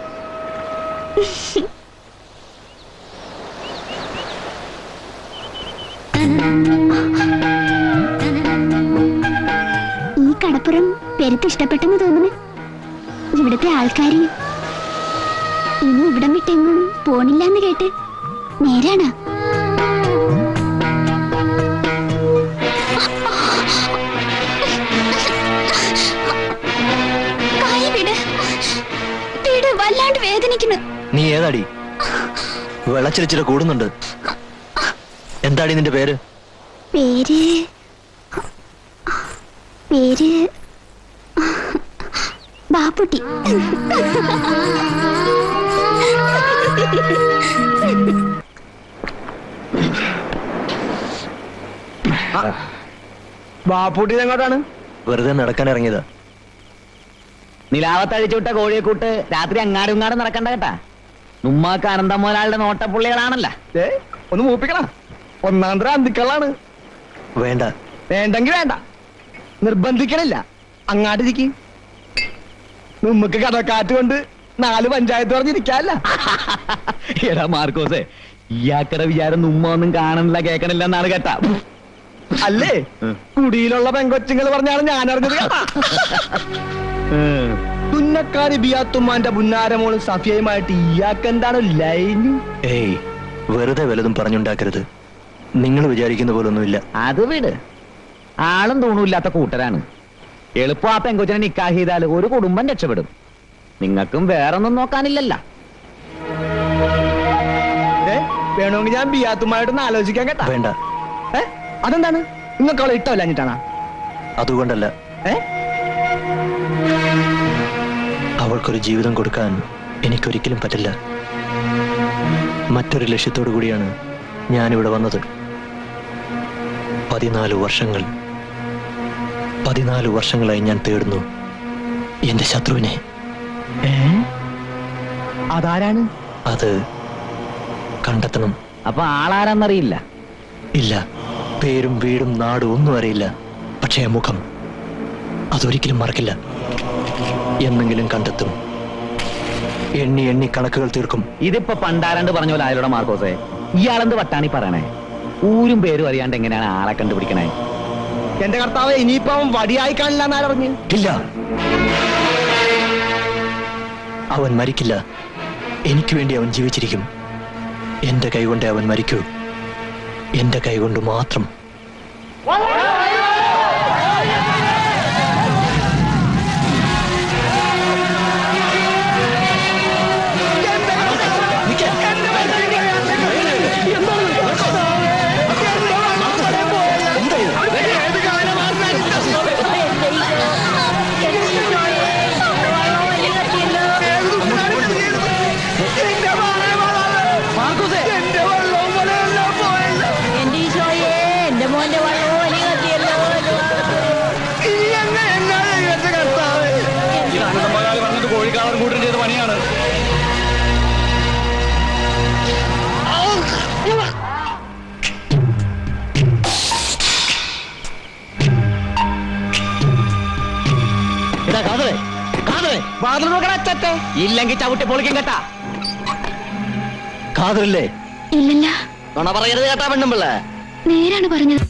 ഈ കടപ്പുറം പെരുത്ത് ഇഷ്ടപ്പെട്ടെന്ന് തോന്നുന്നു ഇവിടുത്തെ ആൾക്കാര് ഇനി ഇവിടം വിട്ടെങ്ങും പോണില്ലാന്ന് കേട്ട് നേരാണ് കൈ വിട് വിട് വല്ലാണ്ട് വേദനിക്കുന്നു നീ ഏതാടി വെള്ളച്ചിരിച്ചിട്ട് കൂടുന്നുണ്ട് എന്താടി നിന്റെ പേര് പേര് പേര് ബാപ്പുട്ടി ബാപ്പൂട്ടി എങ്ങോട്ടാണ് വെറുതെ നടക്കാൻ ഇറങ്ങിയതാ നിലാവത്തഴിച്ചുവിട്ട കോഴിയെ കൂട്ട് രാത്രി അങ്ങാടും ഇങ്ങാടും നടക്കണ്ട കേട്ടാ ഉമ്മാക്ക് അനന്തം മുതലാളുടെ നോട്ടപ്പുള്ളികളാണല്ല ഒന്ന് മൂപ്പിക്കണം ഒന്നാം തരം അന്തിക്കളാണ് വേണ്ട വേണ്ടെങ്കി വേണ്ട നിർബന്ധിക്കണില്ല അങ്ങാട്ടിരിക്ക് നമുക്ക് കടക്കാറ്റ് കൊണ്ട് നാല് പഞ്ചായത്ത് പറഞ്ഞിരിക്കാല്ല എടാ മാർക്കോസേ ഇയാക്കടെ വിചാരം ഉമ്മ ഒന്നും കാണണില്ല കേക്കണില്ല എന്നാണ് കേട്ടാ അല്ലേ കുടിയിലുള്ള പെങ്കൊച്ചുങ്ങൾ പറഞ്ഞാണ് ഞാൻ അറിഞ്ഞത് കേട്ടാ. തുന്നക്കാരി ബിയാത്തുമ്മാന്റെ പുന്നാരമോളും സഫിയയുമായിട്ട് ഇയാൾക്ക് എന്താണ് ലൈൻ ഏയ് വെറുതെ വലുതും പറഞ്ഞുണ്ടാക്കരുത് നിങ്ങൾ വിചാരിക്കുന്ന പോലൊന്നുമില്ല അത് വിട് ആളും തൂണുമില്ലാത്ത കൂട്ടരാണ് എളുപ്പം ആ പെങ്കൊച്ചിനെ നിക്കാഹ് ചെയ്താൽ ഒരു കുടുംബം രക്ഷപ്പെടും നിങ്ങൾക്കും വേറൊന്നും നോക്കാനില്ലല്ല വേണമെങ്കിൽ ഞാൻ ബിയാത്തുമായിട്ടൊന്ന് ആലോചിക്കാൻ കേട്ടാ വേണ്ട ഏ അതെന്താണ് നിങ്ങൾക്ക് അവളെ ഇഷ്ടമല്ലാഞ്ഞിട്ടാണോ അതുകൊണ്ടല്ല ഏ അവൾക്കൊരു ജീവിതം കൊടുക്കാൻ എനിക്കൊരിക്കലും പറ്റില്ല മറ്റൊരു ലക്ഷ്യത്തോടു കൂടിയാണ് ഞാനിവിടെ വന്നത് പതിനാല് വർഷങ്ങൾ പതിനാല് വർഷങ്ങളായി ഞാൻ തേടുന്നു എന്റെ ശത്രുവിനെ അതാരാണ് അത് കണ്ടെത്തണം അപ്പൊ ആളാരാന്നറിയില്ല ഇല്ല പേരും വീടും നാടും ഒന്നും അറിയില്ല പക്ഷേ ആ മുഖം അതൊരിക്കലും മറക്കില്ല എന്നെങ്കിലും കണ്ടെത്തും എണ്ണി എണ്ണി കണക്കുകൾ തീർക്കും ഇതിപ്പോ പണ്ടാരണ്ട് പറഞ്ഞ പോലെ ആയാലോടെ മാർക്കോസേ ഇയാളെന്ത് വട്ടാണി പറയണേ ഊരും പേരും അറിയാണ്ട് എങ്ങനെയാണ് ആളെ കണ്ടുപിടിക്കണേ എന്റെ കർത്താവ് ഇനിയിപ്പോ അവൻ വടിയായി കാണില്ല എന്നാരറിഞ്ഞു ഇല്ല അവൻ മരിക്കില്ല എനിക്ക് വേണ്ടി അവൻ ജീവിച്ചിരിക്കും എന്റെ കൈകൊണ്ട് അവൻ മരിക്കൂ എന്റെ കൈകൊണ്ട് മാത്രം എന്താ മോന്റെ വള്ളോലി കത്തിയല്ലോ ഇതാണ് മുതലാളി പറഞ്ഞത് കോഴിക്കാളർ കൂട്ടം ചെയ്ത പണിയാണ് ഇതാ കാതറേ കാതറേ വാതിൽ നോക്കണ അച്ചത്തെ ഇല്ലെങ്കിൽ ചവിട്ടി പൊളിക്കും കേട്ടാ കാതറില്ലേ ഇല്ലല്ല നുണ പറയരുത് കേട്ടാ പെണ്ണുമ്പിള്ള നേരാണ് പറഞ്ഞത്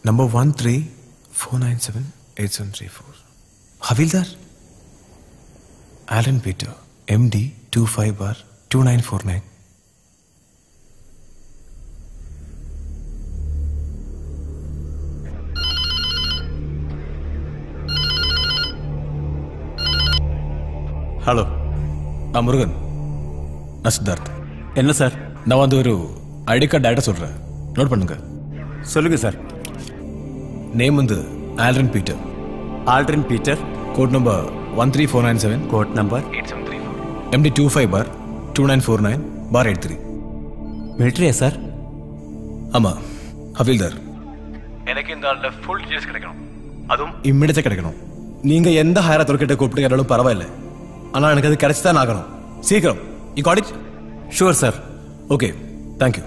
number one three four nine seven eight seven three four havildar Alan Peter M D two five bar two nine four nine hello நான் முருகன் நான் சித்தார்த் என்ன சார் நான் வந்து ஒரு ஐடி கார்டு டேட்டா சொல்கிறேன் நோட் பண்ணுங்க சொல்லுங்க சார் நேம் வந்து Aldrin Peter Aldrin Peter code number one three four nine seven code number eight seven three M D two five bar two nine four nine பார் eight three மிலிட்ரியா sir ஆமாம் ஹவீல்தார் எனக்கு இந்த ஆளில் full details கிடைக்கணும் அதுவும் இம்மிடியட்டாக கிடைக்கணும் நீங்கள் எந்த ஹையர் அத்தாரிட்ட கூப்பிட்டு கேட்டாலும் பரவாயில்ல ஆனால் எனக்கு அது கிடைச்சி தான் ஆகணும் சீக்கிரம் you got it sure sir okay thank you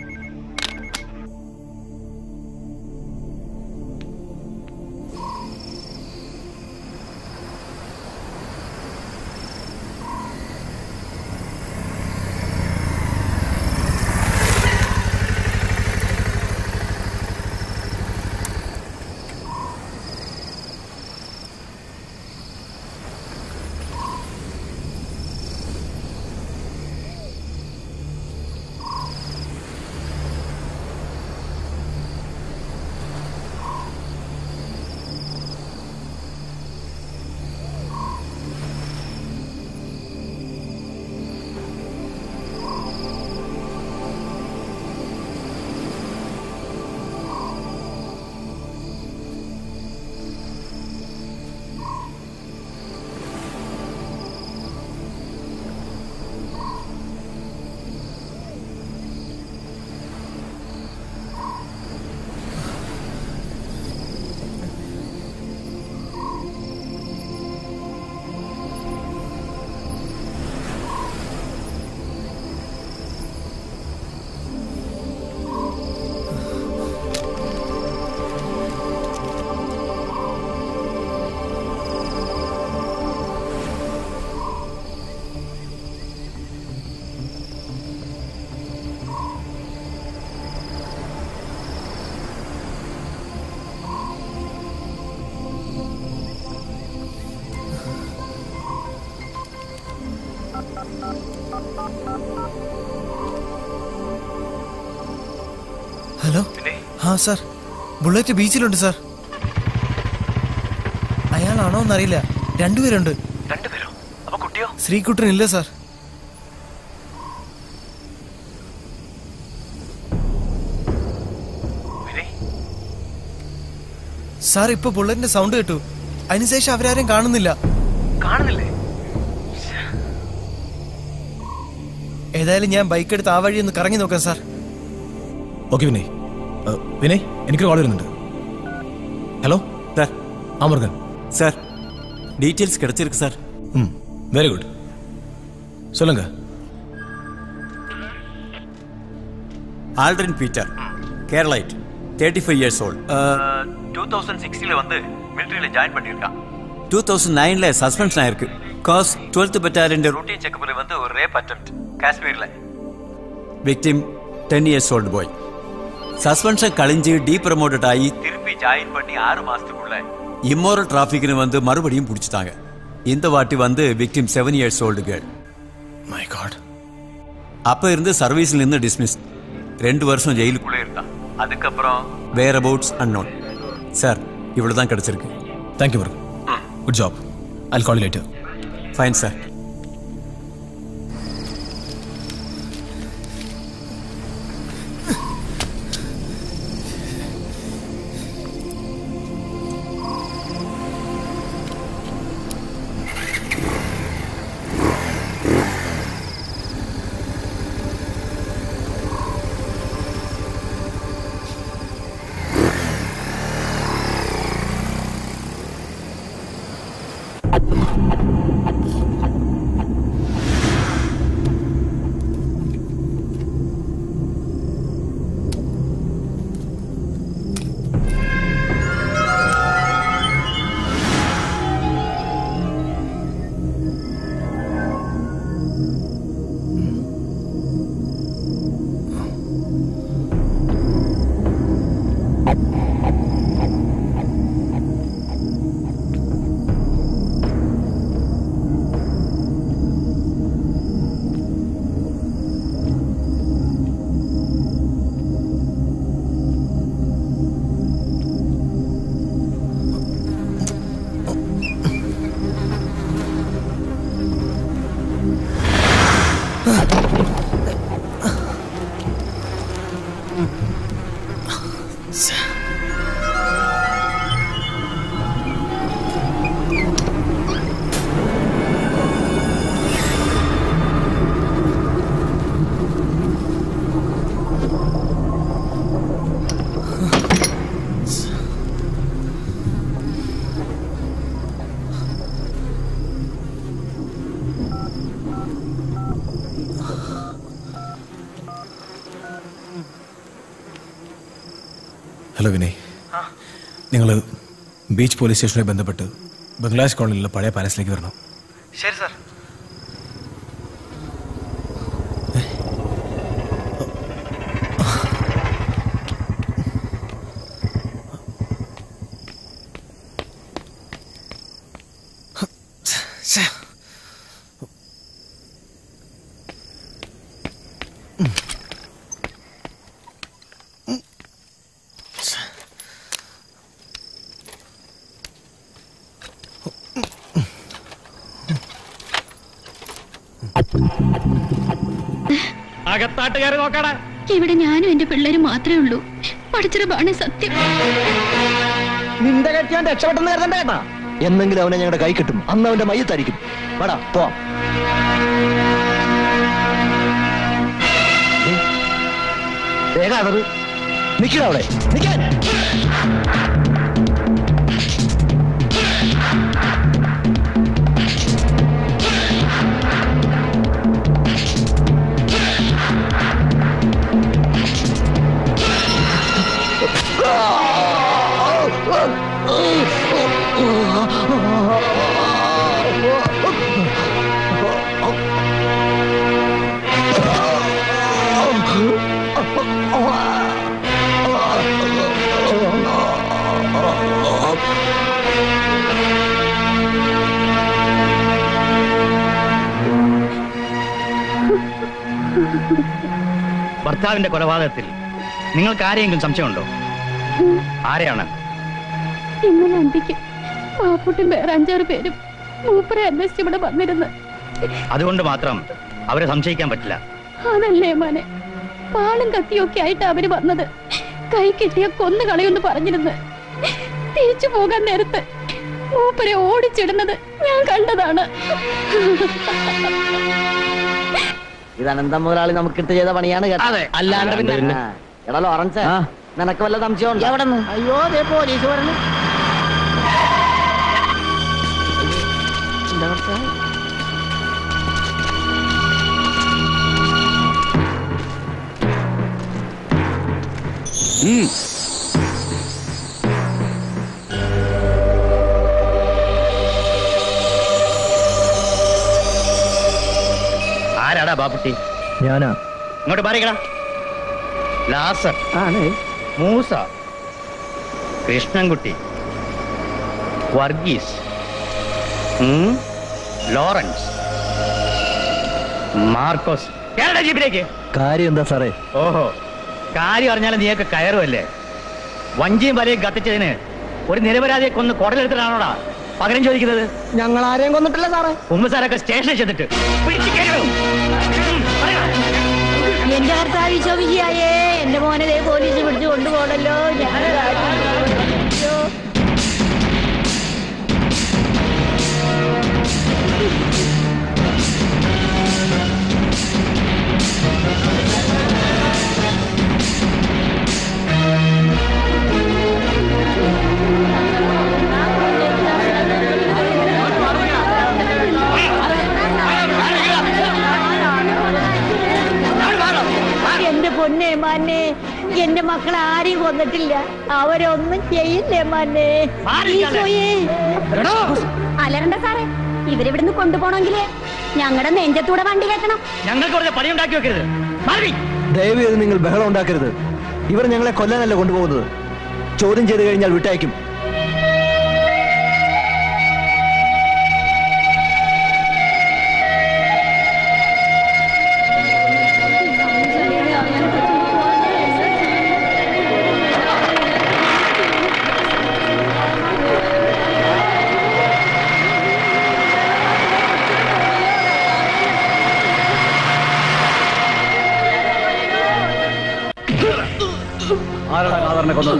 hello ആ സാർ ബുള്ളറ്റ് ബീച്ചിലുണ്ട് സാർ അയാളാണോ എന്നറിയില്ല രണ്ടുപേരുണ്ട് രണ്ടുപേരോ അപ്പൊ കുട്ടിയോ ശ്രീകുട്ടൻ ഇല്ല സാർ സാർ ഇപ്പൊ ബുള്ളറ്റിന്റെ സൗണ്ട് കേട്ടു അതിനുശേഷം അവരാരും കാണുന്നില്ല കാണുന്നില്ലേ ഏതായാലും ഞാൻ ബൈക്ക് എടുത്ത് ആ വഴി ഒന്ന് കറങ്ങി നോക്കാം സാർ ഓക്കെ വിനയ് ഏഹ്, വിനയ് എനിക്ക് കോൾ വരുന്നുണ്ട് ഹലോ സാർ ആ മുരുകൻ சார் டீட்டெயில்ஸ் கிடைச்சிருக்கு சார் ம் வெரி குட் சொல்லுங்க Aldrin Peter Keralite thirty five years old two thousand சிக்ஸ்டில் வந்து மிலிட்ரியில் ஜாயின் பண்ணியிருக்கான் டூ தௌசண்ட் நைனில் சஸ்பென்ஷன் ஆயிருக்கு காஸ் டுவெல்த் பெட்டாலியன் ரூட்டீன் செக்கப்பில் வந்து ஒரு ரேப் அட்டம்ப்ட் காஷ்மீரில் victim ten years old boy suspension கழிஞ்சு டீ ப்ரமோட்டட் ஆகி திருப்பி ஜாயின் பண்ணி ஆறு மாசத்துக்குள்ள இம்மோரல் டிராஃபிக்னு வந்து மறுபடியும் பிடிச்சிட்டாங்க இந்த வாட்டி வந்து victim seven years old girl my god அப்போ இருந்து சர்வீஸ்ல இருந்து டிஸ்மிஸ் ரெண்டு வருஷம் ஜெயிலுக்குள்ளே இருந்தான் அதுக்கப்புறம் வேர் அபவுட்ஸ் அன்னோன் சார் இவ்வளோ தான் கிடச்சிருக்கு thank you Murugan good job I call later fine sir hello Vinay നിങ്ങൾ ബീച്ച് പോലീസ് സ്റ്റേഷനുമായി ബന്ധപ്പെട്ട് ബംഗ്ലാദേശ് കോളനിയിലുള്ള പഴയ പാലസിലേക്ക് വരണം ശരി സാർ അകത്താട്ടുകാരെ നോക്കാടാ ഇവിടെ ഞാനും എന്റെ പിള്ളേരും മാത്രമേ ഉള്ളൂ പഠിച്ചതാണ് സത്യം നിന്റെ കെട്ടിയാൻ രക്ഷപ്പെട്ടെന്ന് കരുതണ്ട കേട്ടാ എന്നെങ്കിലും അവനെ ഞങ്ങളുടെ കൈ കിട്ടും അന്ന് അവന്റെ മയ്യത്തായിരിക്കും വേടാ പോവാം വേഗം നിക്കട അവിടെ നിക്കാൻ ഭർത്താവിന്റെ കൊലപാതകത്തിൽ നിങ്ങൾക്ക് ആരെയെങ്കിലും സംശയമുണ്ടോ ആരെയാണ് ഇന്നലെ അന്തിക്ക് പാപ്പുട്ടും വേറെ അഞ്ചാറ് പേരും മൂപ്പരെ അന്വേഷിച്ച് ഇവിടെ വന്നിരുന്നു അതുകൊണ്ട് മാത്രം അവരെ സംശയിക്കാൻ പറ്റില്ല അതല്ലേ മോനെ പാളും കത്തിയൊക്കെ ആയിട്ട് അവര് വന്നത് കൈ കിട്ടിയ കൊന്നു കളയുമെന്ന് പറഞ്ഞിരുന്നു തിരിച്ചു പോകാൻ നേരത്ത് മൂപ്പരെ ഓടിച്ചിടുന്നത് ഞാൻ കണ്ടതാണ് ഇത് അനന്തം മുതലാളി നമുക്കിട്ട് ചെയ്ത പണിയാണ് കേട്ടോ അതെ, അല്ലാണ്ട് പിന്നെ. ആ, എടാ ലോറൻസ് നിനക്ക് വല്ല സംശയം എവിടെ അയ്യോ ദേ പോലീസ് പറഞ്ഞു ആരാടാ ബാപ്പുട്ടി ഞാനാ ഇങ്ങോട്ട് പറയടാ ലാസർ ആണ് മൂസ കൃഷ്ണൻകുട്ടി വർഗീസ് ഉം, ലോറൻസ് മാർക്കോസ് കേരള ജീപ്പിലേക്ക് കാര്യം എന്താ സാറേ ഓഹോ കാര്യം അറിഞ്ഞാലും നീയൊക്കെ കയറുമല്ലേ വഞ്ചിയും വലയും കത്തിച്ചതിന് ഒരു നിരപരാധിയെ കൊന്ന് കുടലെടുത്തിട്ടാണോടാ പകരം ചോദിക്കുന്നത് ഞങ്ങൾ ആരെയും കൊന്നിട്ടില്ല സാറേ ഉമ്മസാരൊക്കെ സ്റ്റേഷനിൽ ചെന്നിട്ട് പിടിച്ച് കയറൂ. എന്റെ കർത്താവ് ഈശോമിശിയായേ എന്റെ മോനെ ദേ പോലീസ് പിടിച്ചു കൊണ്ടുപോകണല്ലോ ഞാൻ അയ്യോ. എന്റെ പൊന്നെ മാന്നെ എന്റെ മക്കൾ ആരെയും കൊന്നിട്ടില്ല അവരൊന്നും ചെയ്യില്ലേ മാന്നെ ഈശോയേ. അലരണ്ട സാറേ ഇവരിവിടുന്ന് കൊണ്ടുപോകണമെങ്കില് ഞങ്ങളുടെ നെഞ്ചത്തൂടെ വണ്ടി കെട്ടണം ഞങ്ങൾക്ക് വെറുതെ പണി ഉണ്ടാക്കി വെക്കരുത് മാറി. ദയവ് ചെയ്ത് നിങ്ങൾ ബഹളം ഉണ്ടാക്കരുത് ഇവർ ഞങ്ങളെ കൊല്ലാനല്ല കൊണ്ടുപോകുന്നത് ചോദ്യം ചെയ്ത് കഴിഞ്ഞാൽ വിട്ടയക്കും ആ ആരുടെ കാതറിനെ കൊന്നത്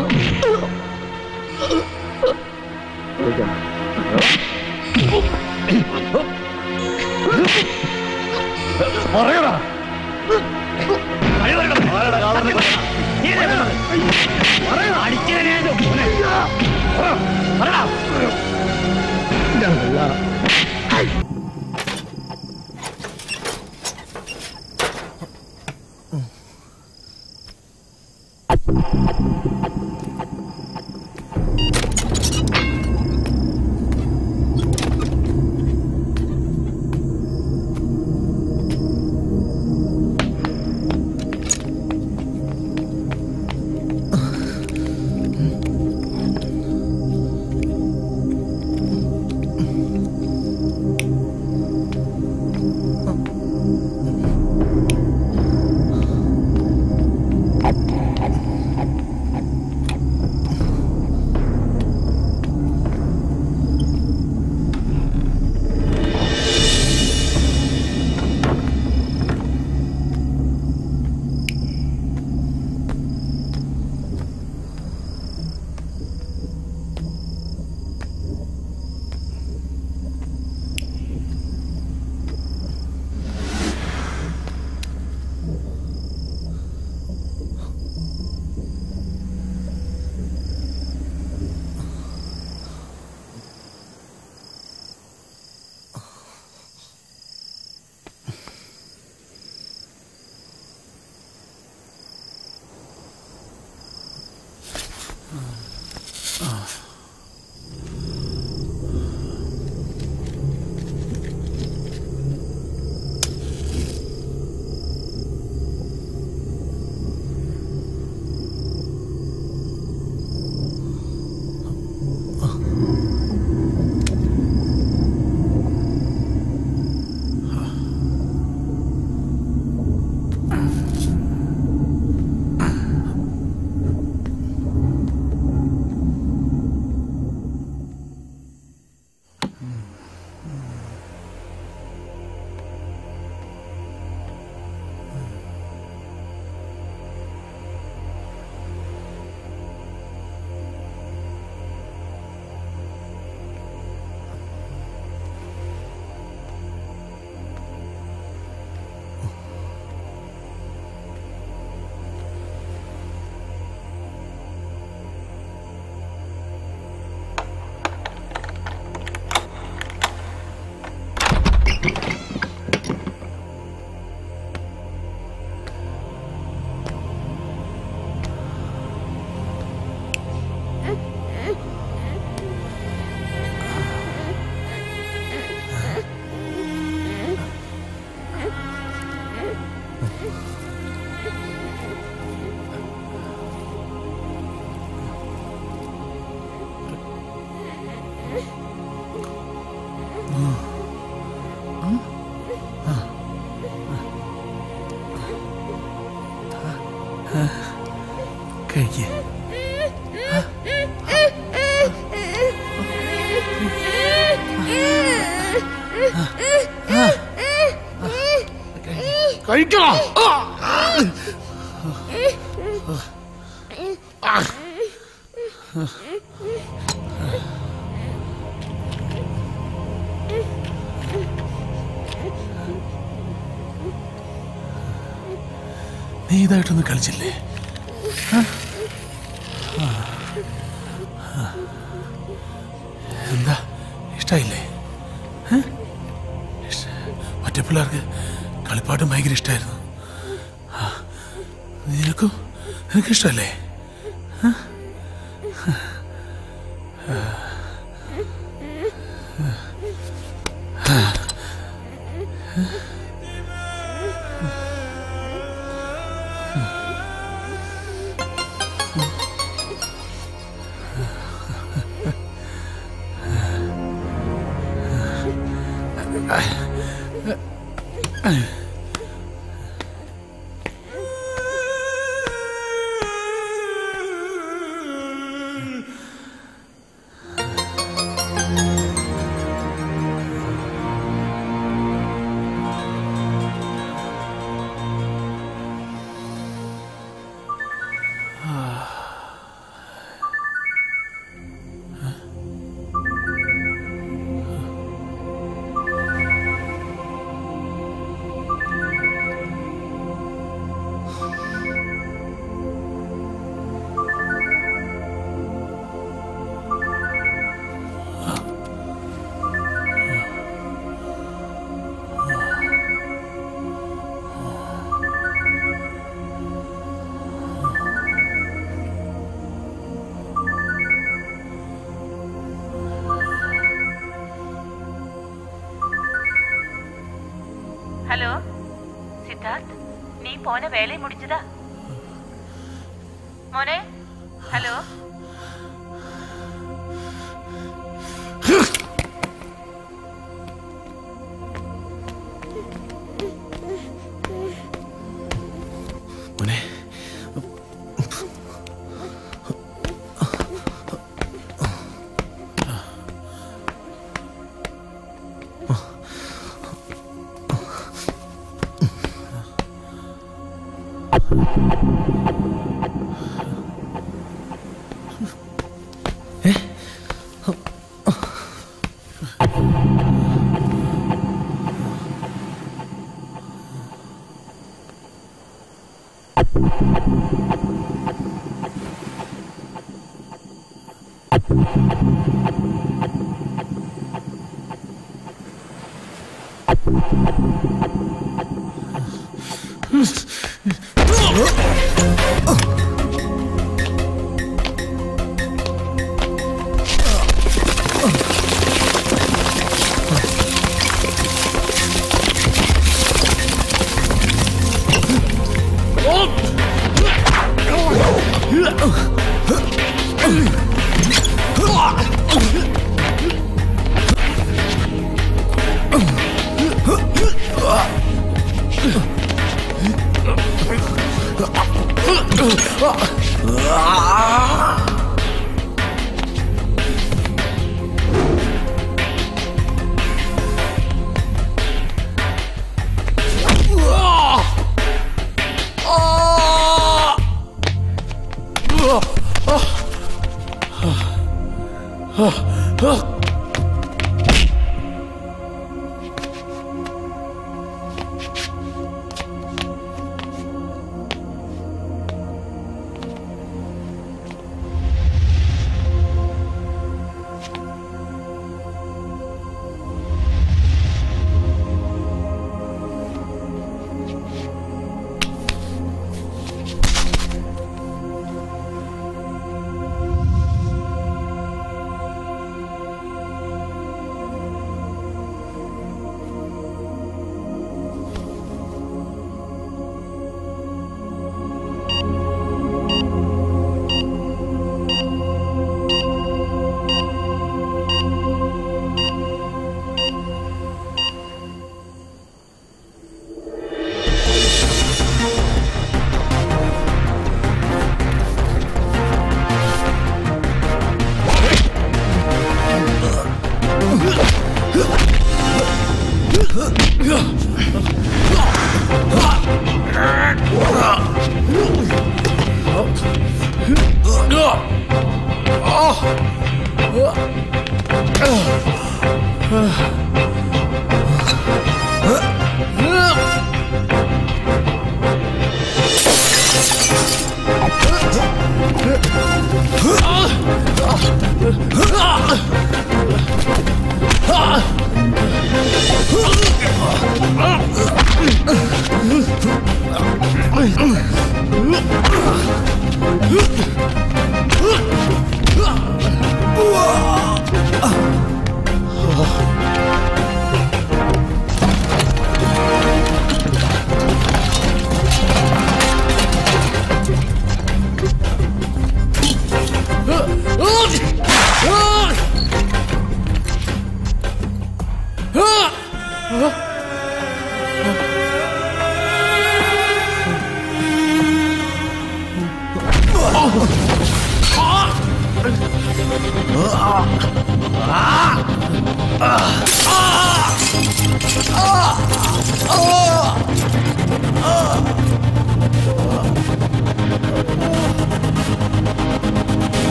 പറയടാ ആരുടെ കാതറിനെ കൊന്നത്? നീയല്ലേ കൊന്നത്? പറയടാ, അടിച്ചതിനെ ഞാൻ മോനെ. പറയടാ. കഴിക്ക് കഴിക്കണം നീ ഇതായിട്ടൊന്നും കളിച്ചില്ലേ ആ? ആ. ആ. എന്താ ഇഷ്ടായില്ലേ ഏ? ഇഷ്ട- മറ്റേ പിള്ളേർക്ക് കളിപ്പാട്ടും ഭയങ്കര ഇഷ്ടമായിരുന്നു ആ. നിനക്കും നിനക്ക് ഇഷ്ടമല്ലേ ആ? ആ. ആ. സിദ്ധാർത്ഥ് നീ പോന വേലയെ മുടിച്ചതാ മോനെ ഹലോ മോനെ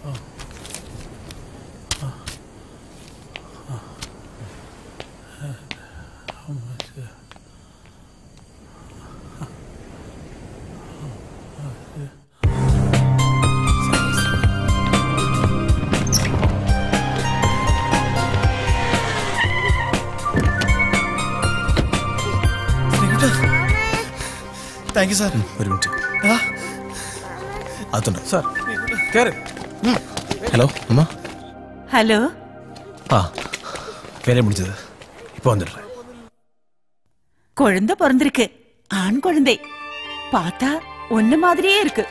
താങ്ക് യു സാർ ഒരു മിനിറ്റ് ആ അതുണ്ട് സാർ കയറി ഹലോ അമ്മ ஹலோ ആ വേറെ വിളിച്ചത് இப்போ வந்துடுறேன் குழந்தை பிறந்திருக்கு ஆண் குழந்தை பார்த்தா ஒண்ணு மாதிரியே இருக்கு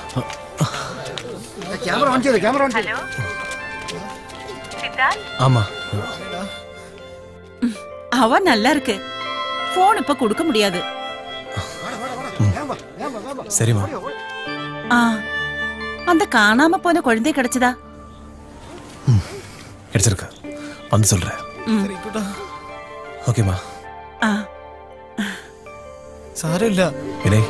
ക്യാമറ ഓൺ ചെയ്ത് ക്യാമറ ഓൺ ചെയ്ത് ஆமா அவ நல்லா இருக்கு போன் இப்ப கொடுக்க முடியாது சரிம்மா ஆ அந்த காணாம போன குழந்தை கிடைச்சதா கிடைச்சிருக்கு வந்து சொல்றேன் ம். ஓகேம்மா ஆ സാരമില്ല വിനയ്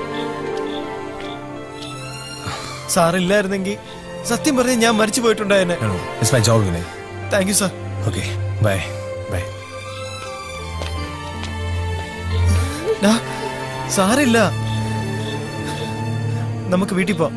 സാറില്ലായിരുന്നെങ്കിൽ സത്യം പറഞ്ഞ ഞാൻ മരിച്ചു പോയിട്ടുണ്ടായേനെ it's my job Vinay thank you sir okay bye bye ഡാ, സാരില്ല നമുക്ക് വീട്ടിൽ പോവാം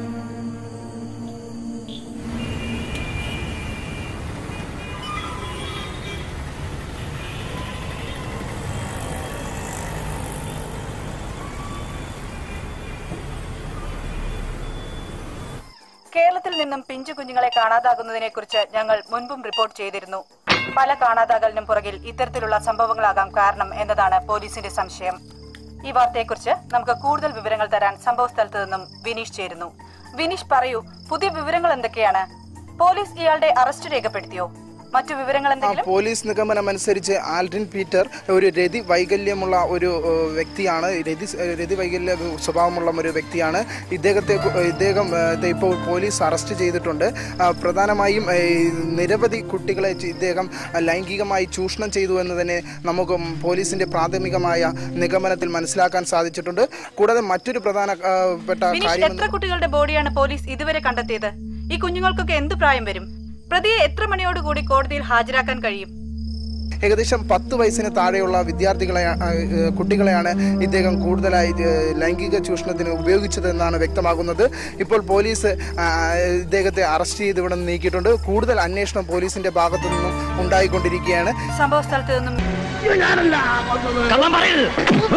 കേരളത്തിൽ നിന്നും പിഞ്ചു കുഞ്ഞുങ്ങളെ കാണാതാകുന്നതിനെ കുറിച്ച് ഞങ്ങൾ മുൻപും റിപ്പോർട്ട് ചെയ്തിരുന്നു പല കാണാതാകലിനും പുറകിൽ ഇത്തരത്തിലുള്ള സംഭവങ്ങളാകാം കാരണം എന്നതാണ് പോലീസിന്റെ സംശയം ഈ വാർത്തയെക്കുറിച്ച് നമുക്ക് കൂടുതൽ വിവരങ്ങൾ തരാൻ സംഭവ സ്ഥലത്ത് നിന്നും വിനീഷ് ചേരുന്നു വിനീഷ് പറയൂ പുതിയ വിവരങ്ങൾ എന്തൊക്കെയാണ് പോലീസ് ഇയാളുടെ അറസ്റ്റ് രേഖപ്പെടുത്തിയോ മറ്റു വിവരങ്ങൾ ആ, എന്തെങ്കിലും പോലീസ് നിഗമനം അനുസരിച്ച് ആൽഡ്രിൻ പീറ്റർ ഒരു രതി വൈകല്യമുള്ള ഒരു ഏഹ്, വ്യക്തിയാണ് രതി രതി വൈകല്യ സ്വഭാവമുള്ള ഒരു വ്യക്തിയാണ് ഇദ്ദേഹത്തെ കു- ഇദ്ദേഹം ഏഹ്, ഇത് ഇപ്പോൾ പോലീസ് അറസ്റ്റ് ചെയ്തിട്ടുണ്ട് ആ, പ്രധാനമായും ഏഹ്, നിരവധി കുട്ടികളെ ചി- ഇദ്ദേഹം ലൈംഗികമായി ചൂഷണം ചെയ്തു എന്ന് തന്നെ നമുക്ക് പോലീസിന്റെ പ്രാഥമികമായ നിഗമനത്തിൽ മനസ്സിലാക്കാൻ സാധിച്ചിട്ടുണ്ട് കൂടാതെ മറ്റൊരു പ്രധാനപ്പെട്ട വിനീഷ് കാര്യം എത്ര കുട്ടികളുടെ ബോഡിയാണ് പോലീസ് ഇതുവരെ കണ്ടെത്തിയത് ഈ കുഞ്ഞുങ്ങൾക്കൊക്കെ എന്ത് പ്രായം വരും പ്രതിയെ എത്ര മണിയോടുകൂടി കോടതിയിൽ ഹാജരാക്കാൻ കഴിയും ഏകദേശം പത്ത് വയസ്സിന് താഴെയുള്ള വിദ്യാർത്ഥികളെ ആ, ഏ, കുട്ടികളെയാണ് ഇദ്ദേഹം കൂടുതലായി ഏ, ലൈംഗിക ചൂഷണത്തിന് ഉപയോഗിച്ചതെന്നാണ് വ്യക്തമാകുന്നത് ഇപ്പോൾ പോലീസ് ആ, ഇദ്ദേഹത്തെ അറസ്റ്റ് ചെയ്ത് ഇവിടെ നിന്ന് നീക്കിയിട്ടുണ്ട് കൂടുതൽ അന്വേഷണം പോലീസിന്റെ ഭാഗത്തു നിന്നും ഉണ്ടായിക്കൊണ്ടിരിക്കുകയാണ് സംഭവ സ്ഥലത്ത് നിന്നും കള്ളം പറയരുത്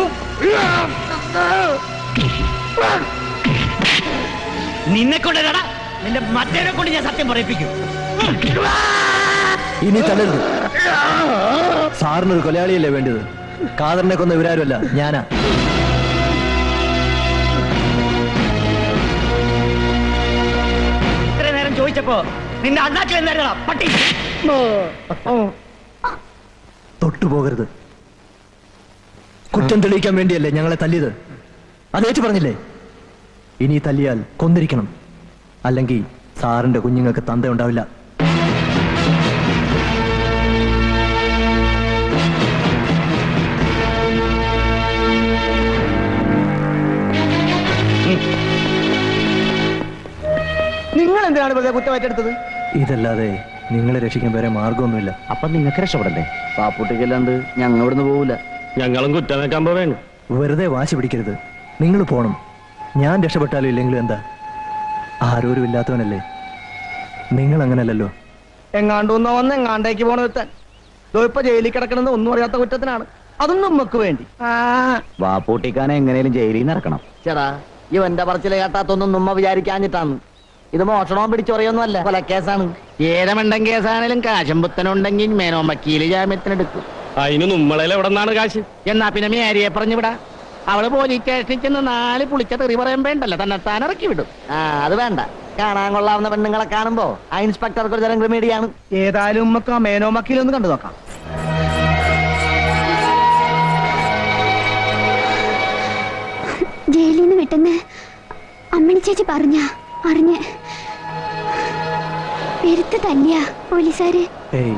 നിന്നെ കൊണ്ടല്ലടാ നിന്റെ മറ്റേനെ കൊണ്ട് ഞാൻ സത്യം പറയിപ്പിക്കും ഇനി തള്ളരുത് സാറിനൊരു കൊലയാളിയല്ലേ വേണ്ടത് കാതറിനെ കൊന്ന ഇവരാരുമല്ല ഞാനാ ഇത്ര നേരം ചോദിച്ചപ്പോ നിന്റെ അണ്ണാക്കിൽ എന്തായിരുന്നടാ പട്ടി തൊട്ടുപോകരുത് കുറ്റം തെളിയിക്കാൻ വേണ്ടിയല്ലേ ഞങ്ങളെ തല്ലിയത് അതേറ്റ് പറഞ്ഞില്ലേ ഇനി തല്ലിയാൽ കൊന്നിരിക്കണം അല്ലെങ്കിൽ സാറിന്റെ കുഞ്ഞുങ്ങൾക്ക് തന്ത ഉണ്ടാവില്ല നിങ്ങൾ എന്തിനാണ് വെറുതെ കുറ്റമേറ്റെടുത്തത് ഇതല്ലാതെ നിങ്ങളെ രക്ഷിക്കാൻ വേറെ മാർഗമൊന്നുമില്ല അപ്പൊ നിങ്ങൾക്ക് രക്ഷപ്പെടണ്ടേ പാപ്പുട്ടിക്കല്ലാണ്ട് ഞങ്ങൾ ഇവിടുന്ന് പോവില്ല ഞങ്ങളും കുറ്റമേക്കാൻ പോവേണ് വെറുതെ വാശി പിടിക്കരുത് നിങ്ങൾ പോണം ഞാൻ രക്ഷപ്പെട്ടാലും ഇല്ലെങ്കിലും എന്താ ആരോരും ഇല്ലാത്തവനല്ലേ നിങ്ങൾ അങ്ങനല്ലല്ലോ എങ്ങാണ്ടൊന്ന് വന്ന് എങ്ങാണ്ടേക്ക് പോണ ഒരുത്തൻ ഇതോ ഇപ്പൊ ജയിലിൽ കിടക്കണമെന്ന് ഒന്നും അറിയാത്ത കുറ്റത്തിനാണ് അതും നമുക്ക് വേണ്ടി വാപ്പൂട്ടിക്കാനെ എങ്ങനെയും ജയിലിൽ നിന്ന് ഇറക്കണം ചേടാ ഇവന്റെ പറച്ചില് കേട്ടാത്തൊന്നും നമ്മ വിചാരിക്കാഞ്ഞിട്ടാണ് ഇത് മോഷണവും പിടിച്ചൊറിയൊന്നും അല്ല കൊലക്കേസാണ് ഏതമണ്ടൻ കേസാണേലും കാശമ്പുത്തനുണ്ടെങ്കിൽ മേനോ വക്കീല് ജാമ്യത്തിനെടുക്കും അതിന് നമ്മളെ എവിടെ നിന്നാണ് കാശ് എന്നാ പിന്നെ മേരിയെ പറഞ്ഞു വിടാ അവള് പോലീസ് സ്റ്റേഷനിൽ ചെന്ന് നാല് പുളിച്ച തെറി പറയാൻ വേണ്ടല്ലോ തന്നെ താൻ ഇറക്കി വിടും ആ അത് വേണ്ട കാണാൻ കൊള്ളാവുന്ന പെണ്ണുങ്ങളെ കാണുമ്പോ ആ ഇൻസ്പെക്ടർക്ക് ഒരു തരം ക്രിമീഡിയാണ് ഏതായാലും ഉമ്മക്ക് ആ മേനോ വക്കീലൊന്ന് കണ്ടു നോക്കാം ജയിലിൽ നിന്ന് വിട്ടെന്ന് അമ്മണി ചേച്ചി പറഞ്ഞ അറിഞ്ഞ് പെരുത്ത് തല്ലിയ പോലീസുകാര് ഏയ്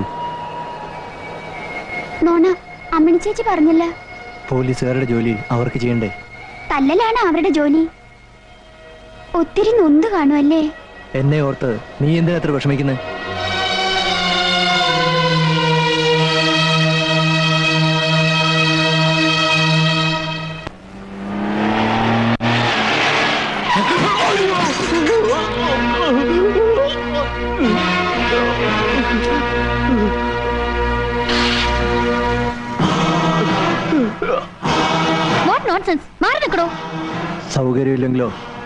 നോണ അമ്മണി ചേച്ചി പറഞ്ഞല്ല പോലീസുകാരുടെ ജോലി അവർക്ക് ചെയ്യണ്ടേ തല്ലലാണ് അവരുടെ ജോലി ഒത്തിരി നൊന്ത് കാണുമല്ലേ എന്നെ ഓർത്ത് നീ എന്തിനാ എത്ര വിഷമിക്കുന്നത് വാട്ട് നോൺസെൻസ് മാറി നിൽക്കടോ സൗകര്യമില്ലെങ്കിലോ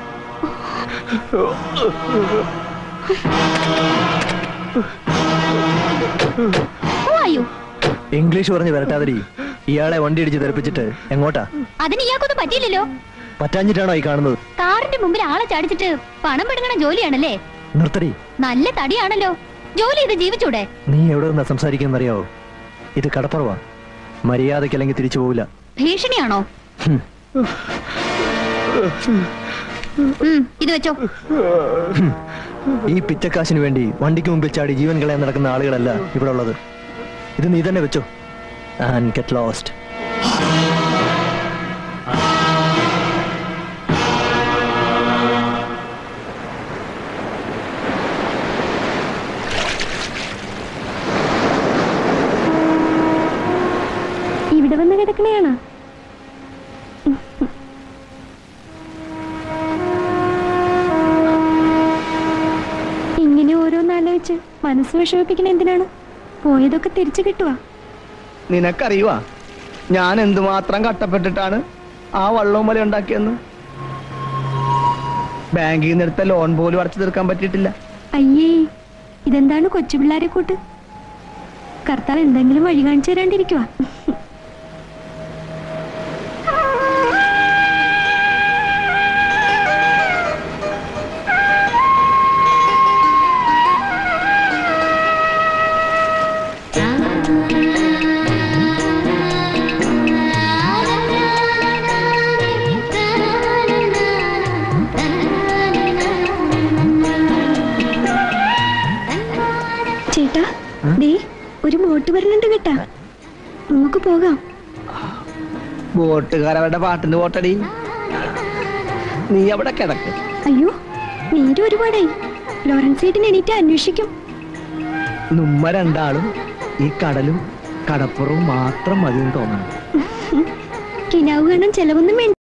Who are you? ഇംഗ്ലീഷ് പറഞ്ഞ് വരട്ടാതിരി ഇയാളെ വണ്ടി ഇടിച്ച് തെറിപ്പിച്ചിട്ട് എങ്ങോട്ടാ അതിന് ഇയാൾക്കൊന്നും പറ്റിയില്ലല്ലോ പറ്റാഞ്ഞിട്ടാണോ ഈ കാണുന്നത് കാറിന്റെ മുമ്പിൽ ആളെ ചാടിച്ചിട്ട് പണം പിടുങ്ങണ ജോലിയാണല്ലേ നിർത്തടി നല്ല തടിയാണല്ലോ ജോലി ചെയ്ത് ജീവിച്ചൂടെ നീ എവിടെ നിന്നാ സംസാരിക്കുന്നറിയാവോ ഇത് കടപ്പുറവാ മര്യാദയ്ക്കല്ലെങ്കിൽ തിരിച്ചു പോവില്ല ഭീഷണിയാണോ ഉം, ഇത് വെച്ചോ ഈ പിച്ചക്കാശിന് വേണ്ടി വണ്ടിക്ക് മുമ്പിൽ ചാടി ജീവൻ കളയാൻ നടക്കുന്ന ആളുകളല്ല ഇവിടെ ഉള്ളത് ഇത് നീ തന്നെ വെച്ചോ ആൻഡ് ഗെറ്റ് ലോസ്റ്റ് ഇവിടെ വന്ന് കിടക്കണയാണോ ഇങ്ങനെ ഓരോന്നാലോചിച്ച് മനസ്സ് വിഷമിപ്പിക്കണ എന്തിനാണ് പോയതൊക്കെ തിരിച്ചു കിട്ടുവാ നിനക്കറിയുവാ ഞാൻ എന്തുമാത്രം കട്ടപ്പെട്ടിട്ടാണ് ആ വള്ളവും വല ഉണ്ടാക്കിയെന്ന് ബാങ്കിൽ നിന്ന് എടുത്ത ലോൺ പോലും അടച്ചു തീർക്കാൻ പറ്റിയിട്ടില്ല അയ്യേ ഇതെന്താണ് കൊച്ചു പിള്ളേരെ കൂട്ട് കർത്താവ് എന്തെങ്കിലും വഴി കാണിച്ചു തരാണ്ടിരിക്കുവാ ചേട്ടാ ദേ ഒരു ബോട്ട് വരുന്നുണ്ട് കേട്ടാ നമുക്ക് പോകാം ബോട്ടുകാരവരുടെ പാട്ടിന് പോട്ടടി നീ അവിടെ കിടക്ക് അയ്യോ നീര് ഒരുപാടായി ലോറൻസ് ചേട്ടൻ എണീറ്റ് അന്വേഷിക്കും നമ്മ രണ്ടാളും ഈ കടലും കടപ്പുറവും മാത്രം മതിയെന്ന് തോന്നണം കിനാവ് കാണാൻ ചെലവൊന്നും വേണ്ട